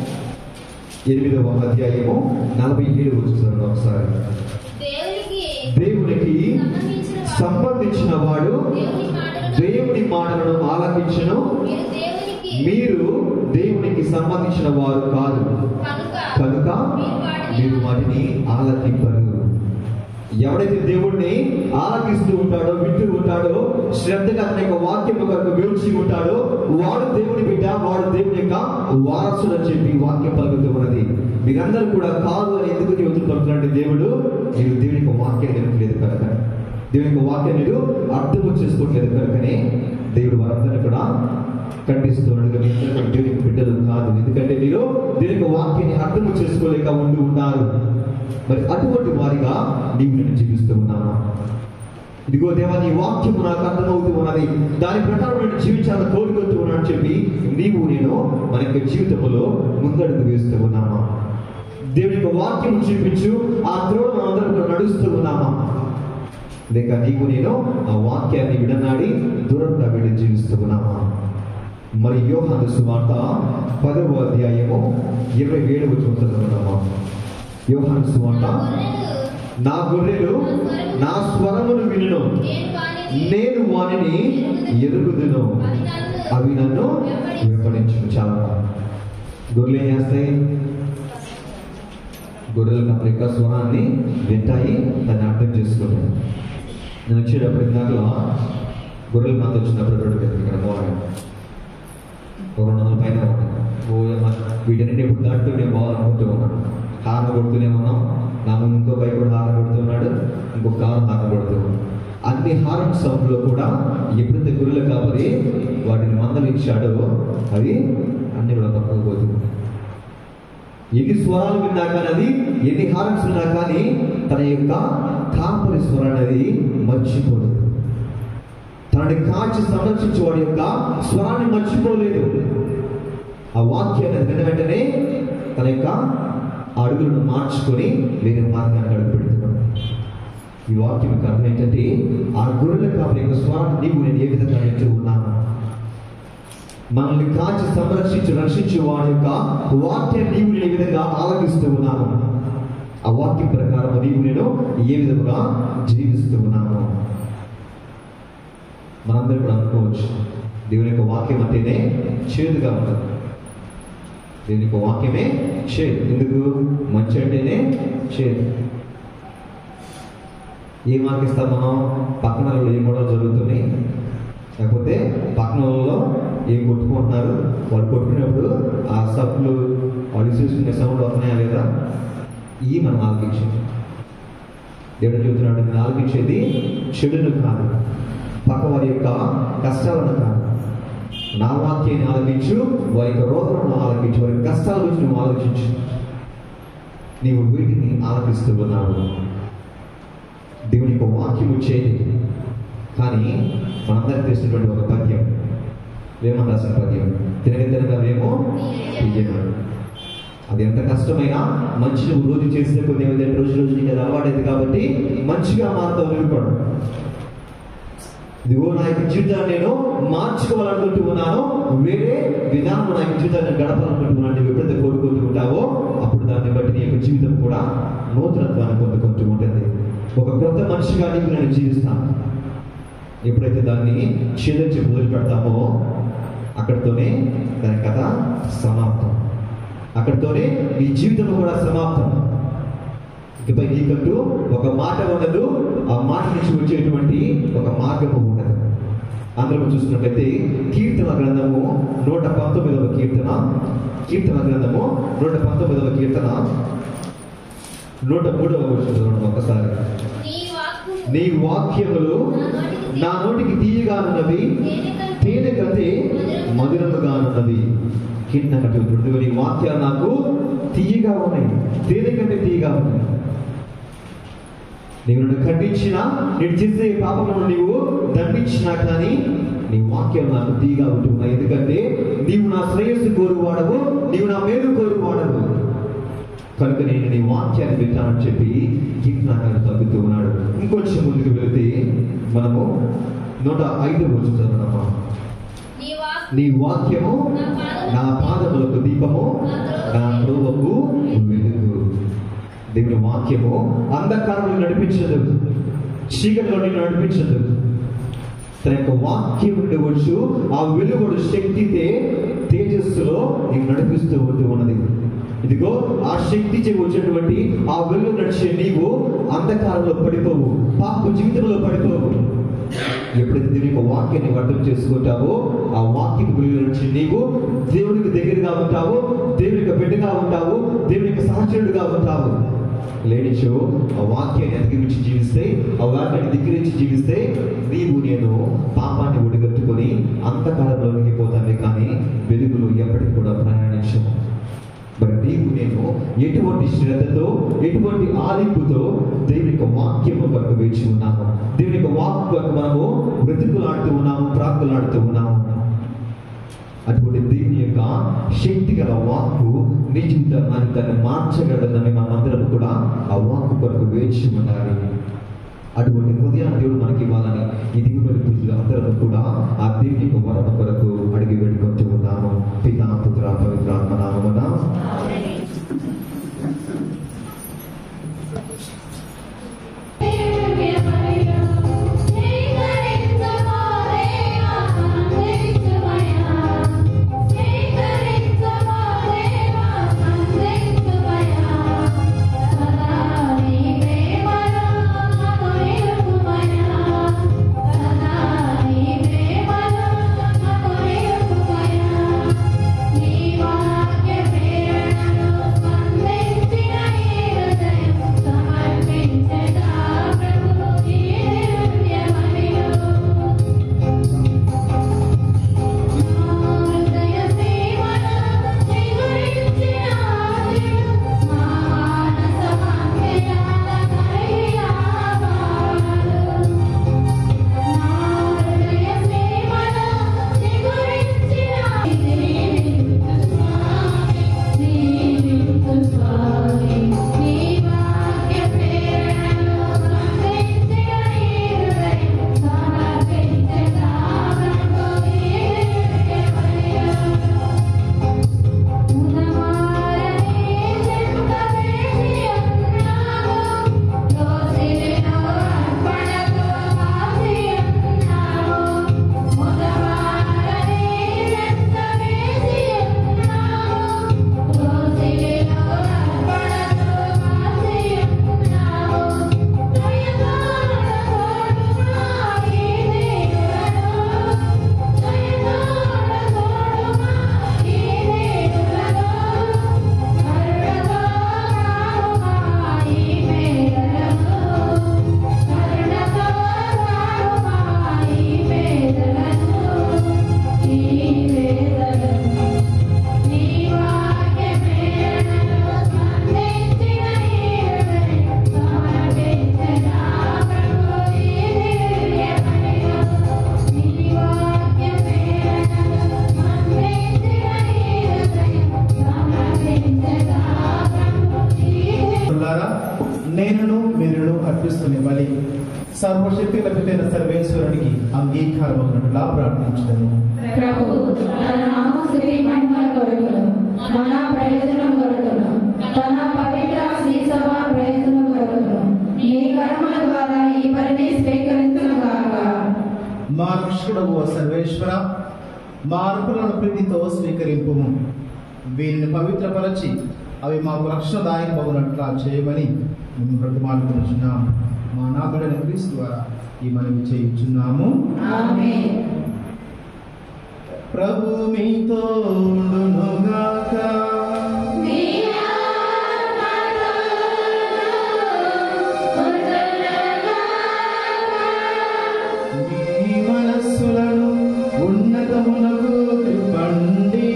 ఎనిమిదవ అధ్యాయము నలభై ఏడు వచ్చిన ఒకసారి దేవునికి దేవునికి సంబంధించిన వాడు దేవుని మాటలను దేవుని మాటలను ఆలకించను మీరు దేవునికి మీరు దేవునికి సంబంధించిన వారు కాదు కనుక కనుక మీరు వాటిని ఆలకింపరు ఎవడైతే దేవుణ్ణి ఆలకిస్తూ ఉంటాడో వింటూ ఉంటాడో శ్రద్ధగా తన యొక్క వాక్యం కొరకు వేల్చి ఉంటాడో వాడు దేవుని బిడ్డ వాడు దేవుని యొక్క వారసుడు అని చెప్పి వాక్యం పలుకుతూ ఉన్నది మీరందరూ కూడా కాదు అని ఎందుకు చెబుతూ పలుకుతున్నారంటే దేవుడు మీరు దేవుని యొక్క వాక్యాన్ని వినట్లేదు కనుక దేవుని యొక్క వాక్యం మీరు అర్థం చేసుకోవట్లేదు కనుకనే దేవుడు వారందరినీ కూడా ఖండిస్తున్నాడు కానీ అందరూ కూడా దేవుని యొక్క బిడ్డలు కాదు ఎందుకంటే మీరు దేవుని యొక్క వాక్యాన్ని అర్థం చేసుకోలేక ఉండి ఉన్నారు మరి అటువంటి వారిగా నీవు నేను జీవిస్తూ ఉన్నాను ఇదిగో దేవా నీ వాక్యము నాకు అర్థమవుతూ ఉన్నది దాని ప్రకారం నేను జీవించాలని కోరుకుంటూ ఉన్నాను చెప్పి నీవు నేను మన యొక్క జీవితంలో ముందడుగు వేస్తూ ఉన్నామా దేవుని యొక్క వాక్యం చూపించు ఆ త్రోడు మనం అందరం కూడా నడుస్తూ ఉన్నామా లేక నీకు నేను ఆ వాక్యాన్ని విడనాడి దూరంగా వెళ్ళి జీవిస్తూ ఉన్నామా మరి యోహాను సువార్త పదవ అధ్యాయము ఇరవై ఏడవ చదువుతున్నామా యోహాను సువార్త నా గొర్రెలు నా స్వరమును వినును నేను వానిని నేను వానిని ఎరుగుదును అవి నన్ను వెంబడించు చాలా గొర్రెలు ఏం చేస్తాయి గొర్రెలు నా యొక్క స్వరాన్ని వింటాయి దాన్ని అర్థం చేసుకుంటాయి నేను వచ్చేటప్పుడు ఇందాక గొర్రెలు మంది వచ్చినప్పుడు రోడ్డు మీద ఇక్కడ పోవాలి ఒక రెండు వందల పైన ఉన్నాయి ఓ అమ్మ, వీటన్నిటి ఎప్పుడు దాటుతూ నేను పోవాలనుకుంటూ ఉన్నాను హార్న్ కొడుతూనే ఉన్నాం నా ముందు ఇంకో బైక్ కూడా హార్న్ కొడుతున్నాడు ఇంకొక కారు హార్న్ కొడుతూ అన్ని హార్న్ సౌండ్లో కూడా ఎప్పుడైతే గురుల కాపరి వాటిని మందలు ఇచ్చాడో అవి అన్ని కూడా పక్కకు పోతున్నాయి ఎన్ని స్వరాలు విన్నా కానీ అది ఎన్ని హార్న్స్ ఉన్నా కానీ తన యొక్క కాపరి స్వరాన్ని అది మర్చిపోలేదు తనని కాచి సంరక్షించే వాడి యొక్క స్వరాన్ని మర్చిపోలేదు ఆ వాక్యాన్ని విన్న వెంటనే తన యొక్క అడుగులను మార్చుకొని వేరే మార్గాన్ని అడుగు పెడుతున్నాడు ఈ వాక్యం యొక్క అర్థం ఏంటంటే ఆ గొర్రెల కాపరి యొక్క స్వరాన్ని నీవు నేను ఏ విధంగా వింటూ ఉన్నాను మనల్ని కాచి సంరక్షించి రక్షించే వాడి యొక్క వాక్యాన్ని నీవు నేను ఏ విధంగా ఆలకిస్తూ ఉన్నాను ఆ వాక్యం ప్రకారం నీవు నేను ఏ విధంగా జీవిస్తూ ఉన్నాను మనందరం కూడా అనుకోవచ్చు దేవుని యొక్క వాక్యం అంటేనే చేదుగా ఉంటుంది దేవుని యొక్క వాక్యమే చేదు ఎందుకు మంచి అంటేనే చేదు ఏ మార్క్ ఇస్తాం మనం పక్కన వాళ్ళు ఏం గొడవలు జరుగుతున్నాయి లేకపోతే పక్కన వాళ్ళలో ఏం కొట్టుకుంటున్నారు వాళ్ళు కొట్టుకునేప్పుడు ఆ సబ్బులు వాళ్ళు చూసుకునే సౌండ్ వస్తున్నాయా లేదా ఇవి మనం ఆలోచించాలి దేవుడు చెబుతున్నాడు నేను ఆలోచించేది చెడును కాదు పక్క వారి యొక్క కష్టాలను కాదు నా వాక్యాన్ని ఆలోచించు వారి యొక్క రోదనను ఆలోచించు వారి కష్టాల గురించి నువ్వు ఆలోచించు నీవు వీటిని ఆలోచిస్తూ ఉన్నావు దేవుని యొక్క వాక్యం వచ్చేది కానీ మనందరికి తెలిసినటువంటి ఒక పద్యం వేమం రాసిన పద్యం తినగ తినగా వేమో తీయను అది ఎంత కష్టమైనా మంచి నువ్వు రోజు చేసిన కొద్ది ఏమైతే రోజు రోజు నీకు అది అలవాటైంది కాబట్టి మంచిగా మారుతావు నువ్వు కూడా ఇదిగో నా యొక్క జీవితాన్ని నేను మార్చుకోవాలనుకుంటూ ఉన్నాను వేరే విధానం నా యొక్క జీవితాన్ని నేను గడపాలనుకుంటున్నాను నువ్వు ఎప్పుడైతే కోరుకుంటూ ఉంటావో అప్పుడు దాన్ని బట్టి నీ యొక్క జీవితం కూడా నూతనత్వాన్ని పొందుకుంటూ ఉంటుంది ఒక కొత్త మనిషిగా నీకు నేను జీవిస్తాను ఎప్పుడైతే దాన్ని ఛేదించి మొదలు పెడతామో అక్కడితోనే దాని కథ సమాప్తం అక్కడితోనే నీ జీవితం కూడా సమాప్తం ఇకపై నీకంటూ ఒక మాట ఉండదు ఆ మాట నుంచి వచ్చేటువంటి ఒక మార్గము ఉండదు అందరం చూసినట్లయితే కీర్తన గ్రంథము నూట పంతొమ్మిదవ కీర్తన కీర్తన గ్రంథము నూట పంతొమ్మిదవ కీర్తన నూట మూడవ వచ్చిన ఒకసారి నీ వాక్కు నీ వాక్యములు నా నోటికి తీయగానున్నవి తేనె కంటే మధురముగానున్నవి కింద కట్టుకుంటుంది నీ వాక్యాలు నాకు తీయగా ఉన్నాయి తేనె కంటే తీయగా ఉన్నాయి నీవు నన్ను ఖండించినా నేను చేసే పాపమును నీవు దండించినా కానీ నీ వాక్యం నాకు తీగా ఉంటున్నాయి ఎందుకంటే నీవు నా శ్రేయస్సు కోరువాడవు నీవు నా మేలు కోరువాడవు కనుక నేను నీ వాక్యాన్ని వింటానని చెప్పి కీర్తనాకాన్ని తగ్గుతూ ఉన్నాడు ఇంకొంచెం ముందుకు వెళితే మనము నూట ఐదు రోజు చదవడమా నీ వాక్కు నీ వాక్యము నా పాదములకు దీపము నా త్రోవకు వెలుగు దేవుని వాక్యము అంధకారంలో నడిపించదు చీకటిలో నిన్ను నడిపించదు తన యొక్క వాక్యం నుండి వచ్చు ఆ వెలుగుడు శక్తితే తేజస్సులో నీకు నడిపిస్తూ ఉంటూ ఉన్నది ఇదిగో ఆ శక్తి చే వచ్చేటువంటి ఆ వెలుగు నడిచే నీవు అంధకారంలో పడిపోవు పాప జీవితంలో పడిపోవు ఎప్పుడైతే దేవుని యొక్క వాక్యాన్ని అర్థం చేసుకుంటావో ఆ వాక్యం వెలుగు నుంచి నీవు దేవునికి దగ్గరగా ఉంటావు దేవుని యొక్క బిడ్డగా ఉంటావు దేవుని యొక్క సహచరుడుగా ఉంటావు లేనిచో ఆ వాక్యాన్ని అధిగమించి జీవిస్తే ఆ వాక్యాన్ని ధిక్కరించి జీవిస్తే నీవు నేను పాపాన్ని ఒడిగట్టుకొని అంతకాలంలోనికి పోతామే కానీ వెలుగులో ఎప్పటికి కూడా ప్రయాణించము మరి నీవు నేను ఎటువంటి శ్రద్ధతో ఎటువంటి ఆలింపుతో దేవుని యొక్క వాక్యం కొరకు వేచి ఉన్నాము దేవుని యొక్క వాక్ కొరకు మనము బ్రతుకులాడుతూ ఉన్నాము ప్రాకులాడుతూ ఉన్నాము అటువంటి దేవుని యొక్క శక్తి గల వాక్కు నీ జీవితాన్ని దాన్ని మార్చగలదని మనందరం కూడా ఆ వాక్కు కొరకు వేచి ఉండాలి అటువంటి హృదయాన్ని దేవుడు మనకి ఇవ్వాలని ఈ దిగుబడి పూజలు అందరం కూడా ఆ దేవుని యొక్క వరమ కొరకు అడిగి వేడుకుంటూ ఉన్నాము పితా పుత్ర పవిత్రాత్మ నామమున నేనును మీరును అర్పిస్తున్న బలి సర్వశక్తి లభితైన సర్వేశ్వరునికి అంగీకారమగినట్లా ప్రార్థించడము ప్రభు తన నామశ్రీ మహిమల కొరకును మన ప్రయోజనం కొరకును తన పవిత్ర శ్రీ సభ ప్రయోజనం కొరకును నీ కర్మల ద్వారా ఈ పనిని స్వీకరించును గాక మా రక్షకుడు సర్వేశ్వర మా అర్పణలను ప్రీతితో స్వీకరింపుము వీరిని పవిత్రపరచి అవి మాకు రక్షణదాయకమగునట్లా చేయమని మేము బ్రతిమాలుకుంటున్నాం మా నాథుడైన క్రీస్తు ద్వారా ఈ మనవి చేయుచున్నాము ఆమేన్ ప్రభు మీతో ఉండునుగాక. మీ మనస్సులను ఉన్నతమునకు త్రిప్పండి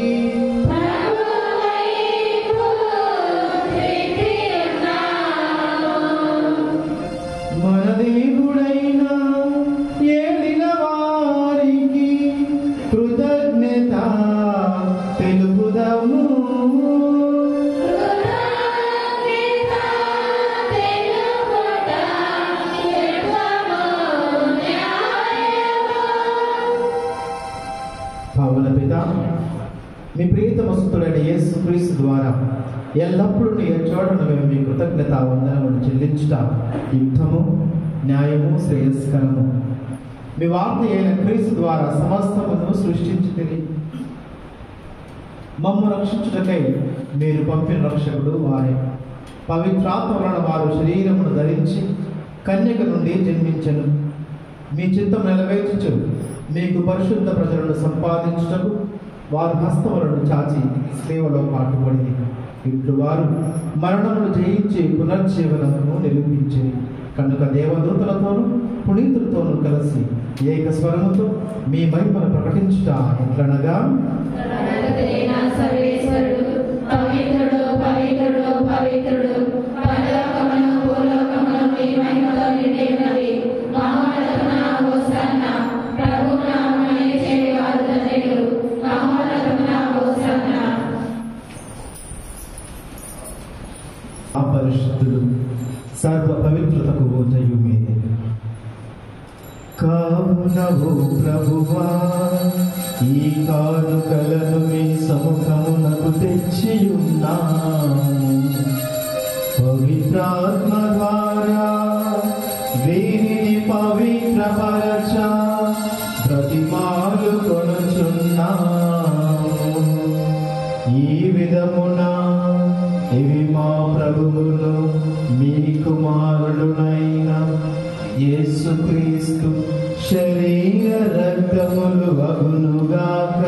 మన దేవుడైన ఏలిన వారికి కృతజ్ఞత తెలుపుదాము పవన పిత మీ ప్రియతమ సుతుడైన యేసు క్రీస్తు ద్వారా ఎల్లప్పుడూ నీ చోటను మేము మీ కృతజ్ఞత వందనములు చెల్లించుట యుద్ధము న్యాయము శ్రేయస్కరము మీ వార్త అయిన క్రీస్తు ద్వారా సమస్తమును సృష్టించి తిరిగి మమ్మ రక్షించుటకై మీరు పంపిన రక్షకుడు వారే పవిత్రాత్మ వలన వారు శరీరమును ధరించి కన్యక నుండి జన్మించను మీ చిత్తం నెరవేర్చు మీకు పరిశుద్ధ ప్రజలను సంపాదించుటకు వారు హస్తములను చాచి సేవలో పాటుపడింది ఇట్లు వారు మరణమును జయించి పునర్జీవనమును నిరూపించి కనుక దేవదూతలతోనూ పునీతులతోనూ కలిసి ఏక స్వరముతో మీ మహిమను ప్రకటించుట ఎట్లనగా కనకదైన సర్వేశ్వరుడు పవిత్రుడు పవిత్రుడు పవిత్రుడు పరలోకమును భూలోకమును నీ మహిమతో నిండి ఉన్నవి మహోన్నతమున హోసన్న ప్రభు నామమున చేయువారు ధన్యులు మహోన్నతమున హోసన్న అపరిశుద్ధుడు సర్వ పవిత్రతకు జయు మీదే కావునవు ప్రభువా ఈ కానుకలను మీ సముఖమునకు తెచ్చియున్నాము పవిత్రాత్మ ద్వారా వీరిని పవిత్రపరచ ప్రతిమాలు కొనుచున్నాము ఈ విధమున ఇవి మా ప్రభువును మీ కుమారుడునైన యేసుక్రీస్తు శరీర రక్తములు అగునుగాక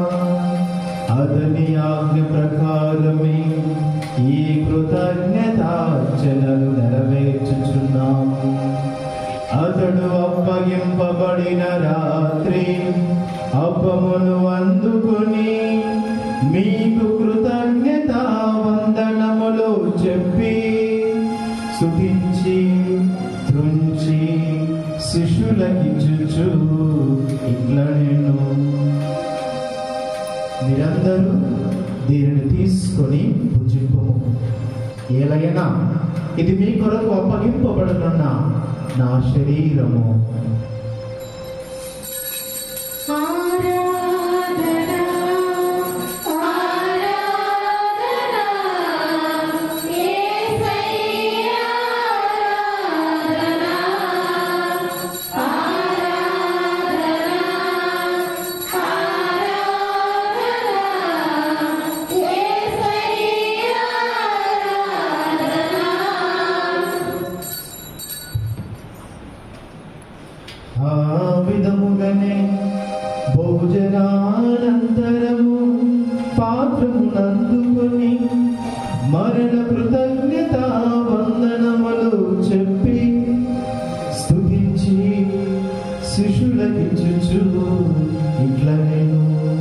అతని ఆజ్ఞ ప్రకారమే ఈ కృతజ్ఞతార్చనలు నెరవేర్చుచున్నాము అతడు అప్పగింపబడిన రాత్రి అప్పమును అందుకుని మీకు కృతజ్ఞత వందనములు చెప్పి స్తుతించి త్రుంచి శిష్యులకిచ్చుచు ఇట్లా నేను మీరందరూ దీనిని తీసుకొని భుజింపము ఏలైనా ఇది మీ కొరకు అప్పగింపబడనున్న నా శరీరము ఆ విధముగానే భోజనానంతరము పాత్రమునందుకొని మరణ కృతజ్ఞత వందనములు చెప్పి స్తుతించి శిష్యులకిచ్చుచు ఇట్లా నేను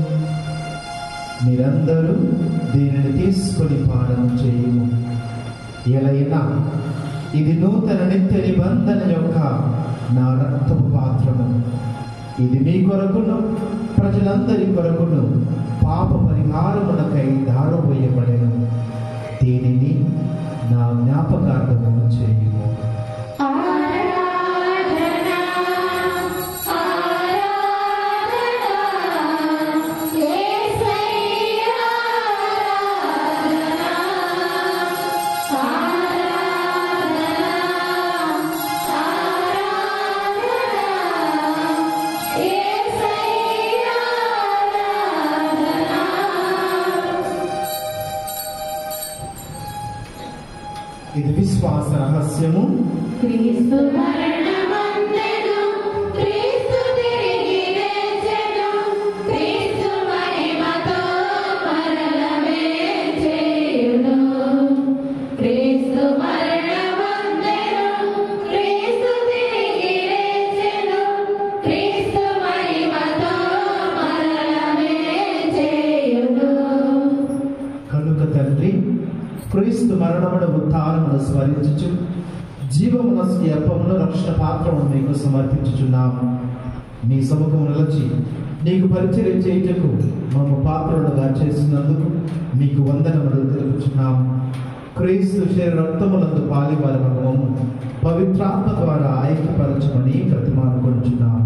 మీరందరూ దీనిని తీసుకొని పాలన చేయము ఎలైనా ఇది నూతన నిత్య నిబంధన యొక్క నా రక్తపు పాత్రము ఇది మీ కొరకును ప్రజలందరి కొరకును పాప పరిహారమునకై దారబోయబడెను దీనిని నా జ్ఞాపకార్థము చేయు ఇది విశ్వాస రహస్యము క్రీస్తు మరణమందెను, క్రీస్తు తిరిగి లేచెను, క్రీస్తు మహిమతో మరల వేంచేయును. క్రీస్తు మరణమందెను, క్రీస్తు తిరిగి లేచెను, క్రీస్తు మహిమతో మరల వేంచేయును. కనుక తండ్రి క్రీస్తు మరణమును ఉత్థానమును స్మరించుచు జీవమున ఈ అప్పమును రక్షణ పాత్రమును మీకు సమర్పించుచున్నాము మీ సముఖము నిలచి నీకు పరిచయం చేయుటకు మమ్మ పాత్రలుగా చేసినందుకు మీకు వందనములు తెలుపుచున్నాము క్రీస్తు శరీర రక్తములందు పాలివారి మగము పవిత్రాత్మ ద్వారా ఐక్యపరచమని ప్రతిమానుకొంచున్నాము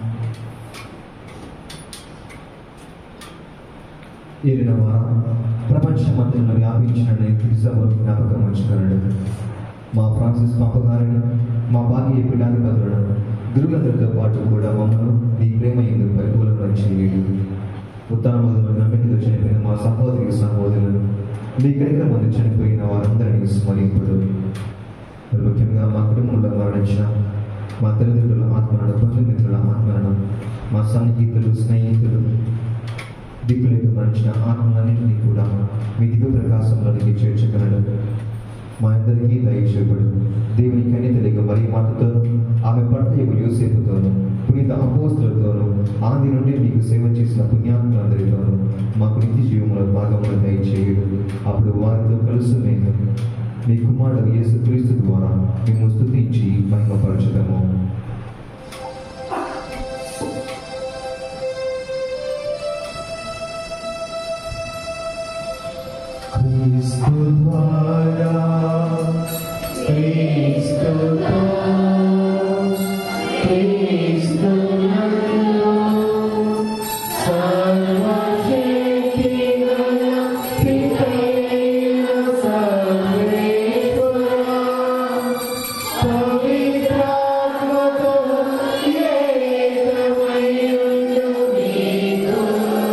ఏలిన వారా ప్రపంచమంతలో వ్యాపించిన క్రిస్తవ జ్ఞాపకం ఉంచుకున్నాడు మా ఫ్రాన్సిస్ పాప గారిని మా భాగ్య పీఠాధిపతులను గురువులందరితో పాటు కూడా మమ్మల్ని నీ ప్రేమ ఎందుకు పరిపూర్ణంగా చేయలేదు ఉత్తర మొదలు నమ్మికతో చనిపోయిన మా సహోదరి సహోదరులను మీ కడిక మంది చనిపోయిన వారందరినీ స్మరింపుడు మరి ముఖ్యంగా మా కుటుంబంలో మరణించిన మా తల్లిదండ్రుల ఆత్మలను బంధుమిత్రుల ఆత్మలను మా సన్నిహితులు స్నేహితులు దిక్కులేక మరణించిన ఆత్మలన్నింటినీ కూడా మీ దివ్య ప్రకాశంలోనికి చేర్చగలడు మా అందరికీ దయచేయబడు దేవుని కన్నితలిగా మరి మాతతోను ఆమె భర్త యొక్క యోసేపుతోను పునీత అపోస్తులతోను ఆది నుండి మీకు సేవ చేసిన పుణ్యాత్ములందరితోను మాకు నిత్య జీవముల భాగములు దయచేయడు అప్పుడు వారితో కలుసు మేము మీ కుమారుడు యేసు క్రీస్తు ద్వారా మేము స్తుతించి మహిమపరచదము క్రీస్తు ద్వారా క్రీస్తుతో క్రీస్తునందు సర్వశక్తి గల పితైన సర్వేశ్వరా, పవిత్రాత్మతో ఏకమయ్యుండు నీకు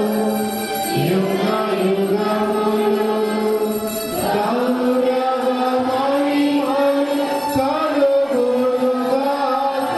యుగయుగములు గౌరవమహిమలు కలుగునుగాక.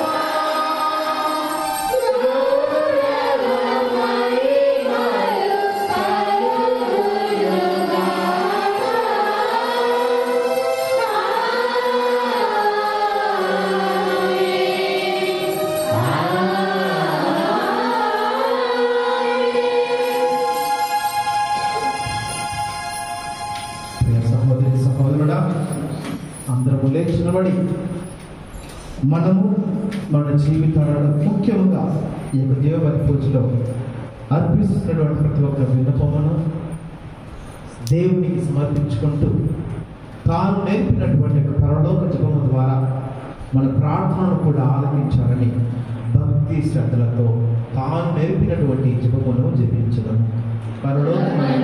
ప్రియ సహోదరి సహోదరుడా అందరము లేచినబడి మనము మన జీవితాలలో ముఖ్యంగా ఈ యొక్క దేవబలి పూజలో అర్పిస్తున్నటువంటి ప్రతి ఒక్క విన్నపమును దేవునికి సమర్పించుకుంటూ తాను నేర్పినటువంటి యొక్క పరలోక జపము ద్వారా మన ప్రార్థనను కూడా ఆలకించాలని భక్తి శ్రద్ధలతో తాను నేర్పినటువంటి జపమును జపించడం పరలోక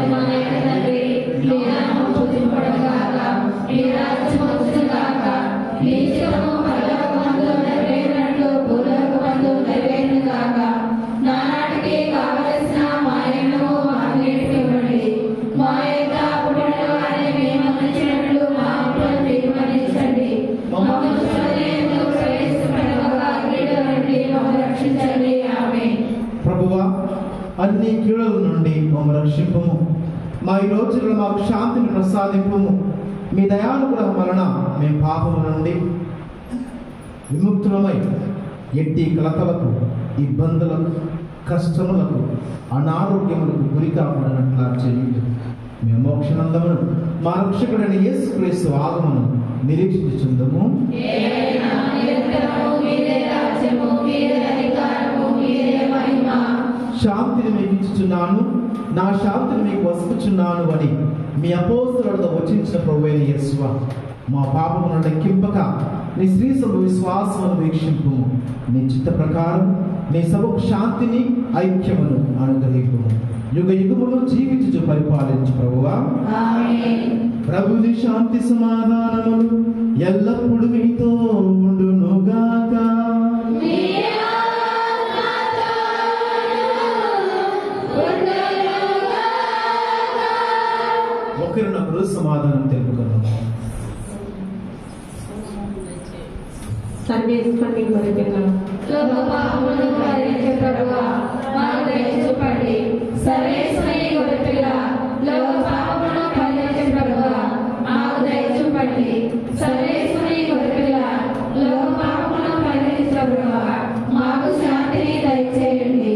రక్షించండి ఆమె ప్రభువా అన్ని కీడుల నుండి మమ్మల్ని రక్షింపము మా ఈ రోజుల్లో మాకు శాంతిని ప్రసాదింపము మీ దయానుగ్రహం వలన మేము పాపము నుండి విముక్తులమై ఎట్టి కలతలకు ఇబ్బందులకు కష్టములకు అనారోగ్యములకు గురి కాకుండా చేయండి మేము మోక్షనందమును మా రక్షకుడైన యేసు క్రీస్తు ఆగమను నిరీక్షించుందము శాంతిని మీకు ఇచ్చుచున్నాను నా శాంతిని మీకు వసుకుచున్నాను అని మీ అపోస్తులతో వచ్చించిన ప్రభువైన యేసువ మా పాపమును లెక్కింపక నీ శ్రీ సభ విశ్వాసమును వీక్షింపు నీ చిత్త ప్రకారం నీ సభకు శాంతిని ఐక్యమును అనుగ్రహింపు యుగ యుగములు జీవించు పరిపాలించు ప్రభువా ప్రభుని శాంతి సమాధానములు ఎల్లప్పుడూ మీతో ఉండునుగాక ఒకరినొకరు సమాధానం తెలుపుకున్నాము సర్వేశ్వరుని కొరికెను లోక పాపములను పరిహరించే ప్రభువా మాకు దయ చూపండి సర్వేశ్వరుని కొరికెల లోక పాపములను పరిహరించే ప్రభువా మాకు దయ చూపండి సర్వేశ్వరుని కొరికెల లోక పాపములను పరిహరించే ప్రభువా మాకు శాంతిని దయచేయండి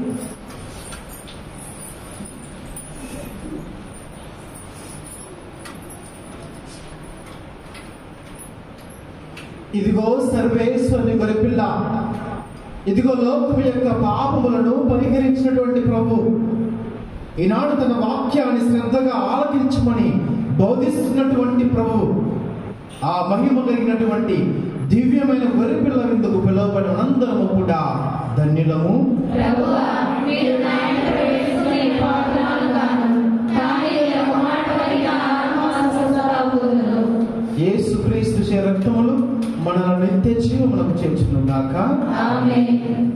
ఇదిగో సర్వేశ్వరుని గొరిపిల్ల ఇదిగో లోకం యొక్క పాపములను పరిహరించినటువంటి ప్రభు ఈనాడు తన వాక్యాన్ని శ్రద్ధగా ఆలకించమని బోధిస్తున్నటువంటి ప్రభు ఆ మహిమ కలిగినటువంటి దివ్యమైన గొరిపిల్ల విందుకు పిలువబడిన అందరము కూడా ధన్యులము ప్రభువా మీరు నాయన ప్రవేశిస్తున్న ఈ పాత్రలను కాను కానీ ఒక మాట కలిగిన ఆత్మస్వస్థరాబోదును యేసుక్రీస్తు చే రక్తములు మనల్ని నిత్య జీవములకు చేర్చును గాక ఆమేన్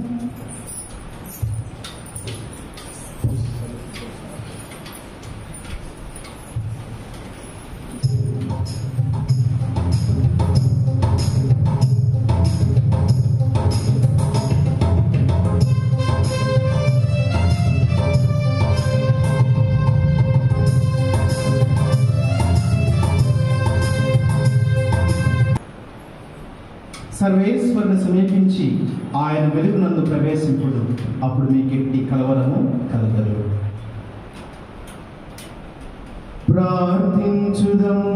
సర్వేశ్వరుని సమీపించి ఆయన వెలుగునందు ప్రవేశింపుడు అప్పుడు మీకెట్టి కలవరము కలగదు ప్రార్థించుదము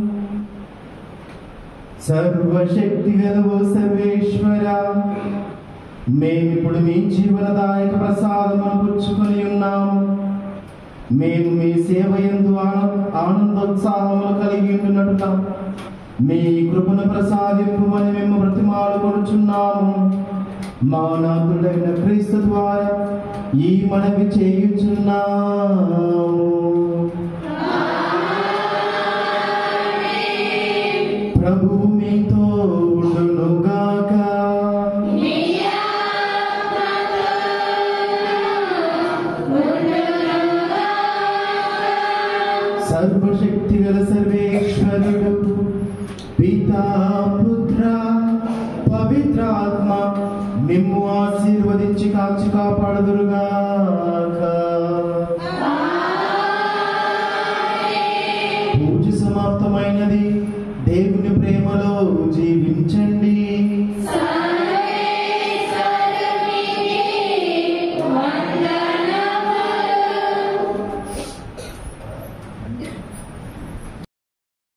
సర్వశక్తి గలవో సర్వేశ్వర మేమిప్పుడు మీ జీవనదాయక ప్రసాదమును పుచ్చుకొని ఉన్నాము మేము మీ సేవ ఎందు ఆనందోత్సాహములు కలిగి ఉంటున్నట్టుగా మీ కృపను ప్రసాదింపుమని మేము బ్రతిమాలు కొనుచున్నాము మా నాథుడైన క్రీస్తు ద్వారా ఈ మనవి చేయుచున్నాము ప్రభువు మీతో ఉండునుగాక సర్వశక్తి గల సర్వేశ్వరుడు పితా పుత్ర పవిత్రాత్మ మిమ్ము ఆశీర్వదించి కాచి కాపాడుదురుగాక పూజ సమాప్తమైనది దేవుని ప్రేమలో